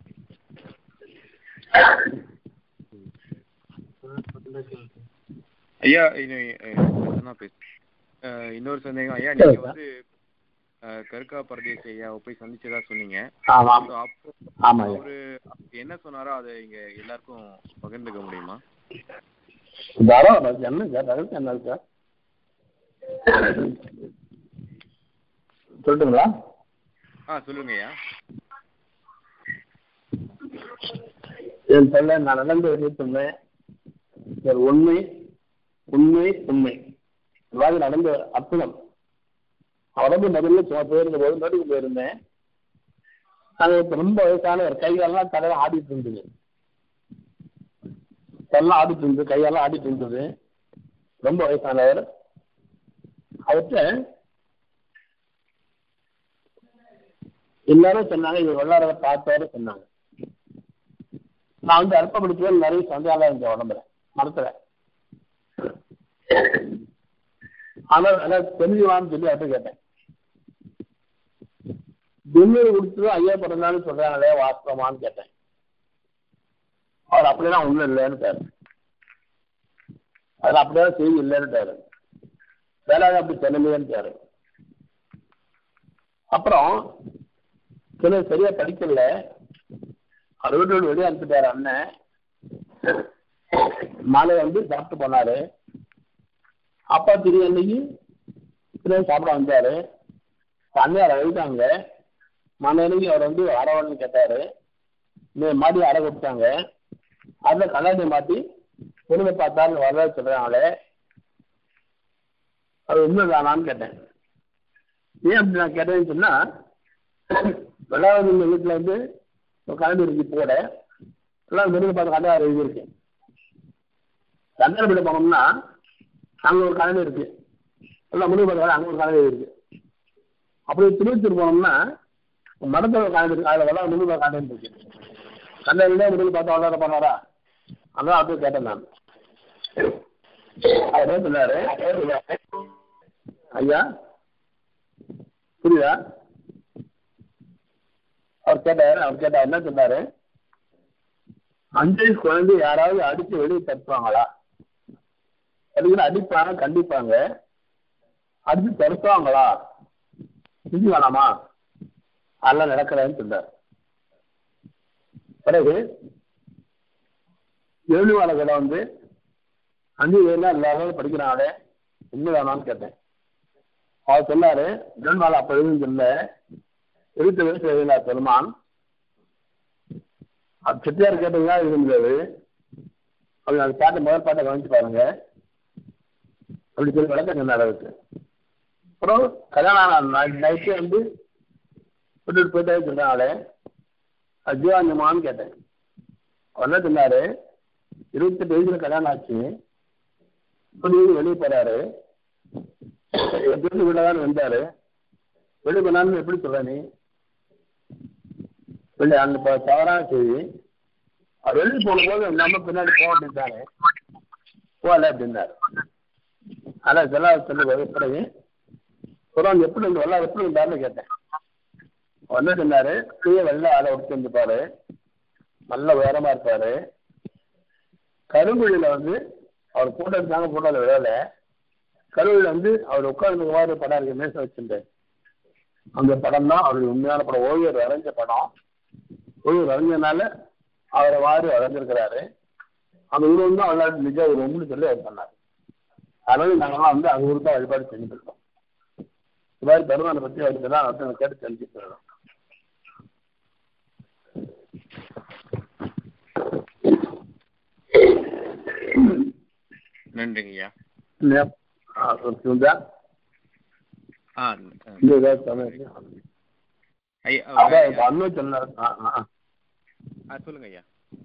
Speaker 2: ஐயா இன்னும், அஹ், நான் பேசுறேன். அஹ், இன்னொரு சந்தேகம் ஐயா நீங்க வந்து அஹ், கருக்கா பரதேசி ஐயாவை போய் சந்திச்சதா சொன்னீங்க
Speaker 3: ஆமா
Speaker 2: So, அப்போ
Speaker 3: ஆமா ஐயா
Speaker 2: அவரு என்ன சொன்னாரோ அதை இங்க எல்லாருக்கும் பகிர்ந்துக்க முடியுமா
Speaker 3: தாராளம் என்ன சார் ரகசியம் என்ன சார் சொல்லட்டுங்களா
Speaker 2: ஆ சொல்லுங்க ஐயா
Speaker 3: என் சொல்ல நான் நடந்து வெளியே சொன்னேன் ஒரு உண்மை உண்மை உண்மை இவ்வாறு நடந்த அற்புதம் உடம்பு முதல்ல சும்மா போயிருந்த போது நடுக்கு போயிருந்தேன் அது இப்ப ரொம்ப வயசான ஒரு கைகாலெல்லாம் தலையெல்லாம் ஆடிட்டு இருந்தது தலையெல்லாம் ஆடிட்டு இருந்தது கையெல்லாம் ஆடிட்டு இருந்தது ரொம்ப வயசானவர் அவர்கிட்ட எல்லாரும் சொன்னாங்க இவர் வெள்ளாரத பார்த்தவரை சொன்னாங்க நான் வந்து அல்பப்படுத்தவே நிறைய சந்தேகம் இருந்தேன் உடம்புல மரத்துல ஆனா அதான் தெரிஞ்சுவான்னு சொல்லி அவர்கிட்ட கேட்டேன் திண்ணூறு கொடுத்ததும் ஐயா பிறந்தாலும் சொல்றாங்களே வாஸ்தவமான்னு கேட்டேன் அவர் அப்படியெல்லாம் ஒண்ணும் இல்லைன்னுட்டாரு அதுல அப்படியெல்லாம் செய்தி இல்லைன்னுட்டாரு வேலை அப்படி சொல்லலையேன்ட்டாரு அப்புறம் சில சரியா படிக்கல அவர் வீட்டு விட்டு வெளியே அனுப்பிட்டாரு அண்ணன் மாலை வந்து சாப்பிட்டு போனாரு அப்பா திரு அன்னைக்கு திரு சாப்பிட வந்தாரு அண்ணையார் எழுதாங்க மனைவி அவர் வந்து அரவணன் கேட்டாரு இந்த மாடி அரை கொடுத்தாங்க அதுல கண்ணாடி மாட்டி பொண்ணு பார்த்தாரு வர சொல்றாங்களே அது உண்மைதானான்னு கேட்டேன் ஏன் அப்படி நான் கேட்டேன்னு சொன்னா வெள்ளாவது வீட்டுல வந்து ஒரு கண்ணாடி இருக்கு போட எல்லாம் வெளியில பார்த்து கண்ணாடி எழுதியிருக்கு கண்ணாடி போனோம்னா அங்க ஒரு கண்ணாடி இருக்கு எல்லாம் முடிவு பார்த்து அங்க ஒரு கண்ணாடி இருக்கு அப்படி திருவத்தூர் போனோம்னா மடத்துல ஒரு கண்ணாடி இருக்கு அதுல வெள்ளாவது முடிவு பார்த்து கண்ணாடி இருக்கு கண்ணாடியிலே முடிவு பார்த்து வளர பண்ணாரா அதான் அப்படியே கேட்டேன் நான் அவர் என்ன சொன்னாரு ஐயா புரியுதா அவர் கேட்டாரு அவர் கேட்டார் என்ன சொன்னாரு அஞ்சு வயசு குழந்தை யாராவது அடிச்சு வெளியே தட்டுவாங்களா அதுக்குன்னு அடிப்பாங்க கண்டிப்பாங்க அடிச்சு தடுப்பாங்களா செஞ்சு வேணாமா அதெல்லாம் நடக்கிறேன்னு சொன்னார் பிறகு ஏழுவாள கடை வந்து அஞ்சு ஏழு எல்லாரும் படிக்கிறாங்களே என்ன வேணாம்னு கேட்டேன் அவர் சொன்னாரு ஜென்மால அப்ப எதுவும் சொல்ல இருபத்தி வயசு எழுதினா பெருமான் அது செட்டியார் கேட்டீங்கன்னா இருந்தது அப்படி அந்த பாட்டை முதல் பாட்டை கவனிச்சு பாருங்க அப்படி சொல்லி விளக்கம் சொன்னார் அவருக்கு அப்புறம் கல்யாணம் நைட்டே வந்து விட்டுட்டு போயிட்டே சொன்னாலே அது ஜீவாஞ்சமான்னு கேட்டேன் அவர் என்ன சொன்னாரு இருபத்தெட்டு வயசுல கல்யாணம் ஆச்சு இப்படி வெளியே போறாரு எப்படி விடதான் வந்தாரு வெளியே போனாலும் எப்படி சொல்ற நீ வெளியே அந்த ப- தவறான செய்தி அவர் வெளியே போகும்போது நம்ம பின்னாடி போக அப்படின்ட்டாரு போகல அப்படின்னாரு ஆனா இதெல்லாம் சொல்லி பிறகு புறம் எப்படி இந்த வெள்ளம் எப்படி இருந்தாருன்னு கேட்டேன் அவர் என்ன சொன்னாரு கீழே வெள்ள ஆளை விட்டு வந்துப்பாரு நல்ல உயரமா இருப்பாரு கருங்குழியில வந்து அவர் போட்டோ இருந்தாங்க போட்டோல விழல கருவில வந்து அவர் உட்கார்ந்து மாதிரி படம் இருக்கு மேச வச்சிருந்தாரு அந்த படம் தான் அவருடைய உண்மையான படம் ஓவியர் வரைஞ்ச படம் ஓவியர் வரைஞ்சனால அவரை வாரி வரைஞ்சிருக்கிறாரு அந்த உருவம் தான் விளையாட்டு நிஜ உருவம்னு சொல்லி அவர் பண்ணார் அதனால நாங்கெல்லாம் வந்து அந்த ஊருக்கு தான் வழிபாடு செஞ்சுட்டு இருக்கோம் இது மாதிரி பெருமானை பத்தி அவருக்கு தான் வந்து கேட்டு தெரிஞ்சுட்டு இருக்கோம்
Speaker 2: நன்றிங்க ஐயா
Speaker 3: இல்லையா? ஆ, புரியுதா?
Speaker 2: ஆ
Speaker 3: இந்த ஏதாவது சமயம்
Speaker 2: ஐயா
Speaker 3: அதான் இப்ப அண்ணன் சொன்னார் ஆ, ஆ, ஆ.
Speaker 2: ஆ, சொல்லுங்க ஐயா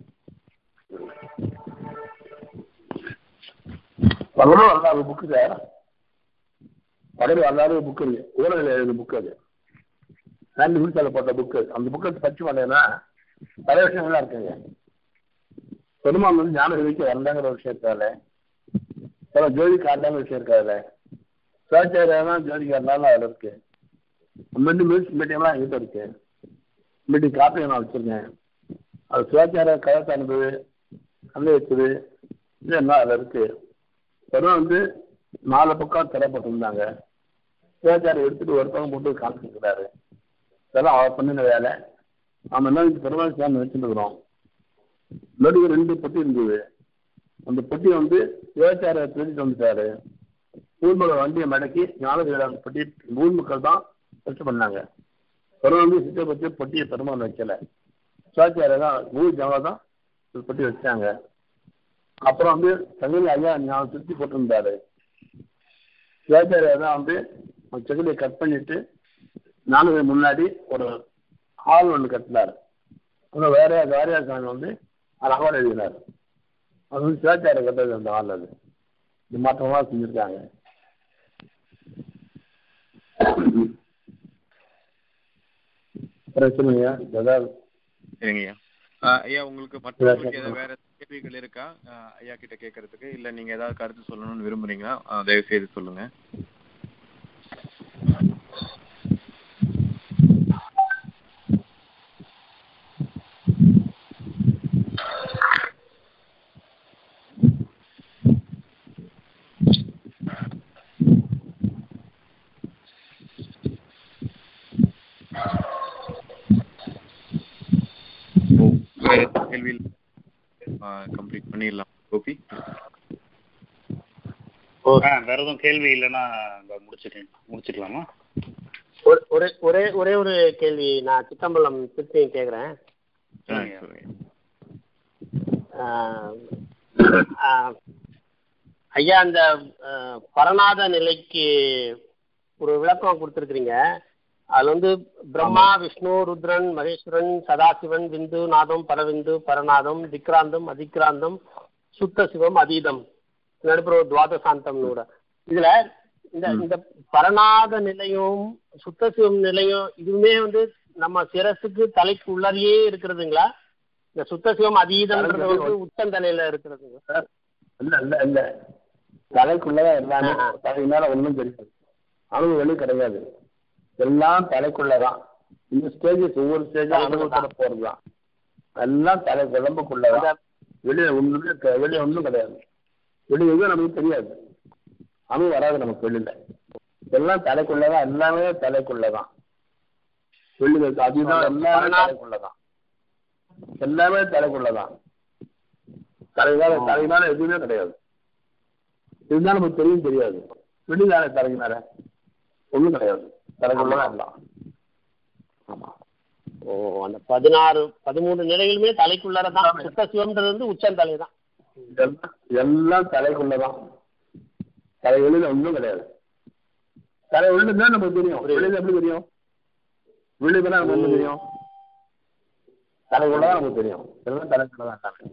Speaker 3: பகலும் வரலாறு புக்கு சார் பகல் வரலாறு புக்கு இருக்கு ஊழல் எழுதின புக்கு அது ரெண்டு வீழ்ச்சால போட்ட புக்கு அந்த புக்கை படிச்சு பண்ணேன்னா பல விஷயங்கள்லாம் இருக்குங்க பெருமாள் வந்து ஞான விதிக்க வந்தாங்கிற ஒரு விஷயத்தால சில ஜோதி காட்டான விஷயம் இருக்காதுல சிவாச்சாரியாதான் ஜோதிக்கு வந்தாலும் அதில் இருக்கு மீண்டும் மியூசிக் மீட்டிங்லாம் எங்கிட்ட இருக்கு மீட்டிங் காப்பி நான் வச்சிருக்கேன் அது சிவாச்சாரிய கதை அனுப்புது கல்வி வச்சது இது என்ன அதில் இருக்கு வெறும் வந்து நாலு பக்கம் திரைப்பட்டிருந்தாங்க சிவாச்சாரி எடுத்துட்டு ஒருத்தவங்க போட்டு காமிச்சிருக்கிறாரு இதெல்லாம் அவர் பண்ணின வேலை நாம என்ன பெருமாள் சாமி வச்சுருக்கிறோம் நடுவு ரெண்டு பொட்டி இருந்தது அந்த பொட்டி வந்து சிவாச்சாரிய திருச்சிட்டு வந்துட்டாரு ஊர்மலை வண்டியை மடக்கி ஞானதேவன் பொட்டி ஊர் மக்கள் தான் வச்சு பண்ணாங்க பெருமாள் வந்து சித்தை பற்றி பொட்டியை பெருமாள் வைக்கல சிவாச்சாரிய தான் ஊர் ஜனம் தான் பட்டி வச்சாங்க அப்புறம் வந்து தமிழ் ஐயா ஞாபகம் சுற்றி போட்டிருந்தாரு சிவாச்சாரியா தான் வந்து அந்த செகுதியை கட் பண்ணிட்டு நானும் முன்னாடி ஒரு ஹால் ஒன்று கட்டினார் அப்புறம் வேற வாரியார் சாமி வந்து அழகாக எழுதினார் அது வந்து சிவாச்சாரிய கட்டது அந்த ஹால் அது இது மாற்றமாக செஞ்சுருக்காங்க அப்புறம் சொல்லுங்க ஏதாவது
Speaker 2: சரிங்கய்யா ஆஹ் ஐயா உங்களுக்கு மற்றவங்களுக்கு ஏதாவது வேற கேள்விகள் இருக்கா ஆஹ் ஐயா கிட்ட கேட்கறதுக்கு இல்ல நீங்க ஏதாவது கருத்து சொல்லணும்னு விரும்புறீங்களா ஆஹ் தயவு செய்து சொல்லுங்க ஓ, வேற ஏதாவது கேள்வி கம்ப்ளீட் பண்ணிடலாம் கோபி
Speaker 1: ஆ, வேற எதுவும் கேள்வி இல்லைன்னா இந்த முடிச்சுக்கலாம் முடிச்சுக்கலாமா
Speaker 5: ஒரு- ஒரே ஒரே ஒரே ஒரு கேள்வி நான் சித்தம்பலம் திருப்பி கேட்குறேன்
Speaker 2: ஆ,
Speaker 1: சரிங்க.
Speaker 2: சொல்லுங்க
Speaker 5: ஐயா அந்த ஆஹ், பரநாத நிலைக்கு ஒரு விளக்கம் கொடுத்துருக்குறீங்க அதுல வந்து பிரம்மா விஷ்ணு ருத்ரன் மகேஸ்வரன் சதாசிவன் விந்து நாதம் பரவிந்து பரநாதம் திக்ராந்தம் அதிக்ராந்தம் சுத்த சிவம் அதீதம் நடுப்புற ஒரு துவாதசாந்தம்னு கூட இதுல இந்த இந்த பரநாத நிலையும் சுத்த சிவம் நிலையும் இதுவுமே வந்து நம்ம சிரசுக்கு தலைக்கு உள்ளாரியே இருக்கிறதுங்களா இந்த சுத்த சிவம் அதீதம்ன்றது வந்து உச்சந்தலையில இருக்கிறதுங்க
Speaker 3: இல்ல இல்ல இல்ல தலைக்குள்ளதான் எல்லாமே
Speaker 5: ஆ, ஆ.
Speaker 3: தலைக்கு மேல ஒண்ணும் தெரியாது அனுபவம் வெளியே கிடையாது எல்லாம் தலைக்குள்ளதான் இந்த ஸ்டேஜஸ் ஒவ்வொரு ஸ்டேஜா அனுபவத்தோட போறதுதான் எல்லாம் தலை உடம்புக்குள்ளதான் வெளியே ஒண்ணுமே க- வெளியே ஒண்ணும் கிடையாது வெளியே எதுவும் நமக்கு தெரியாது அனுபவம் வராது நமக்கு வெளியில எல்லாம் தலைக்குள்ளதான் எல்லாமே தலைக்குள்ளதான் வெளியில இருக்கு. அதுதான் எல்லாமே தலைக்குள்ளதான் எல்லாமே தலைக்குள்ளதான் தலைவார தலையினால எதுவுமே கிடையாது இதுதான் நமக்கு தெரியும் தெரியாது வெளியிலான தலையினால ஒண்ணும் கிடையாது தலைக்குள்ளதான் எல்லாம் ஆமா
Speaker 5: ஓ அந்த பதினாறு பதிமூணு நிலைகளுமே தலைக்குள்ளாரதான் சுத்த சிவம்ன்றது வந்து உச்சந்தலை தான்
Speaker 3: எல்லாம் எல்லாம் தலைக்குள்ளதான் தலை வெளியில ஒண்ணும் கிடையாது தலை உள்ள தான் நமக்கு தெரியும் வெளியில எப்படி தெரியும் வெளியில தான் நமக்கு என்ன தெரியும் தலைக்குள்ளதான் நமக்கு தெரியும் எல்லாம் தலைக்குள்ளதான் எல்லாமே.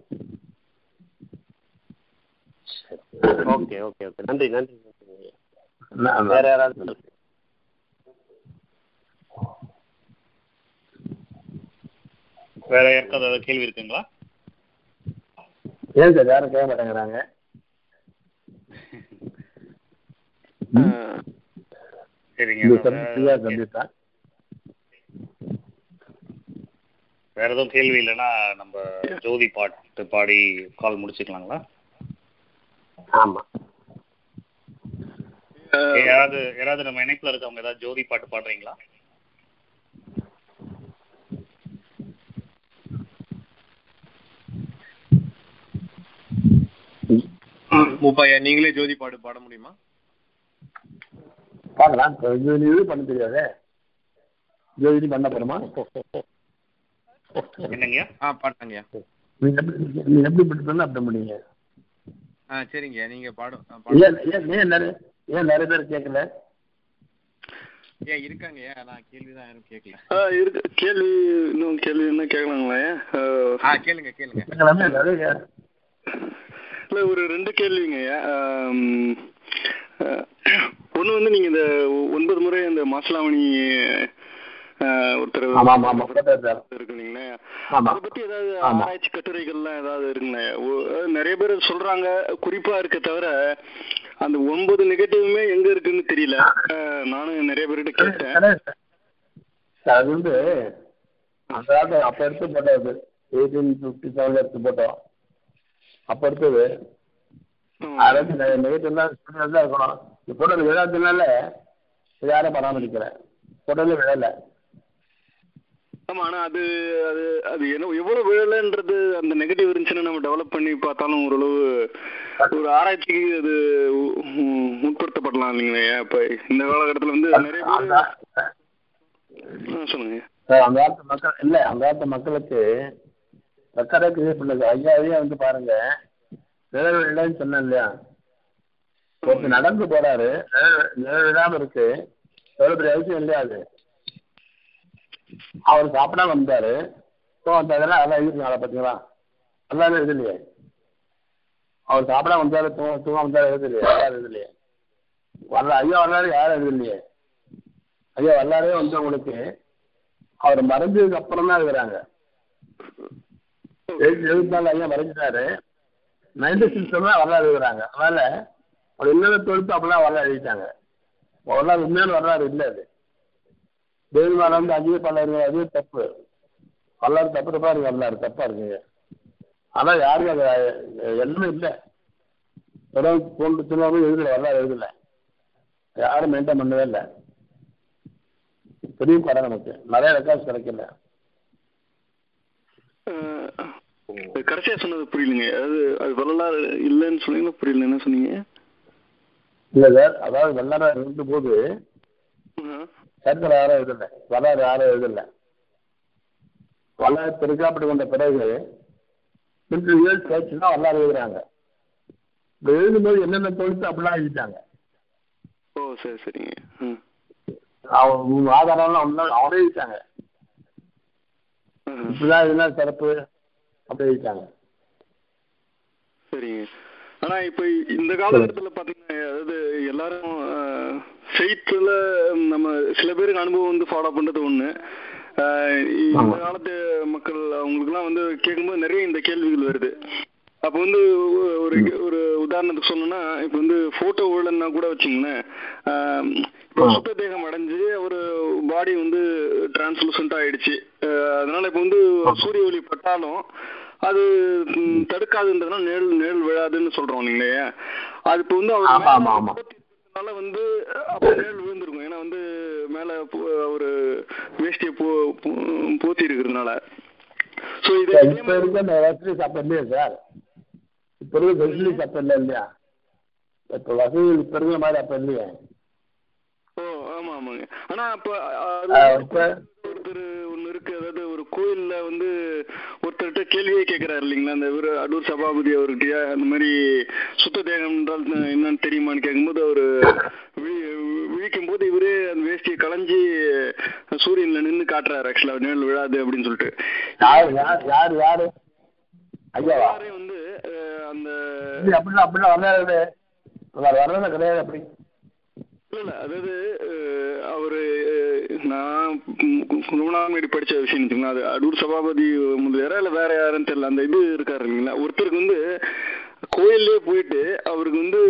Speaker 5: ஓகே ஓகே ஓகே நன்றி நன்றி நன்றி.
Speaker 3: என்ன- என்ன-
Speaker 5: வேற யாராவது சொல்லுங்க.
Speaker 1: வேற யாருக்காவது ஏதாவது கேள்வி இருக்குங்களா
Speaker 3: ஏன் சார் யாரும் கேட்க மாட்டேங்கிறாங்க
Speaker 1: சரிங்க
Speaker 3: இந்த
Speaker 1: வேற-
Speaker 3: சப்ஜெக்ட் ஃப்ரீயா சப்ஜெக்டா
Speaker 1: வேற எதுவும் கேள்வி இல்லைன்னா நம்ம ஜோதி பாட்டு பாடி கால் முடிச்சுக்கலாங்களா
Speaker 5: ஆமா
Speaker 1: யாராவது யாராவது நம்ம இணைப்புல இருக்கவங்க ஏதாவது ஜோதி பாட்டு பாடுறீங்களா
Speaker 2: மூப்பாயா நீங்களே ஜோதி பாடு பாட முடியுமா
Speaker 3: பார்க்கலாம் இப்ப இது இது பண்ண தெரியாதே ஜோதி பண்ண போறோமா
Speaker 1: என்னங்கய்யா
Speaker 2: ஆ பாட்டாங்கய்யா
Speaker 3: நீங்க எப்படி நீங்க எப்படி பண்ணணும் அப்படி முடியுங்க
Speaker 2: ஆ சரிங்கய்யா நீங்க பாடும் ஆ, பாடுங்க
Speaker 3: ஏன் ஏன் ஏன் நிறைய ஏன் நிறைய பேர் கேட்கல
Speaker 2: ஏன் இருக்காங்கய்யா நான் கேள்விதான் யாரும் கேட்கல
Speaker 6: ஆ இருக்கு கேள்வி இன்னும் கேள்வி என்ன கேட்கலாங்களா ஆ,
Speaker 2: ஆ கேளுங்க கேளுங்க
Speaker 3: கேட்கலாமே நிறைய
Speaker 6: இல்ல ஒரு ரெண்டு கேள்விங்க ஒன்று வந்து நீங்க இந்த ஒன்பது முறை அந்த மாசலாமணி ஆ, ஒருத்தர்
Speaker 3: ஆமா ஆமா ஆமா கேட்டாரு சார்
Speaker 6: இருக்குங்களே
Speaker 3: ஆமா
Speaker 6: அதை பத்தி ஏதாவது
Speaker 3: ஆமா.
Speaker 6: ஆராய்ச்சி கட்டுரைகள்லாம் ஏதாவது இருக்குங்களே ஒ- அதாவது நிறைய பேர் சொல்றாங்க குறிப்பா இருக்க தவிர அந்த ஒன்பது நெகட்டிவுமே எங்க இருக்குன்னு தெரியல ஆ, நானும் நிறைய பேர்கிட்ட கேட்டேன்
Speaker 3: கிடையாது சார் அது வந்து அந்த காலத்துல அப்ப எடுத்து போட்டது எயிட்டீன் ஃபிஃப்டி செவன்ல எடுத்து போட்டோம் அப்ப எடுத்தது அதாவது நெகட்டிவ் தான் ஸ்டூடெண்ட் தான் இருக்கணும் இந்த போட்டோல விழாதுனால இது யாரும் பராமரிக்கல போட்டோல விழல
Speaker 6: ஆமா ஆனா அது அது அது என்ன எவ்வளவு விழலைன்றது அந்த நெகட்டிவ் இருந்துச்சுன்னா நம்ம டெவலப் பண்ணி பார்த்தாலும் ஓரளவு ஒரு ஆராய்ச்சிக்கு அது உ- உ- உட்படுத்தப்படலாம் இல்லைங்களா இப்ப இந்த காலகட்டத்துல வந்து நிறைய பேர்
Speaker 3: அந்த-
Speaker 6: ஆ, சொல்லுங்க
Speaker 3: சார் அந்த காலத்து மக்கள் இல்ல அந்த காலத்து மக்களுக்கு ரெக்கார்டே கிரியேட் பண்ணது ஐயாவே வந்து பாருங்க நிழல் இல்லைன்னு சொன்னேன் இல்லையா ஒருத்தர் நடந்து போறாரு நிழல் நிழல் விடாம இருக்கு எவ்வளவு பெரிய அவசியம் இல்லையா அது அவர் சாப்பிடாம வந்தாரு ஸோ அந்த இதெல்லாம் அதெல்லாம் எழுதிருக்காங்க பார்த்தீங்களா எல்லாமே எழுது இல்லையே அவர் சாப்பிடாம வந்தாரு தூங்க தூங்க வந்தாரு எழுது இல்லையே யாரும் எழுது இல்லையே வரல ஐயா வரலாறு யாரும் எழுது இல்லையே ஐயா வரலாறே வந்து உங்களுக்கு அவர் மறைஞ்சதுக்கு அப்புறம் தான் எழுதுறாங்க எழுதி எழுபத்தி நாலு ஐயா மறைஞ்சிட்டாரு நைன்டி சிக்ஸ் தான் வரலாறு எழுதுறாங்க அதனால அவர் இன்னொரு தொழுத்து அப்படிலாம் வரலாறு எழுதிட்டாங்க வரலாறு உண்மையான வரலாறு இல்லை அது தேவிமால வந்து அஜீவ பண்ணாரு அதுவே தப்பு வரலாறு தப்பு தப்பா இருக்கு வரலாறு தப்பா இருக்குங்க ஆனா யாருக்கும் அது எல்லாமே இல்லை தொடர்ந்து போன்று திரும்ப எழுதல வரலாறு எழுதல யாரும் மெயின்டைன் பண்ணவே இல்லை பெரிய படம் நமக்கு நிறைய ரெக்கார்ட்ஸ் கிடைக்கல
Speaker 6: அஹ் கடைசியா சொன்னது புரியலங்க அது அது வரலாறு இல்லைன்னு சொன்னீங்கன்னா புரியல என்ன சொன்னீங்க
Speaker 3: இல்ல சார் அதாவது வெள்ளாரம் இருந்த போது
Speaker 6: ஆஹ்.
Speaker 3: சரித்திரம் யாரும் எழுதல வரலாறு யாரும் எழுதல வரலாறு திருக்காப்பட்டு கொண்ட பிறகு பிரிண்ட் இயர்ஸ் கழிச்சு தான் வரலாறு எழுதுறாங்க இப்படி எழுதும்போது என்னென்ன தொழிற்சு அப்படிலாம் எழுதிட்டாங்க
Speaker 6: ஓ சரி சரிங்க ம்
Speaker 3: அவங்க ஆதாரம்லாம் ஒன்றா அவரே எழுதிட்டாங்க
Speaker 6: ஆஹ்.
Speaker 3: இப்படிதான் எழுதினா சிறப்பு அப்படி எழுதிட்டாங்க
Speaker 6: சரிங்க ஆனா இப்ப இந்த காலகட்டத்துல பாத்தீங்கன்னா அதாவது எல்லாரும் அஹ், செய்தில நம்ம சில பேருக்கு அனுபவம் வந்து ஃபாலோ பண்றது ஒண்ணு அஹ், இந்த
Speaker 3: ஆமா.
Speaker 6: காலத்து மக்கள் அவங்களுக்குலாம் வந்து கேட்கும்போது நிறைய இந்த கேள்விகள் வருது அப்போ வந்து ஒ- ஒரு ஒரு உதாரணத்துக்கு சொல்லணும்னா இப்போ வந்து போட்டோ ஊழல்னா கூட வச்சுங்களேன் ஆஹ் இப்போ
Speaker 3: ஆ.
Speaker 6: சுத்த தேகம் அடைஞ்சு ஒரு பாடி வந்து டிரான்ஸ்லூசன்ட் ஆயிடுச்சு ஆஹ் அதனால இப்போ வந்து சூரிய ஒளி பட்டாலும் அது ம், தடுக்காதுன்றதுனால நிழல் நிழல் விழாதுன்னு சொல்றோம் நீங்களே அது இப்போ வந்து அவர்
Speaker 3: ஆமா,
Speaker 6: மேல
Speaker 3: ஆமா, ஆமா.
Speaker 6: போத்தி இருக்கிறதுனால வந்து அப்போ நிழல் விழுந்திருக்கும் ஏன்னா வந்து மேல போ- ஒரு வேஷ்டியை போ போ- போத்தி இருக்கிறதுனால ஸோ இது
Speaker 3: சார்,
Speaker 6: இதே
Speaker 3: இப்ப
Speaker 6: மாதிரி-
Speaker 3: இருக்க இந்த வசதி சட்டம் இல்லையா சார் இப்ப இருக்க ஃபெசிலிட்டி சட்டம் இல்லை இல்லையா இப்ப வசதி இப்ப இருக்கிற மாதிரி அப்ப இல்லையா
Speaker 6: ஓ ஆமா ஆமாங்க ஆனா அப்ப அது
Speaker 3: ஆ, இப்ப
Speaker 6: ஒருத்தர் ஒண்ணு இருக்கு அதாவது ஒரு கோயில்ல வந்து ஒருத்தர்கிட்ட கேள்வியே கேட்கிறாரு இல்லைங்களா அந்த இவரு அடூர் சபாபதி அவர்கிட்டயா அந்த மாதிரி சுத்த தேகம் என்றால் என்னன்னு தெரியுமான்னு கேட்கும்போது அவரு விழி- விழிக்கும் போது இவரே அந்த வேஷ்டியை களைஞ்சி சூரியன்ல நின்னு காட்டுறாரு ஆக்சுவலா நிழல் விழாது அப்படின்னு சொல்லிட்டு
Speaker 3: யாரு யார் யார் யாரு ஐயாவா
Speaker 6: எல்லாரையும் வந்து அஹ், அந்த
Speaker 3: இது அப்படிலாம் அப்படிலாம் வரலாறு வரலாறு கிடையாது அப்படி
Speaker 6: இல்ல இல்ல அதாவது அஹ், அவரு அஹ், நான் குருவனாமேடி படிச்ச விஷயம் வச்சுக்கோங்க அது அடூர் சபாபதி முதலியாரா இல்ல வேற யாருன்னு தெரியல அந்த இது இருக்காரு இல்லைங்களா ஒருத்தருக்கு வந்து கோயிலே போயிட்டு அவருக்கு வந்து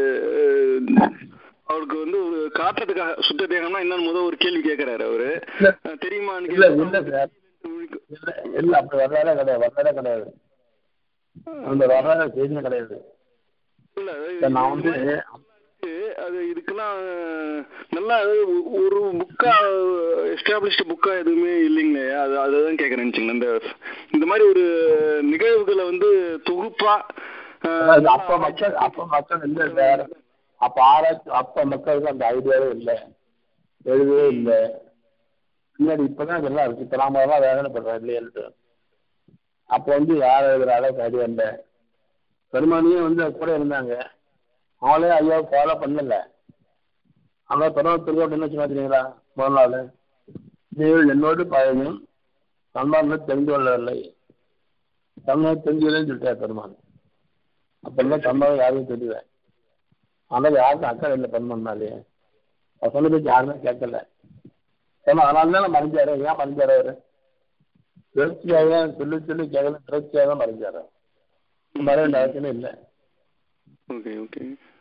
Speaker 6: அஹ், அவருக்கு வந்து ஒரு காட்டுறதுக்காக சுத்த தேகம்னா என்னன்னு முத ஒரு கேள்வி கேட்கறாரு அவரு
Speaker 3: இல்ல.
Speaker 6: அஹ், தெரியுமான்னு
Speaker 3: இல்ல
Speaker 6: கேட்டா
Speaker 3: இல்ல சார் இல்ல இல்ல அப்படி வரலாறே கிடையாது வரலாறே கிடையாது அந்த வரலாறு செய்தியே கிடையாது
Speaker 6: இல்ல
Speaker 3: சார், நான் வந்து
Speaker 6: அது இதுக்கெல்லாம் நல்லா ஒ- ஒரு புக்கா எஸ்டாப்ளிஷ்டு புக்கா எதுவுமே இல்லைங்களே அது அதுதான் கேட்கறேன் வச்சுங்களேன் இந்த இந்த மாதிரி ஒரு நிகழ்வுகளை வந்து தொகுப்பா அஹ்,
Speaker 3: அதாவது அப்ப மக்கள் அப்ப மக்கள் இல்ல சார் அப்ப ஆராய்ச்சி அப்ப மக்களுக்கு அந்த ஐடியாவே இல்லை எழுதவே இல்லை பின்னாடி இப்பதான் இதெல்லாம் இருக்கு இப்ப நாம எல்லாம் வேதனைப்படுறோம் இல்லையான்ட்டு அப்ப வந்து யார் எழுதுற அளவுக்கு ஐடியா இல்லை பெருமானியே வந்து அது கூட இருந்தாங்க அவங்களே ஐயா ஃபாலோ பண்ணல அவங்க பெருமத்துக்கு அப்படின்னு வச்சு பார்த்தீங்களா முதல் நாள் நீங்கள் என்னோடு பயணம் சன்மானம் தெரிந்து கொள்ளவில்லை சன்மானம் தெரிஞ்சு கொள்ளன்னு சொல்லிட்டார் பெருமான் அப்பெல்லாம் சன்மானம் யாருக்கும் தெரியல ஆனால் யாருக்கும் அக்கறை இல்லை பெருமானாலே அவர் சொன்ன பேச்சு யாருமே கேட்கல ஏன்னா அதனால தான் மறைஞ்சாரு ஏன் மறைஞ்சாரு அவரு திருச்சியாக தான் சொல்லி சொல்லி கேட்கல திருச்சியாக தான் மறைஞ்சாரு மறைய வேண்டிய அவசியமே இல்லை
Speaker 6: ஓகே ஓகே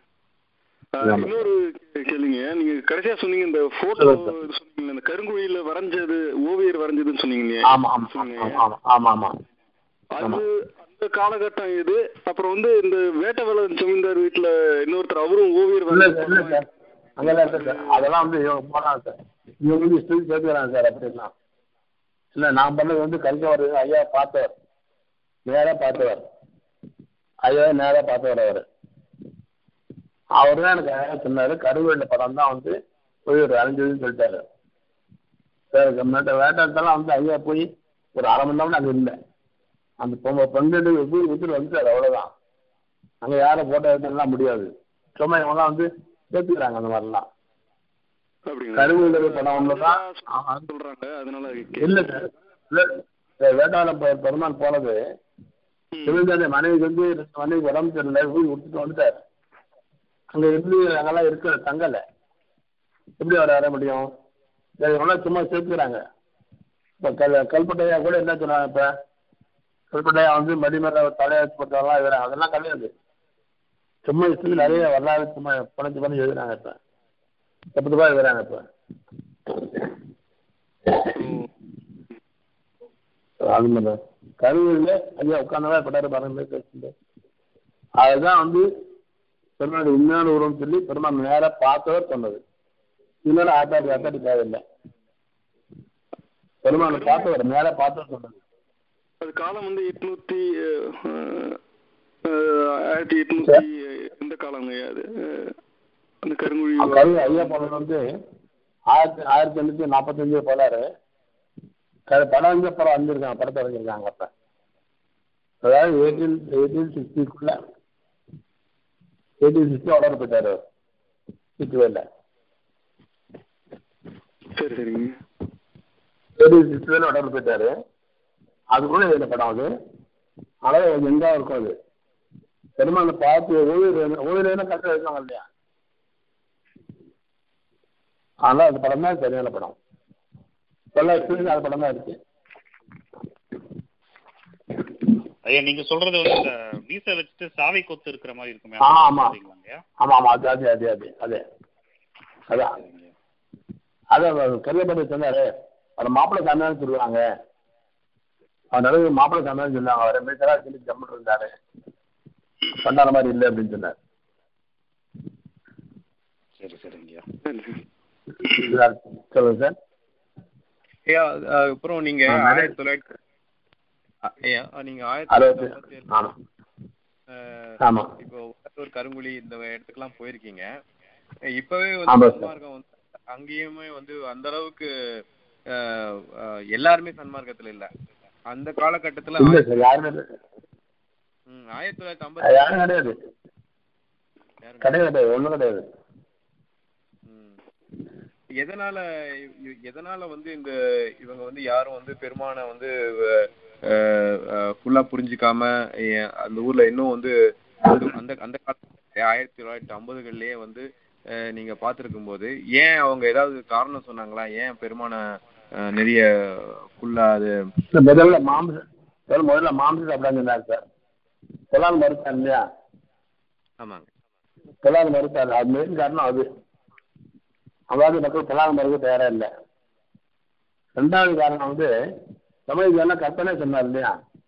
Speaker 3: ஆமா.
Speaker 6: இன்னொரு கே- கேளுங்க நீங்க கடைசியா சொன்னீங்க இந்த போட்டோ
Speaker 3: சொல்லுங்க சார்.
Speaker 6: சொன்னீங்க இந்த கருங்குழியில வரைஞ்சது ஓவியர் வரைஞ்சதுன்னு சொன்னீங்க
Speaker 3: ஆமா ஆமா
Speaker 6: சொன்னீங்க.
Speaker 3: ஆமா ஆமா ஆமா
Speaker 6: அது
Speaker 3: ஆமா.
Speaker 6: அந்த காலகட்டம் இது அப்புறம் வந்து இந்த வேட்டவேலன் ஜமீன்தார் வீட்டுல இன்னொருத்தர் அவரும் ஓவியர்
Speaker 3: இல்ல சார் இல்ல
Speaker 6: வரைஞ்சது
Speaker 3: சார் அங்கெல்லாம் இல்லை சார் அதெல்லாம் வந்து இவங்க போனாங்க சார் இவங்க வந்து ஸ்டூடெண்ட் சேர்த்துக்கிறாங்க சார் அப்படின்னா இல்லை நான் பண்ணது வந்து கல்கவர் ஐயா பார்த்தவர் நேராக பார்த்தவர் ஐயா நேராக பார்த்தவர் அவர் அவர் தான் எனக்கு அழகா சொன்னாரு கருவேல படம் தான் வந்து போய் ஒரு அரைஞ்சதுன்னு சொல்லிட்டாரு சார் கம்மிட்ட வேட்டாட்டெல்லாம் வந்து ஐயா போய் ஒரு அரை மணி நேரம் அங்கே இல்லை அந்த பொ- பன்னெண்டு வீடு வித்துட்டு வந்துட்டாரு அவ்வளவுதான் அங்க யாரும் போட்டோ எடுத்துலாம் முடியாது சும்மா இவங்கலாம் வந்து சேர்த்துக்கிறாங்க அந்த மாதிரிலாம்
Speaker 6: அப்படிங்களா
Speaker 3: கருவூல படம் ஒண்ணுதான் ஆஹா.
Speaker 6: சொல்றாங்க அதனால
Speaker 3: இல்ல சார் இல்ல சார், வேட்டாளம் பெ- பெருமாள் போனது சிவந்தாண்டி மனைவிக்கு வந்து ரெண்டு மனைவி உடம்பு தெரியல போய் விட்டுட்டு வந்துட்டார் அங்க இருந்து அங்கெல்லாம் இருக்கிற தங்கல எப்படி அவர் வர முடியும் சரி, இவங்கெல்லாம் சும்மா சேர்த்துக்கிறாங்க இப்ப கல் கல்பட்டையா கூட என்ன சொன்னாங்க இப்ப கல்பட்டையா வந்து மடிமேல தலையாச்சு போட்டவங்களாம் எழுதுறாங்க அதெல்லாம் கிடையாது சும்மா இஷ்டத்துக்கு நிறைய வரலாறு சும்மா பணச்சு பண்ணி எழுதுறாங்க இப்ப தப்பு தப்பா எழுதுறாங்க இப்ப அது மாதிரி கருவில ஐயா உட்காந்தவா பட்டாரு பாருங்க பேசுறது அதுதான் வந்து பெருமாள் உண்மையான உருவம் சொல்லி பெருமாள் நேரா பார்த்தவர் சொன்னது இதனால ஆத்தாடி ஆத்தாடி தேவையில்லை பெருமாளை பார்த்தவர் நேரா பார்த்தவர் சொன்னது
Speaker 6: அது காலம் வந்து எட்நூத்தி அஹ், அஹ், ஆயிரத்தி எட்நூத்தி இந்த காலங்க அது அஹ், அந்த கருங்குழி
Speaker 3: கருவி ஐயா போனது வந்து ஆயிரத்தி ஆயிரத்தி எண்ணூத்தி நாற்பத்தஞ்சு போலாரு க- படம் வந்து அப்புறம் வந்திருக்காங்க படத்தை வரைஞ்சிருக்காங்க அப்ப அதாவது எயிட்டீன் எயிட்டீன் சிக்ஸ்டிக்குள்ள எயிட்டீன் சிக்ஸ்டி வளர போயிட்டாரு சிக்ஸ்டிவேல
Speaker 6: சரி சரிங்க
Speaker 3: எயிட்டீன் சிக்ஸ்டிவேல வளர போயிட்டாரு அதுக்குள்ள எழுதின படம் அது ஆனால் எங்க இருக்கும் அது பெருமாள் பார்த்து ஓய்வு ஓய்வுல கரெக்டாக இருக்காங்க இல்லையா ஆனால் அந்த படம் தான் சரியான படம் எல்லா எக்ஸ்பீரியன்ஸ் அந்த படம் தான் இருக்கு
Speaker 1: ஐயா நீங்க சொல்றது வந்து இந்த மீசை வச்சுட்டு சாவி கொத்து இருக்கிற மாதிரி இருக்குமே
Speaker 3: ஆ, ஆமா.
Speaker 1: ஐயா
Speaker 3: ஆமா ஆமா அது அது அது அது அதே அதான் அதான் கரியப்பட்டி சொன்னாரு அவர் மாப்பிள்ளை சாமியான்னு சொல்லுவாங்க அவர் நடுவு மாப்பிள்ளை சாமியான்னு சொன்னாங்க அவர் மீசரா சொல்லி ஜம்முட்டு இருந்தாரு பண்ணாத மாதிரி இல்லை அப்படின்னு சொன்னார்
Speaker 1: சரி சரிங்கய்யா
Speaker 3: இதுதான் சொல்லுங்க சார்
Speaker 2: ஐயா அஹ் அப்புறம் நீங்க
Speaker 3: ஆ, நிறைய-
Speaker 2: ஆயிரத்தி தொள்ளாயிரத்தி அ- ஐயா நீங்க ஆயிரத்தி
Speaker 3: அறுபது
Speaker 2: தொள்ளாயிரத்தி ஐம்பத்தி
Speaker 3: ஆமா
Speaker 2: அஹ்,
Speaker 3: ஆமா
Speaker 2: இப்போ ஒரு கருங்குழி இந்த இடத்துக்குலாம் போயிருக்கீங்க அஹ் இப்பவே
Speaker 3: ஆமா
Speaker 2: வந்து
Speaker 3: சார்.
Speaker 2: சன்மார்க்கம் வந்து அங்கேயுமே வந்து அந்த அளவுக்கு அஹ், அஹ், எல்லாருமே சன்மார்க்கத்துல இல்ல அந்த காலகட்டத்துல
Speaker 3: இல்ல
Speaker 2: ஆயிரத்தி-
Speaker 3: சார் யாருமே இல்லை.
Speaker 2: ம், ஆயிரத்தி தொள்ளாயிரத்தி
Speaker 3: அது
Speaker 2: ஐம்பத்தி
Speaker 3: யாரும் கிடையாது
Speaker 2: யாருங்க?
Speaker 3: கிடையாது கிடையாது ஒண்ணும் கிடையாது
Speaker 2: ம். எதனால இ- எதனால வந்து இந்த இவங்க வந்து யாரும் வந்து பெருமானை வந்து ஃபுல்லா புரிஞ்சுக்காம ஏ- அந்த ஊர்ல இன்னும் வந்து அந்த அந்த அந்த காலத்துல ஆயிரத்தி தொள்ளாயிரத்தி ஐம்பதுகள்லயே வந்து அஹ், நீங்க பார்த்திருக்கும் போது ஏன் அவங்க ஏதாவது காரணம் சொன்னாங்களா ஏன் பெருமான நிறைய ஃபுல்லா அது
Speaker 3: இல்ல, முதல்ல மாம்சம் சார் முதல்ல மாம்சம் சாப்பிடான்னு சொன்னார் சார் சொல்லாது மறுத்தார் இல்லையா
Speaker 2: ஆமாங்க
Speaker 3: சொல்லாது மறுத்தார் அது மெயின் காரணம் அது அதாவது மக்கள் சொல்லாத மறுக்க தயாரா இல்லை ரெண்டாவது காரணம் வந்து சமயத்துக்கு எல்லாம் கற்பனை சொன்னார் இல்லையா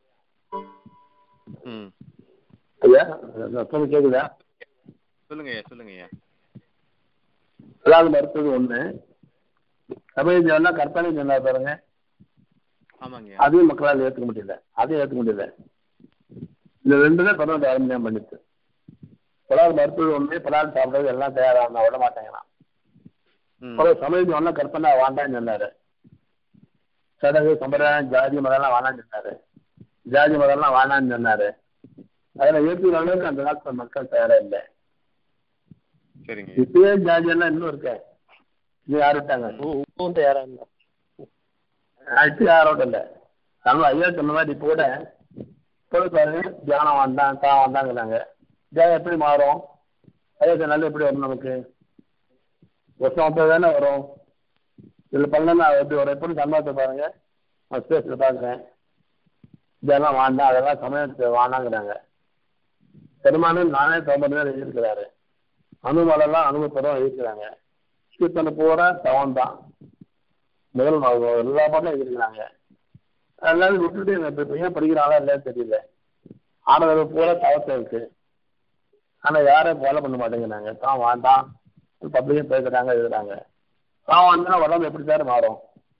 Speaker 2: ம்
Speaker 3: ஐயா சொல்லு கேக்குதா
Speaker 2: சொல்லுங்க ஐயா சொல்லுங்க ஐயா
Speaker 3: சொல்லாது மறுத்தது ஒண்ணு சமயத்துக்கு எல்லாம் கற்பனை சொன்னார் பாருங்க
Speaker 2: ஆமாங்க ஐயா
Speaker 3: அதையும் மக்களால் ஏற்றுக்க முடியல அதையும் ஏற்றுக்க முடியல இந்த ரெண்டு தான் பதினெட்டு ஆரம்பியம் பண்ணிச்சு பலால் மருத்துவ ஒண்ணு பலால் சாப்பிட்றது எல்லாம் தயாராக விட மாட்டேங்கிறான்
Speaker 2: ம்
Speaker 3: அப்புறம் சமயத்து ஒன்றும் கற்பனை வேண்டாம்னு சொன்னாரு சடங்கு சம்பிரதாயம் ஜாதி மதம்லாம் வேணாம்னு சொன்னாரு ஜாதி மதம்லாம் வேணாம்னு சொன்னாரு அதில் ஏற்றுக்கிற அளவுக்கு அந்த காலத்துல மக்கள் தயாரா இல்லை
Speaker 2: சரிங்க
Speaker 3: இப்பயே ஜாதி எல்லாம் இன்னும் இருக்க இது யார் விட்டாங்க
Speaker 5: இப்பவும் தயாரா இல்லை
Speaker 3: அடுத்து யாரோட இல்லை நம்ம ஐயா சொன்ன மாதிரி இப்போ கூட இப்போ பாருங்க தியானம் வந்தான் தான் வந்தாங்கிறாங்க தியானம் எப்படி மாறும் ஐயா சொன்னாலும் எப்படி வரும் நமக்கு வருஷம் வந்தது தானே வரும் இதில் பண்ணலன்னா எப்படி வரும் எப்படி சம்பளத்தை பாருங்க நான் ஸ்பேஸில் பார்க்குறேன் இதெல்லாம் வேண்டாம் அதெல்லாம் சமயத்தை வேணாங்கிறாங்க பெருமானும் நானே தோம்பது பேர் எழுதியிருக்கிறாரு அனுமலெல்லாம் அனுபவப்படம் எழுதிக்கிறாங்க கீர்த்தனை பூரா தவம் தான் முதல் நாள் எல்லா பாட்டும் எழுதிருக்கிறாங்க எல்லாரும் விட்டுட்டு எனக்கு இப்ப ஏன் படிக்கிறாங்களா இல்லைன்னு தெரியல ஆனது பூரா தவத்தை இருக்கு ஆனா யாரும் ஃபாலோ பண்ண மாட்டேங்கிறாங்க தான் வேண்டாம் பப்ளிக்கும் பேசுறாங்க எழுதுறாங்க தான் வந்தா உடம்பு எப்படி சார் மாறும்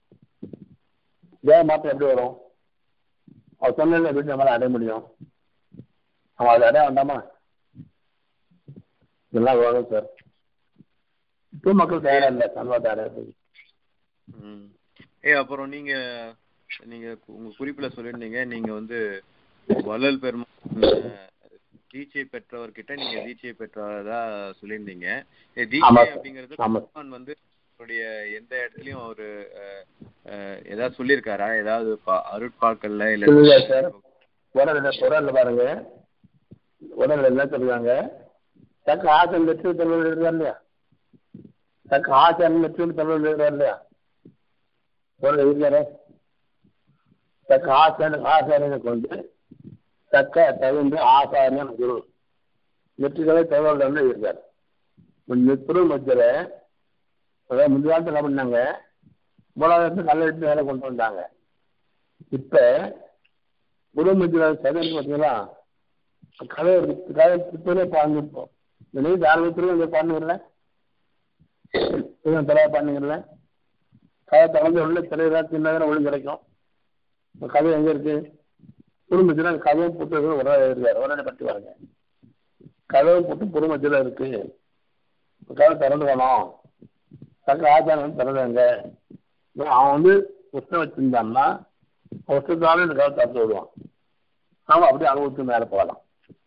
Speaker 3: ஏன் மாற்றம் எப்படி வரும் அவர் சொன்ன எப்படி நம்மளால அடைய முடியும் அவன் அதை அடைய வேண்டாமா இதெல்லாம் வரும் சார் இப்போ மக்கள் தயாரா இல்லை சன்வா தயாரா இருக்கு
Speaker 2: ம் ஏ அப்புறம் நீங்க நீங்க கு- உங்க குறிப்புல சொல்லியிருந்தீங்க நீங்க வந்து வள்ளல் பெருமான் தீட்சை பெற்றவர்கிட்ட நீங்க தீட்சை பெற்றதா சொல்லியிருந்தீங்க இது தீட்சை
Speaker 3: ஆமா.
Speaker 2: அப்படிங்கிறது
Speaker 3: ஆமா.
Speaker 2: பெருமான் வந்து அவருடைய எந்த இடத்துலயும் அவரு அஹ், அஹ், ஏதாவது சொல்லியிருக்காரா ஏதாவது பா- அருட்பாக்கள்ல
Speaker 3: இல்ல
Speaker 2: இல்ல
Speaker 3: சார் உடல்ல உடல்ல பாருங்க உடல்ல என்ன சொல்லுவாங்க தக்க ஆசன் வெற்றி தமிழ் எழுதுறா இல்லையா தக்க ஆசன் வெற்றி தமிழ் எழுதுறா இல்லையா உடல் எழுதுறாரு தக்க ஆசன் ஆசாரியனை கொண்டு தக்க தகுந்த ஆசாரியன் குரு வெற்றிகளை தமிழ் எழுதியிருக்காரு நிற்புற மத்தியில அதாவது முந்தைய காலத்துல என்ன பண்ணாங்க மூலாதாரத்து நல்ல எடுத்து வேலை கொண்டு வந்தாங்க இப்ப குருமத்தியில் சதன் பார்த்தீங்களா கதை கதை பித்தலே பாண்டிப்போம் நினைவு ஆரம்பத்திலும் இந்த பாண்டுங்கள்ல தலையா பாண்டுங்கள்ல கதை திறந்து உள்ள தலைவரா சின்னதாக ஒளி கிடைக்கும் இப்ப கதை எங்க இருக்கு குடும்பத்தில் கதவும் புத்தகம் உடனே எழுதிருக்காரு உடனே பற்றி வாருங்க கதவும் புட்டு குடும்பத்தில் இருக்கு கதை திறந்து வேணும் தக்க ஆச்சாரம் திறந்தாங்க அவன் வந்து புத்தகம் வச்சிருந்தான்னா வருஷத்தாலும் இந்த காலத்தை திறந்து விடுவான் நாம அப்படியே அனுபவத்துக்கு மேலே போகலாம்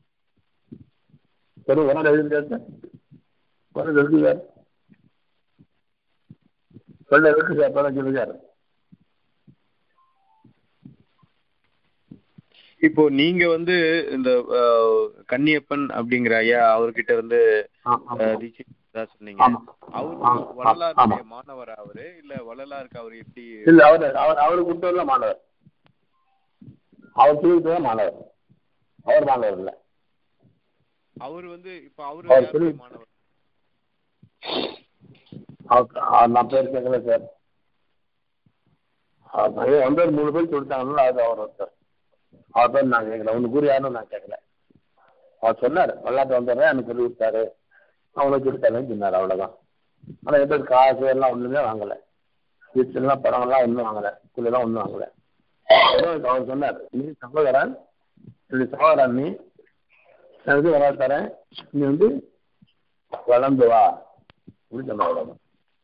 Speaker 3: சரி உடனே எழுதிருக்காரு உடனே எழுதுவார் சொல்ல இருக்கு சார் இப்பதான் சொல்லுவார்
Speaker 2: இப்போ நீங்க வந்து இந்த அஹ், கன்னியப்பன் அப்படிங்கிற ஐயா அவர்கிட்ட வந்து அஹ், தீட்சை பெற்றதா சொன்னீங்க
Speaker 3: ஆமா.
Speaker 2: அவரு
Speaker 3: ஆமா, ஆமா.
Speaker 2: வள்ளலாருடைய மாணவரா அவரு இல்ல வள்ளலாருக்கு அவர் எப்படி
Speaker 3: இல்ல அவர் அவர் அவரு கொடுத்தவர்ல மாணவர் அவர் சொல்லிட்டு தான் மாணவர் அவர் மாணவர் இல்ல
Speaker 2: அவர் வந்து இப்ப அவரு
Speaker 3: அவர்
Speaker 2: யாருடைய
Speaker 3: சொல்லி-
Speaker 2: மாணவர்
Speaker 3: அவர் அவர் நான் பேர் கேட்கல சார் அவர் நிறைய வந்து ஒரு மூணு பேர் கொடுத்தாங்கன்னா அது அவர் ஒருத்தர் அவர் பேர் நான் கேட்கல ஒன்று கூறி யாருன்னு நான் கேட்கல அவர் சொன்னார் விளையாட்டு வந்தாரு எனக்கு சொல்லி கொடுத்தாரு அவனுக்கு கொடுத்தாருன்னு சொன்னார் அவ்வளவுதான் ஆனா எந்த காசு எல்லாம் ஒண்ணுமே வாங்கல வீட்டுலாம் படம் எல்லாம் ஒண்ணும் வாங்கல குள்ளெல்லாம் ஒண்ணும் வாங்கல ஏதோ அவர் சொன்னார் நீ சகோதரன் நீ சகோதரன் நீ நான் வந்து வர தரேன் நீ வந்து வளர்ந்து வா அப்படின்னு சொன்ன அவ்வளவுதான்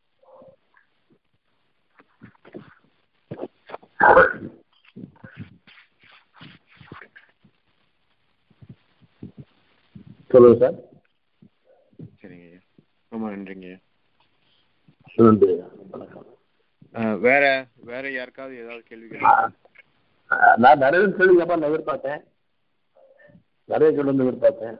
Speaker 3: சொல்லுங்க சார்
Speaker 2: சரிங்க ஐயா ரொம்ப நன்றிங்க ஐயா
Speaker 3: நன்றி வணக்கம்
Speaker 2: அஹ், வேற வேற யாருக்காவது ஏதாவது கேள்விகள்
Speaker 3: ஆஹ் நான் நிறைய கேள்வி கேட்பா நான் எதிர்பார்த்தேன் நிறைய கேள்வி வந்து எதிர்பார்த்தேன்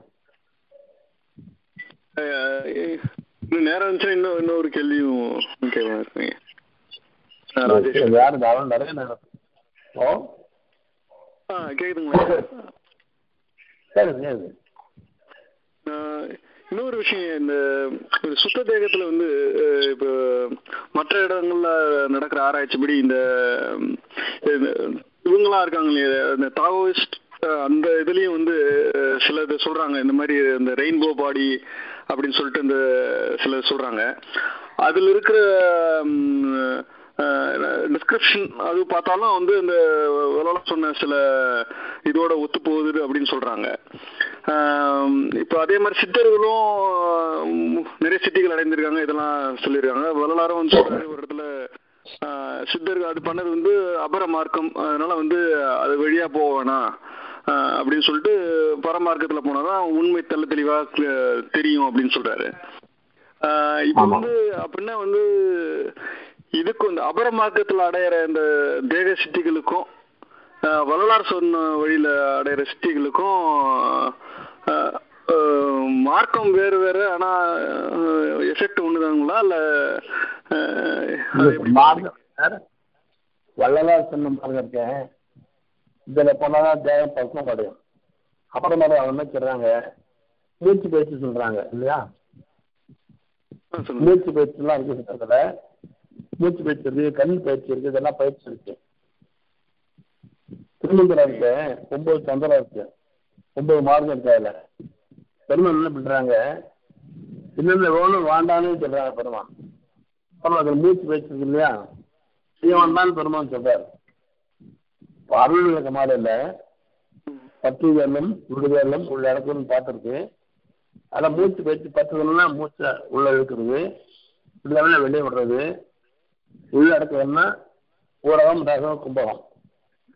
Speaker 6: அஹ் இன்னும் நேரம் இருந்துச்சுன்னா இன்னும் இன்னொரு கேள்வியும் கேட்கலாம் இருக்குங்க அஹ் ராஜேஷ்
Speaker 3: யாரு தாராளம் நிறைய நேரம் ஓ
Speaker 6: ஆ கேக்குதுங்களா
Speaker 3: சரி சரி
Speaker 6: ஆஹ் இன்னொரு விஷயம் இந்த ஒரு சுத்த தேகத்துல வந்து அஹ் இப்போ மற்ற இடங்கள்ல நடக்கிற ஆராய்ச்சிப்படி இந்த உம், இந்த இவங்கெல்லாம் இருக்காங்க இல்லையா இந்த தாவோயிஸ்ட் அந்த இதுலயும் வந்து அஹ், சில இது சொல்றாங்க இந்த மாதிரி இந்த ரெயின்போ பாடி அப்படின்னு சொல்லிட்டு இந்த சில சொல்றாங்க அதுல இருக்கிற டிஸ்கிரிப்ஷன் அது பார்த்தாலும் வந்து இந்த விளாட சொன்ன சில இதோட ஒத்து போகுது அப்படின்னு சொல்றாங்க ஆம், இப்போ அதே மாதிரி சித்தர்களும் ஆம், நிறைய சித்திகள் அடைந்திருக்காங்க இதெல்லாம் சொல்லியிருக்காங்க வரலாறும் வந்து சொல்றாரு ஒரு இடத்துல ஆ, சித்தர்கள் அது பண்ணது வந்து அபர மார்க்கம் அதனால வந்து அது வழியா போக வேணாம் ஆ, அப்படின்னு சொல்லிட்டு பரமார்க்கத்துல போனாதான் உண்மை தெள்ள தெளிவா cle- தெரியும் அப்படின்னு சொல்றாரு ஆ, இப்போ
Speaker 3: ஆமா.
Speaker 6: வந்து அப்படின்னா வந்து இதுக்கும் இந்த அபரமார்க்கத்துல அடையிற இந்த தேக சித்திகளுக்கும் ஆஹ் வரலாறு சொன்ன வழியில அடையிற சித்திகளுக்கும் ஆஹ் ஆஹ் மார்க்கம் வேறு வேறு ஆனா எஃபெக்ட் ஒண்ணுதாங்களா இல்ல ஆஹ் அது எப்படி
Speaker 3: மார்க்கம் சார் வள்ளலார் சொன்ன மாதிரி இருக்கேன் இதுல போனாதான் தேகம் பக்கம் அடையும் அப்புறம் மாதிரி அவங்க என்ன சொல்றாங்க மூச்சு பயிற்சி சொல்றாங்க இல்லையா
Speaker 6: ஆ, சொல்லுங்க
Speaker 3: மூச்சு பயிற்சி எல்லாம் இருக்கு சித்தத்துல மூச்சு பயிற்சி இருக்கு கண் பயிற்சி இருக்கு இதெல்லாம் பயிற்சி இருக்கு திருமந்திரம் இருக்கு ஒன்பது சந்திரம் இருக்கு ஒன்பது மார்க்கம் இருக்கு அதுல பெருமான் என்ன பண்றாங்க இன்னொன்று வேணும் வேண்டான்னு சொல்றாங்க பெருமான் அப்புறம் அதுல மூச்சு பயிற்சி இருக்கு இல்லையா செய்ய வேண்டான்னு பெருமான் சொல்றாரு இப்ப அருள் விளக்க மாலையில பத்து வெள்ளம் விடுதெல்லாம் உள்ள இடத்துன்னு பார்த்துருக்கு அதில் மூச்சு பயிற்சி பத்துதுன்னா மூச்சை உள்ள இழுக்கிறது விடுதலை வெளியே விடுறது உள்ள இடத்துலன்னா ஊடகம் ரகம் கும்பகம்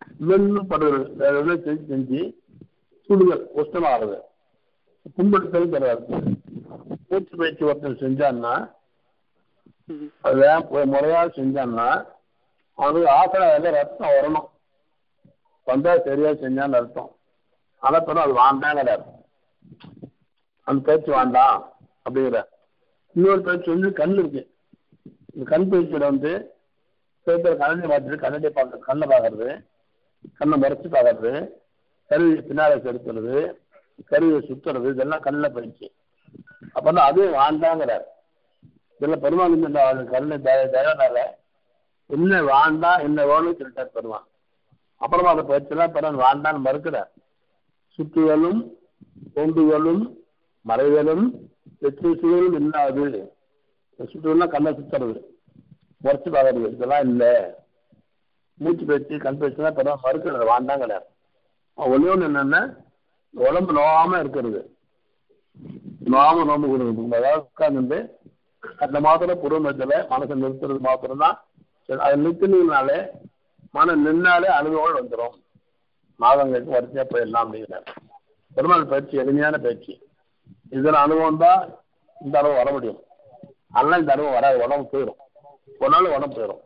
Speaker 3: மென்னு படுகிறது வேற எதுவும் செஞ்சு செஞ்சு சுடுதல் உஷ்ணமாகிறது புண்படுத்தல் கிடையாது மூச்சு பயிற்சி ஒருத்தன் செஞ்சான்னா அது முறையா செஞ்சான்னா அவனுக்கு ஆசனாவில் ரத்தம் வரணும் வந்தா சரியா செஞ்சான்னு அர்த்தம் ஆனா பிறகு அது வேண்டாங்கிற அந்த பேச்சு வேண்டாம் அப்படிங்கிற இன்னொரு பேச்சு வந்து கண் இருக்கு இந்த கண் பயிற்சியில வந்து சில பேர் கண்ணை பார்த்துட்டு கண்ணாடி பார்க்க கண்ணை பார்க்கறது கண்ணை மறைச்சு பார்க்கறது கருவி பின்னால செலுத்துறது கருவியை சுத்துறது இதெல்லாம் கண்ணில் பயிற்சி அப்பதான் அது வேண்டாங்கிறார் இதெல்லாம் பெருமாள் இந்த கண்ணு தயவுனால என்ன வேண்டாம் என்ன வேணும் சொல்லிட்டார் பெருமாள் அப்புறமா அதை பயிற்சியெல்லாம் பிறகு வேண்டான்னு மறுக்கிறார் சுற்றுதலும் தோண்டுதலும் மறைதலும் வெற்றி சுழலும் இல்லாது சுற்றுதல்லாம் கண்ணை சுத்துறது முறைச்சு பார்க்கறது இதெல்லாம் இல்லை மூச்சு பயிற்சி கண் பயிற்சிலாம் பிறகு மறுக்கிறது வேண்டாங்கிறார் ஒன்னே ஒன்று என்னன்னா உடம்பு நோகாம இருக்கிறது நோகாம நோம்பு கொடுக்கணும் அதாவது உட்கார்ந்து அந்த மாத்திரம் புறமத்தில் மனசை நிறுத்துறது மாத்திரம் தான் அதை நிறுத்தினாலே மனம் நின்னாலே அனுபவம் வந்துடும் மாதங்களுக்கு வரிசையா போயிடலாம் அப்படிங்கிறார் பெருமாள் பயிற்சி எளிமையான பயிற்சி இதில் அனுபவம் தான் இந்த அனுபவம் வர முடியும் அதெல்லாம் இந்த அனுபவம் வராது உடம்பு போயிடும் ஒரு நாள் உடம்பு போயிடும்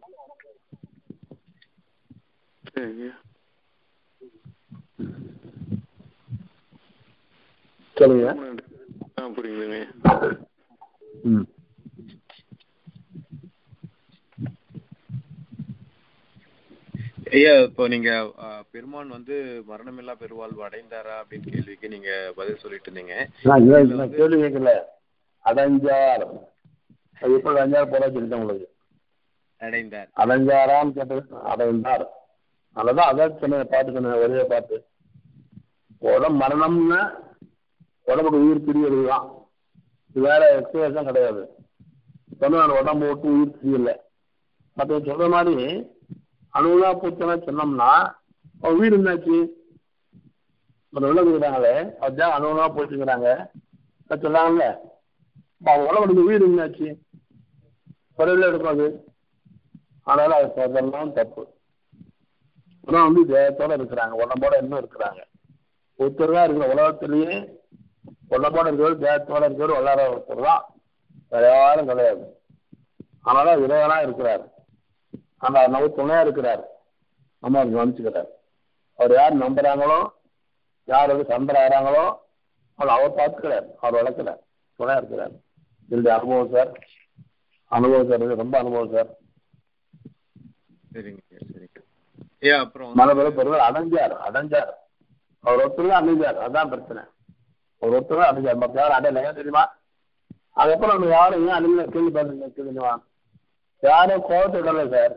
Speaker 6: சரிங்க
Speaker 3: சொல்லுங்க
Speaker 6: ஆ புரியுதுங்க
Speaker 3: ம்
Speaker 2: ஐயா இப்போ நீங்க அஹ், பெருமான் வந்து மரணமில்லா பெருவாழ்வு அடைந்தாரா அப்படின்னு கேள்விக்கு நீங்க பதில் சொல்லிட்டு இருந்தீங்க
Speaker 3: நான் இதை- நான் கேள்வி கேட்கல அடைஞ்சார் அது எப்படி அடைஞ்சார் போட சொல்லிட்டேன் உங்களுக்கு
Speaker 2: அடைந்தார்
Speaker 3: அடைஞ்சாரான்னு கேட்டது அடைந்தார் அதனாலதான் அதான் சொன்னேன் பாட்டு சொன்னேன் ஒரே பாட்டு உடம்பு மரணம்னா உடம்புக்கு உயிர் பிரியறது தான் இது வேற எக்ஸ்பிரேஷன் கிடையாது சொன்ன உடம்பு விட்டு உயிர் பிரியல மற்ற சொல்ற மாதிரி அணுவா பூச்சனா சொன்னோம்னா அவன் உயிர் என்னாச்சு ஒரு விளக்குறாங்களே அதுதான் அணுவா போச்சுங்கிறாங்க அது சொன்னாங்கல்ல அப்ப அவன் உடம்புக்கு உயிர் என்னாச்சு குறையில இருக்கும் அது அதனால அது சொல்றதெல்லாம் தப்பு அப்புறம் வந்து தேகத்தோட இருக்கிறாங்க உடம்போட இன்னும் இருக்கிறாங்க ஒருத்தர் தான் இருக்கிற உலகத்திலேயே உடம்போட இருக்கிறவர் தேகத்தோட இருக்கிறவர் வல்லார ஒருத்தர் தான் வேற யாரும் கிடையாது அதனால இறைவனா இருக்கிறார் ஆனா நம்ம துணையா இருக்கிறார் நம்ம அவர் கவனிச்சுக்கிறார் அவர் யார் நம்புறாங்களோ யார் வந்து சண்டை ஆகிறாங்களோ அவர் அவர் பார்த்துக்கிறார் அவர் வளர்க்கிறார் துணையா இருக்கிறார் என்னுடைய அனுபவம் சார் அனுபவம் சார் இது ரொம்ப அனுபவம் சார்
Speaker 2: சரிங்க ஐயா, சரிங்க ஐயா அப்புறம் வந்து-
Speaker 3: மழை பெய்ய பெருமாள் அடைஞ்சார் அடைஞ்சார் அவர் ஒருத்தர் தான் அடைஞ்சார் அதான் பிரச்சனை அவர் ஒருத்தர் தான் அடைஞ்சார் மற்ற யாரும் அடையல ஏன் தெரியுமா அதுக்கப்புறம் நம்ம யாரும் ஏன் அடையல கேள்வி பாருங்க தெரியுமா யாரும் கோவத்தை விடல சார்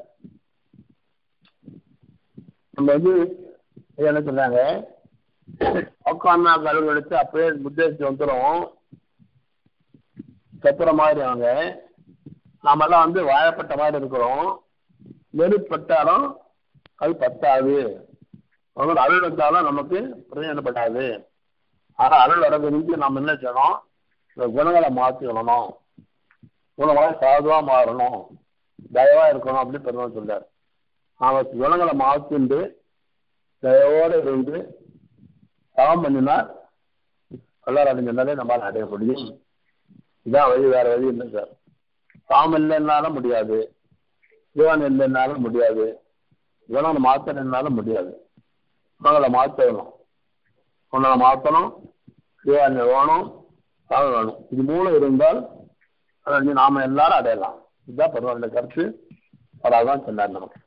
Speaker 3: நம்ம வந்து என்ன சொன்னாங்க உட்காந்தா கழுவு எடுத்து அப்படியே உத்தேசிச்சு வந்துடும் சத்துற மாதிரி அவங்க நாமெல்லாம் வந்து வாழப்பட்ட மாதிரி இருக்கிறோம் நெருப்பட்டாலும் அது பத்தாது அதனால அருள் வந்தாலும் நமக்கு பிரயோஜனப்படாது ஆனா அருள் வரதுக்கு நம்ம என்ன செய்யணும் இந்த குணங்களை மாற்றிக்கணும் குணங்களை சாதுவா மாறணும் தயவா இருக்கணும் அப்படின்னு பெருமாள் சொல்றார் நாம குணங்களை மாற்றிண்டு தயவோட இருந்து தவம் பண்ணினா கல்லார் அடைஞ்சிருந்தாலே நம்மளால அடைய முடியும் இதான் வழி வேற வழி இல்லை சார் தாம் இல்லைன்னாலும் முடியாது சிவன் இல்லைன்னாலும் முடியாது குணங்களை மாற்றணுன்னாலும் முடியாது குணங்களை மாற்றணும் குணங்களை மாற்றணும் சிவன் வேணும் தாம் வேணும் இது மூணு இருந்தால் அதை வந்து நாம எல்லாரும் அடையலாம் இதுதான் பெருமாளுடைய கருத்து அவர் அதான் சொன்னார் நமக்கு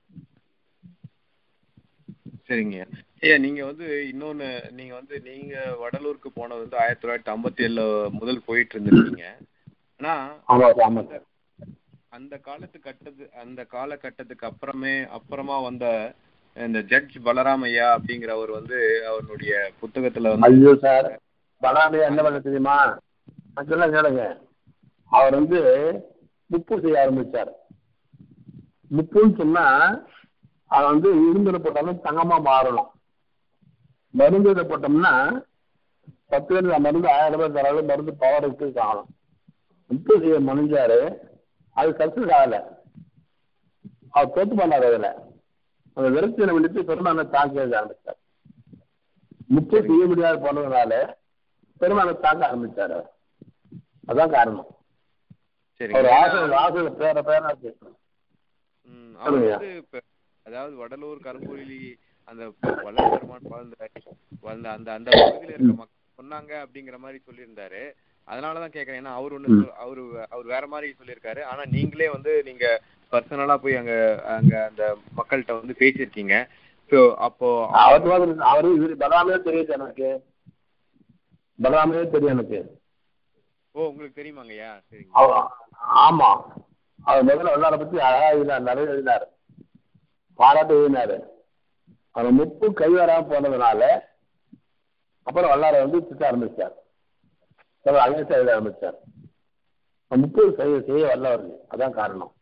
Speaker 2: சரிங்க ஐயா நீங்க வந்து இன்னொன்னு நீங்க வந்து நீங்க வடலூருக்கு போனது வந்து ஆயிரத்தி தொள்ளாயிரத்தி ஐம்பத்தி ஏழுல முதல் போயிட்டு இருந்திருக்கீங்க ஆனா
Speaker 3: ஆமா சார் ஆமா சார்
Speaker 2: அந்த காலத்து கட்டது அந்த காலகட்டத்துக்கு அப்புறமே அப்புறமா வந்த இந்த ஜட்ஜ் பலராம் ஐயா அப்படிங்கிறவர் வந்து அவருடைய புத்தகத்துல வந்து
Speaker 3: ஐயோ சார் பலாமையா என்ன பண்ண தெரியுமா நான் சொல்ல கேளுங்க அவர் வந்து முப்பு செய்ய ஆரம்பிச்சார் முப்புன்னு சொன்னா அது வந்து இரும்புல போட்டாலும் தங்கமா மாறணும் மருந்து போட்டோம்னா பத்து பேர் மருந்து ஆயிரம் ரூபாய் தராது மருந்து பவர் இருக்கு காணும் முப்பு செய்ய முடிஞ்சாரு அது சக்சஸ் ஆகல அவர் தோத்து பண்ணாரு அதுல அந்த விரக்தியை விடுத்து பெருமானை தாக்க ஆரம்பிச்சார் முக்கிய செய்ய முடியாத போனதுனால பெருமானை தாக்க ஆரம்பிச்சார் அவர். அதான் காரணம்
Speaker 2: சரி
Speaker 3: அவர் ஆசை ஆசை பேர பேரா கேட்கணும்
Speaker 2: ம், அவர் வந்து இப்ப அதாவது வடலூர் கரும்புலி அந்த வள்ளல் பெருமான் வாழ்ந்த வாழ்ந்த அந்த அந்த பகுதியில இருக்க மக்கள் சொன்னாங்க அப்படிங்கிற மாதிரி சொல்லியிருந்தாரு அதனாலதான் கேக்குறேன் ஏன்னா அவர் ஒண்ணு சொல்- அவரு அவர் வேற மாதிரி சொல்லியிருக்காரு ஆனா நீங்களே வந்து நீங்க பர்சனலா போய் அங்க அங்க அந்த மக்கள்கிட்ட வந்து பேசியிருக்கீங்க சோ அப்போ
Speaker 3: அவருக்கு வந்து அவரு இவரு பலராமே தெரியுது எனக்கு பலராமே தெரியும் எனக்கு
Speaker 2: ஓ உங்களுக்கு தெரியுமாங்கய்யா சரிங்க
Speaker 3: அவ- ஆமா அவர் முதல்ல வல்லார பத்தி அழகா எழுதினார் நிறைய எழுதினார் பாராட்டு எழுதினாரு அவர் முப்பு கை வராம போனதுனால அப்புறம் வல்லார வந்து திட்ட ஆரம்பிச்சார் அவர் அகேசா எழுத ஆரம்பிச்சார் அவர் முப்பு செய்ய செய்ய வல்லவர்கள் அதான் காரணம்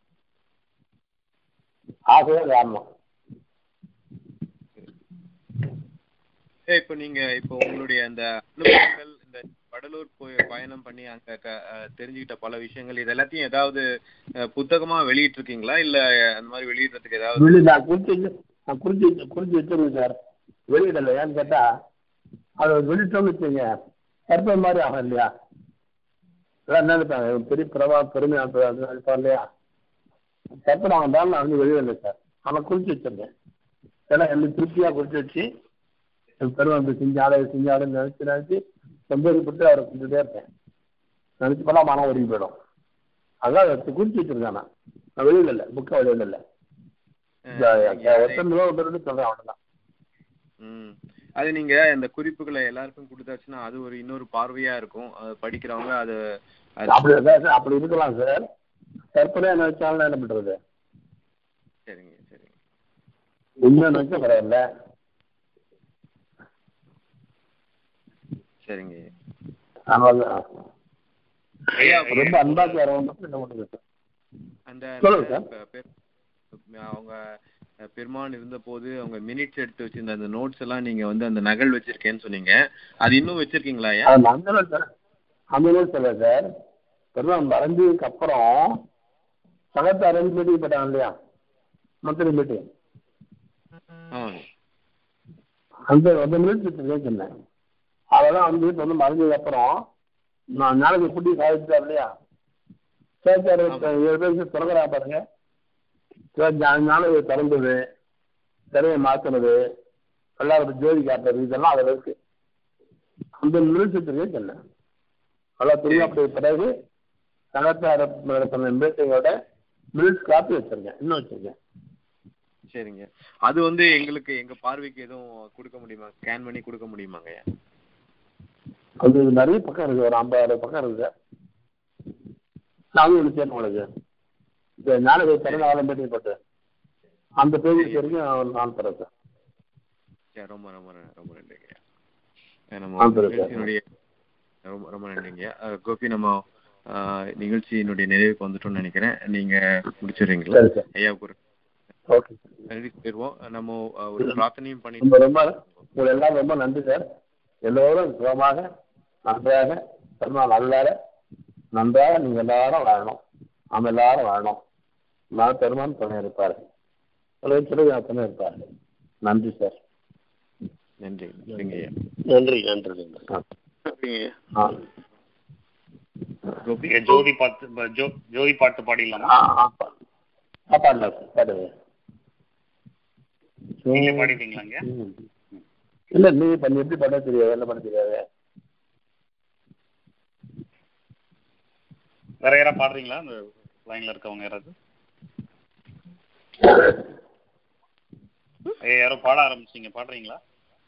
Speaker 3: ஆசையே காரணம்
Speaker 2: ஏய், இப்போ நீங்க இப்போ உங்களுடைய அந்த அனுபவங்கள் இந்த வடலூர் போய் பயணம் பண்ணி அங்க க- அஹ் தெரிஞ்சுக்கிட்ட பல விஷயங்கள் இது எல்லாத்தையும் ஏதாவது அஹ், புத்தகமா வெளியிட்டு இருக்கீங்களா இல்ல அந்த மாதிரி வெளியிடுறதுக்கு ஏதாவது
Speaker 3: வெளியே நான் குறிச்சு வச்சு நான் குறிச்சு வச்சு- குறிச்சு வச்சிருக்கேன் சார் வெளியிடல ஏன்னு கேட்டா அதை வெளியிட்டோம்னு வச்சுங்க கற்பனை மாதிரி ஆகும் இல்லையா எல்லாம் என்ன நினைப்பாங்க இவன் பெரிய பிரபா பெருமையா நினைப்பான் இல்லையா கற்பனை ஆகண்டாலும் நான் வந்து வெளியிடல சார் ஆனால் குறிச்சு வச்சிருக்கேன் ஏன்னா எல்லாம் திருப்தியா குறிச்சு வச்சு என் பெருமை செஞ்சாலே செஞ்சாலும் நினைச்சு நினைச்சு சந்தோஷப்பட்டு அவரை செஞ்சுட்டே இருப்பேன் நினைச்சு போனா மனம் ஒதுங்கி போயிடும் அதான் அதை குறிச்சு வச்சிருக்கேன் நான் நான் வெளியில இல்லை புக்கை வெளியில இல்லை
Speaker 2: அஹ்,
Speaker 3: ஒருத்தன் ரூபா விட்டுறது சொல்றேன் அவ்வளவுதான்
Speaker 2: ம். அது நீங்க இந்த குறிப்புகளை எல்லாருக்கும் கொடுத்தாச்சுன்னா அது ஒரு இன்னொரு பார்வையா இருக்கும் அது படிக்கிறவங்க அது அது-
Speaker 3: அப்படி அதான் சார், அப்படி இருக்கலாம் சார் கற்பனை நினைச்சாலும் என்ன பண்றது
Speaker 2: சரிங்க சரிங்க
Speaker 3: உண்மை நினைச்சா பரவாயில்ல
Speaker 2: சரிங்க
Speaker 3: அதனால
Speaker 2: ஐயா
Speaker 3: ரொம்ப அன்பாக்கி வரவங்க மட்டும் என்ன பண்றது சார்
Speaker 2: அந்த
Speaker 3: சொல்லுங்க சார்.
Speaker 2: பெ- பெ- அவங்க அஹ், பெருமான் இருந்தபோது அவங்க மினிட்ஸ் எடுத்து வச்சிருந்த அந்த நோட்ஸ் எல்லாம் நீங்க வந்து அந்த நகல் வச்சிருக்கேன்னு சொன்னீங்க அது இன்னும் வச்சிருக்கீங்களா ஐயா
Speaker 3: அது அந்த நாள் சார் அந்த நாள் சொல்ல சார் பெருமாள் மறைஞ்சதுக்கு அப்புறம் சகத்தை ரெண்டு மீட்டிங் போட்டாங்க இல்லையா மந்திரி மீட்டிங்
Speaker 2: ஆமாங்க
Speaker 3: அந்த அந்த மினிட்ஸ் சொன்னேன் அதெல்லாம் வந்து இப்ப வந்து மறைஞ்சதுக்கு அப்புறம் நான் நாளைக்கு குட்டி சாதிச்சார் இல்லையா சேர்த்தாரு ஏழு பேருக்கு திறக்கிறா பாருங்க ஞானம் திறந்தது திரையை மாத்துனது எல்லாரும் ஜோதி காட்டுறது இதெல்லாம் அதில் இருக்கு அந்த நிறுத்தத்திலே சொன்னேன் அவ்வளோ திருவிழாப்படைய பிறகு சங்கத்தார நடத்தின மீட்டிங்கோட மினிட்ஸ் காப்பி வச்சிருக்கேன் இன்னும் வச்சிருக்கேன்
Speaker 2: சரிங்க அது வந்து எங்களுக்கு எங்க பார்வைக்கு எதுவும் கொடுக்க முடியுமா ஸ்கேன் பண்ணி கொடுக்க முடியுமாங்க ஐயா
Speaker 3: அது நிறைய பக்கம் இருக்கு ஒரு ஐம்பது பக்கம் இருக்கு சார் நானும் ஒன்று சேர்ந்து உங்களுக்கு இந்த ஞானவை திறந்த ஆளும் மீட்டிங் போட்டு அந்த பேஜ் வரைக்கும் நான் தரேன் சார்
Speaker 2: சரி ரொம்ப ரொம்ப ந- ரொம்ப நன்றிங்க ஐயா. அஹ்
Speaker 3: ஆ,
Speaker 2: நம்ம
Speaker 3: சரி, சரி.
Speaker 2: நிகழ்ச்சியினுடைய ரொம்ப ரொம்ப நன்றிங்க ஐயா. அஹ் கோபி நம்ம அஹ், நிகழ்ச்சியினுடைய நிறைவுக்கு வந்துட்டோம்னு நினைக்கிறேன் நீங்க முடிச்சிடுறீங்களா
Speaker 3: சரி சார்
Speaker 2: ஐயா ஒரு
Speaker 3: ஓகே
Speaker 2: நன்றி போயிருவோம் நம்ம அஹ், ஒரு பிரார்த்தனையும் பண்ணி
Speaker 3: ரொம்ப ரொம்ப உங்களுக்கு எல்லாம் ரொம்ப நன்றி சார் எல்லோரும் சுகமாக நன்றாக பெருமாள் நல்லார நன்றாக நீங்க எல்லாரும் வாழணும் நம்ம எல்லாரும் வாழணும் நான் பெருமான் துணை இருப்பார் சிறுவா துணை இருப்பார் நன்றி சார்
Speaker 2: நன்றி நன்றிங்க ஐயா
Speaker 5: நன்றி நன்றி
Speaker 3: ஆ.
Speaker 6: அப்படிங்க
Speaker 3: ஆ
Speaker 2: கோபி
Speaker 1: நீங்க ஜோதி பாட்டு ப- ஜோ- ஜோதி பாட்டு பாடிடலாமா
Speaker 3: ஆ ஆ பா- ஆ பாடலாம் சார் பாடுங்க
Speaker 1: நீங்க பாடிட்டீங்களாங்க
Speaker 3: ம். இல்ல நீ பண்ணி எப்படி பண்ண தெரியாது என்ன பண்ண தெரியாது
Speaker 1: வேற யாராவது பாடுறீங்களா அந்த லைன்ல இருக்கவங்க யாராவது ஏய், யாரோ பாட ஆரம்பிச்சீங்க பாடுறீங்களா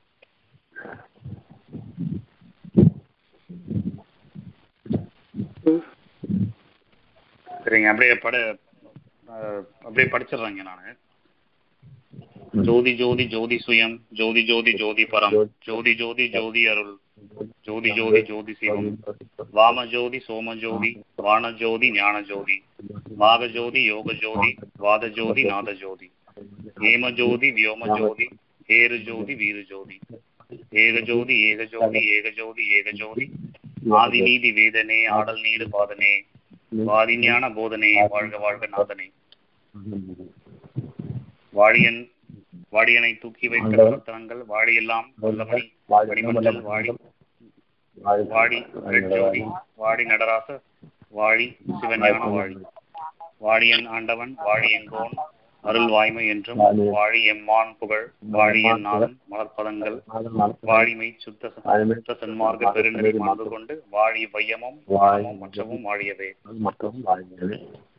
Speaker 1: சரிங்க அப்படியே பட அஹ், அப்படியே படிச்சிடுறேங்க நானு ஜோதி ஜோதி ஜோதி சுயம் ஜோதி ஜோதி ஜோதி பரம் ஜோதி ஜோதி ஜோதி அருள் ஜோதி ஜோதி ஜோதி சிவம் வாம ஜோதி சோம ஜோதி வான ஜோதி ஞான ஜோதி மாக ஜோதி யோக ஜோதி வாத ஜோதி நாத ஜோதி ஏம ஜோதி வியோம ஜோதி ஏரு ஜோதி வீரு ஜோதி ஏக ஜோதி ஏக ஜோதி ஏக ஜோதி ஏக ஜோதி ஆதி நீதி வேதனே ஆடல் நீடு பாதனே வாதி ஞான போதனே வாழ்க வாழ்க நாதனே வாழியன் வாடியனை தூக்கி வைத்த கரத்தனங்கள் வாடியெல்லாம் வல்லமணி வடிமஞ்சள் வாடி வாடி ரெட்ஜோதி வாடி நடராச வாழி சிவஞான வாழி வாடியன் ஆண்டவன் வாழி எங்கோன் அருள் வாய்மை என்றும் வாழி எம்மான் புகழ் வாழி என் நாதன் மலர்பதங்கள் வாழிமை சுத்த சுத்த சன்மார்க்க பெருநெறி மாண்பு கொண்டு வாழி வையமும் வாழமும் மற்றமும் வாழியவே
Speaker 3: மற்றும் வாழ்கிறது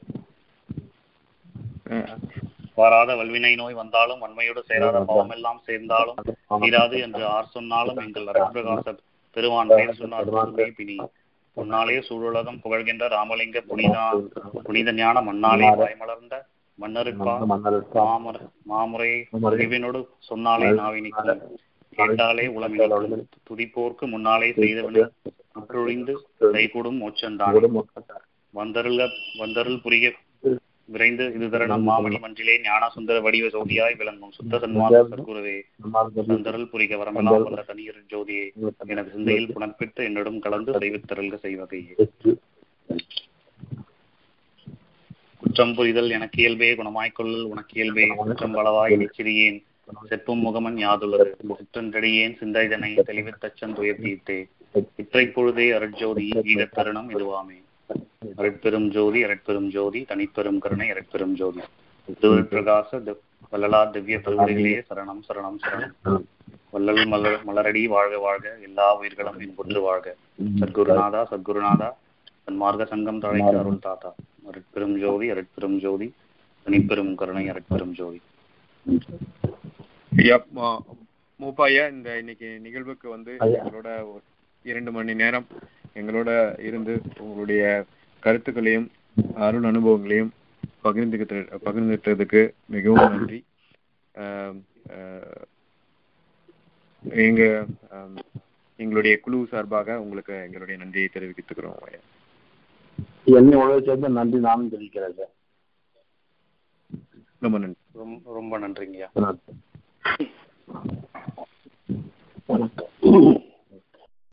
Speaker 1: வாராத வல்வினை நோய் வந்தாலும் வன்மையோடு சேராத பாவமெல்லாம் சேர்ந்தாலும் தீராது என்று ஆர் சொன்னாலும் எங்கள் அரபிரகாச பெருமான் பேர் சொன்னார் பிணி பொன்னாலே சூழுலகம் புகழ்கின்ற ராமலிங்க புனிதா புனித ஞான மண்ணாலே வாய்மலர்ந்த மன்னருப்பா மாமர மாமுறை அறிவினோடு சொன்னாலே நாவினிக்கும் கேட்டாலே உளமினிக்கும் துதிப்போர்க்கு முன்னாலே செய்தவன அற்றொழிந்து கைகூடும் மோச்சந்தான் வந்தருள வந்தருள் புரிய விரைந்து இது தரணம் மாமணி மன்றிலே ஞான சுந்தர வடிவ ஜோதியாய் விளங்கும் சுத்த சன்மார்க்க சத்குருவே வந்தருள் புரிக வரமெல்லாம் வல்ல தனியர் ஜோதியே எனது சிந்தையில் புணர்ப்பித்து என்னிடம் கலந்து செய்வித்தருள்க செய்வகையே குற்றம் புரிதல் எனக்கு இயல்பே குணமாய்க் கொள்ளல் உனக்கு இயல்பே குற்றம் பலவாய் நிச்சிறியேன் செப்பும் முகமன் யாதுள்ளது சிற்றன்றடியேன் சிந்தைதனை தெளிவித்தச்சன் துயர்த்தீட்டே இற்றை பொழுதே அருட்ஜோதி ஈக தருணம் இதுவாமே அருட்பெரும் ஜோதி அருட்பெரும் ஜோதி தனிப்பெரும் கருணை அருட்பெரும் ஜோதி திருவிற்பிரகாச வல்லலா திவ்ய திருவடிகளே சரணம் சரணம் சரணம் வள்ளல் மலர் மலரடி வாழ்க வாழ்க எல்லா உயிர்களும் இன்புற்று வாழ்க சத்குருநாதா சத்குருநாதா சன்மார்க்க சங்கம் தழைக்க அருள் தாத்தா அருட்பெரும் ஜோதி அருட்பெரும் ஜோதி தனிப்பெரும் கருணை அருட்பெரும் ஜோதி
Speaker 2: ஐயா ம- மூப்பாயா இந்த இன்னைக்கு நிகழ்வுக்கு வந்து எங்களோட ஒரு இரண்டு மணி நேரம் எங்களோட இருந்து உங்களுடைய கருத்துக்களையும் அருள் அனுபவங்களையும் பகிர்ந்துக்கிட்டு பகிர்ந்துட்டதுக்கு மிகவும் நன்றி ஆம், ஆஹ், எங்க ஆம், எங்களுடைய குழு சார்பாக உங்களுக்கு எங்களுடைய நன்றியை தெரிவித்துக்கிறோம் ஐயா
Speaker 3: என்னை உழவு சேர்ந்து நன்றி நானும் தெரிவிக்கிறேன் சார்
Speaker 2: ரொம்ப நன்றி
Speaker 1: ரொம்ப ரொம்ப நன்றிங்கய்யா
Speaker 3: வணக்கம்